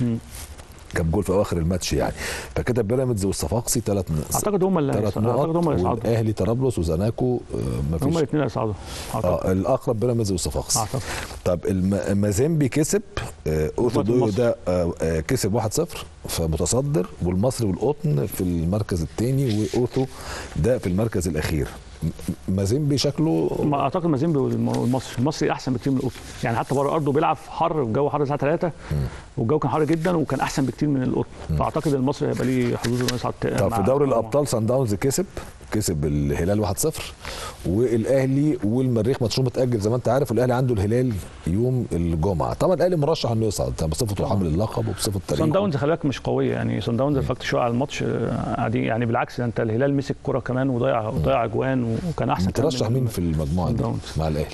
جاب جول في اواخر الماتش يعني فكده بيراميدز والصفاقسي ثلاث اعتقد هم اللي ثلاث هيصعدوا. اعتقد نقط هم اللي هيصعدوا والاهلي طرابلس وزناكو ما هم فيش الاثنين هيصعدوا اعتقد اه الاقرب بيراميدز والصفاقسي اعتقد طب الم- مازيمبي كسب آه، اوتو دويو المصري. ده آه، آه، كسب 1-0 فمتصدر والمصري والقطن في المركز الثاني واوتو ده في المركز الاخير م- مازيمبي شكله ما اعتقد مازيمبي والم- والمصري المصري احسن بكتير من القطن يعني حتى بره ارضه بيلعب في حر والجو حر الساعه 3 والجو كان حر جدا وكان احسن بكتير من القطن فاعتقد المصري هيبقى ليه حظوظ انه يصعد طب مع- في دوري مع- الابطال سان داونز كسب كسب الهلال 1-0 والاهلي والمريخ ماتشهم متاجل زي ما انت عارف والاهلي عنده الهلال يوم الجمعه طبعا الاهلي مرشح انه يصعد بصفته حامل اللقب وبصفه سان تاريخه داونز خلي بالك مش قويه يعني سان داونز اتفرجت شويه على الماتش آه، قاعدين يعني بالعكس ده انت الهلال مسك كرة كمان وضيع وضيع اجوان وكان احسن كمان مترشح من- مين في المجموعه سان دي داونز. مع الاهلي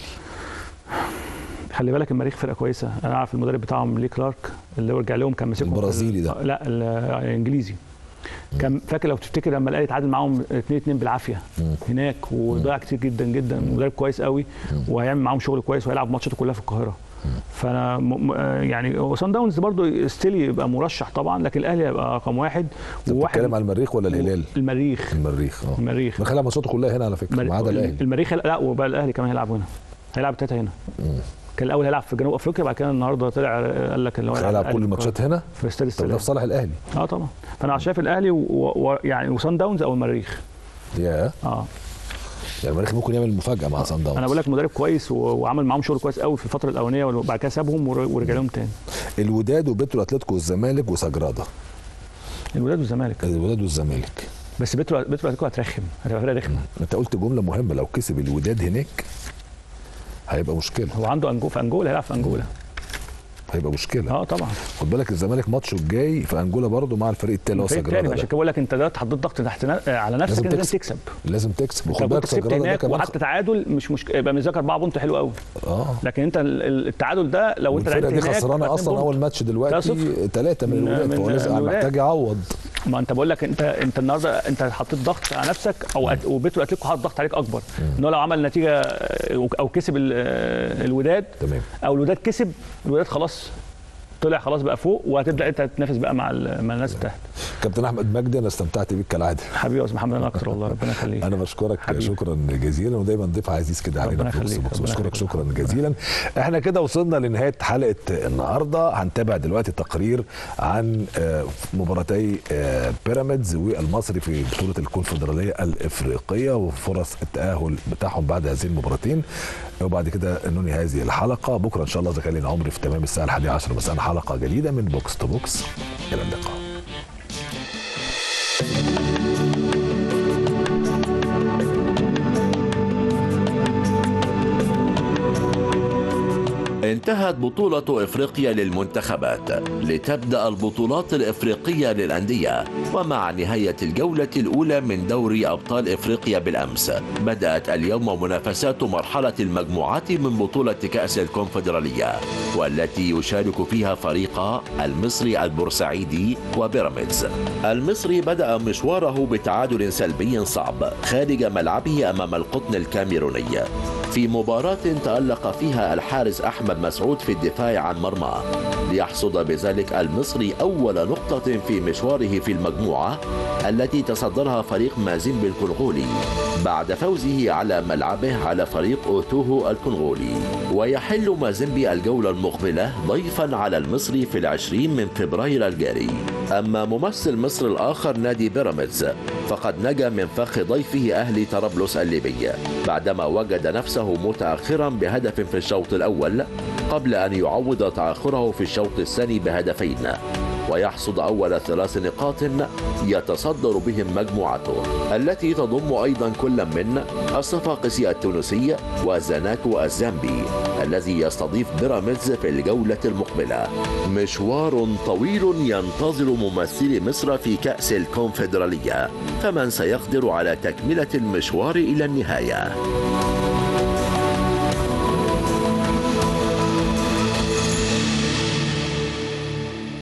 خلي بالك المريخ فرقه كويسه انا عارف المدرب بتاعهم لي كلارك اللي هو رجع لهم كان ماسكهم في البرازيلي ال- ده. لا ال- الانجليزي كان فاكر لو تفتكر لما الاهلي اتعادل معاهم 2 2 بالعافيه هناك وضيع كتير جدا جدا مدرب كويس قوي وهيعمل معاهم شغل كويس وهيلعب ماتشاته كلها في القاهره فانا م... م- آه يعني وصن داونز برضه ستيل يبقى مرشح طبعا لكن الاهلي هيبقى رقم واحد انت بتتكلم على المريخ ولا الهلال المريخ المريخ اه المريخ ما خلى ماتشاته كلها هنا على فكره مر- ما عدا الاهلي المريخ لا وبقى الاهلي كمان هيلعب هنا هيلعب تلاته هنا كان الاول هيلعب في جنوب افريقيا بعد كده النهارده طلع قال لك اللي هو هيلعب الأهلي كل في الماتشات القاهرة. هنا في استاد طب ده السلام في صالح الاهلي اه طبعا فانا شايف الاهلي ويعني و... يعني وصن داونز او المريخ يا اه يعني المريخ ممكن يعمل مفاجاه مع سان داونز انا بقول لك مدرب كويس و- وعمل معاهم شغل كويس قوي في الفتره الاولانيه وبعد كده سابهم ور- ورجع لهم تاني الوداد وبترو اتلتيكو والزمالك وسجراده الولاد والزمالك الوداد والزمالك بس بترو بترو اتلتيكو هترخم هتبقى فرقه رخمه انت قلت جمله مهمه لو كسب الوداد هناك هيبقى مشكله هو عنده انجو في انجولا هيلعب في انجولا هيبقى مشكله اه طبعا خد بالك الزمالك ماتشه الجاي في انجولا برضه مع الفريق التاني اللي هو فريق تاني سجراده عشان ده. كده بقول لك انت دلوقتي حطيت ضغط تحت نا- على نفسك لازم انت لازم تكسب. تكسب لازم تكسب انت وخد لو بالك كنت كسبت سجراده ده هناك كمان وحتى تعادل مش مشكله يبقى بالنسبه لك اربعه بونت حلو قوي اه لكن انت ال- ال- التعادل ده لو انت والفرقه لعبت دي هناك خسرانه اتنين اصلا بونت. اول ماتش دلوقتي 3-0 ثلاثه من من- الوداد من فهو لازم الوداد. محتاج يعوض ما انت بقول لك انت انت النهارده انت حطيت ضغط على نفسك او أت- وبيترو اتلتيكو حاط ضغط عليك اكبر ان هو لو عمل نتيجه اه، او كسب ال- اه، الوداد تمام او الوداد كسب الوداد خلاص طلع خلاص بقى فوق وهتبدا انت تنافس بقى مع ال- مع الناس تحت كابتن احمد مجدي انا استمتعت بيك كالعاده حبيبي يا استاذ محمد انا اكتر والله ربنا يخليك انا بشكرك حبيبي. شكرا جزيلا ودايما ضيف عزيز كده علينا ربنا في بوكس يخليك، بوكس ربنا بشكرك يخليك. شكرا جزيلا احنا كده وصلنا لنهايه حلقه النهارده هنتابع دلوقتي تقرير عن آه، مباراتي آه، بيراميدز والمصري في بطوله الكونفدراليه الافريقيه وفرص التاهل بتاعهم بعد هذه المباراتين وبعد كده ننهي هذه الحلقه بكره ان شاء الله اذا كان لنا عمر في تمام الساعه 11 مساء حلقه جديده من بوكس تو بوكس الى اللقاء انتهت بطولة افريقيا للمنتخبات لتبدأ البطولات الافريقية للأندية ومع نهاية الجولة الأولى من دوري أبطال افريقيا بالأمس بدأت اليوم منافسات مرحلة المجموعات من بطولة كأس الكونفدرالية والتي يشارك فيها فريقا المصري البورسعيدي وبيراميدز المصري بدأ مشواره بتعادل سلبي صعب خارج ملعبه أمام القطن الكاميروني في مباراة تألق فيها الحارس أحمد مسعود في الدفاع عن مرماه ليحصد بذلك المصري أول نقطة في مشواره في المجموعة التي تصدرها فريق مازيمبي الكونغولي بعد فوزه على ملعبه على فريق أوتوهو الكونغولي ويحل مازيمبي الجولة المقبلة ضيفا على المصري في العشرين من فبراير الجاري أما ممثل مصر الآخر نادي بيراميدز فقد نجا من فخ ضيفه أهلي طرابلس الليبي بعدما وجد نفسه متأخرا بهدف في الشوط الأول قبل أن يعوض تأخره في الشوط الثاني بهدفين ويحصد أول ثلاث نقاط يتصدر بهم مجموعته التي تضم أيضا كل من الصفاقسي التونسي وزناكو الزامبي الذي يستضيف بيراميدز في الجولة المقبلة مشوار طويل ينتظر ممثلي مصر في كأس الكونفدرالية فمن سيقدر على تكملة المشوار إلى النهاية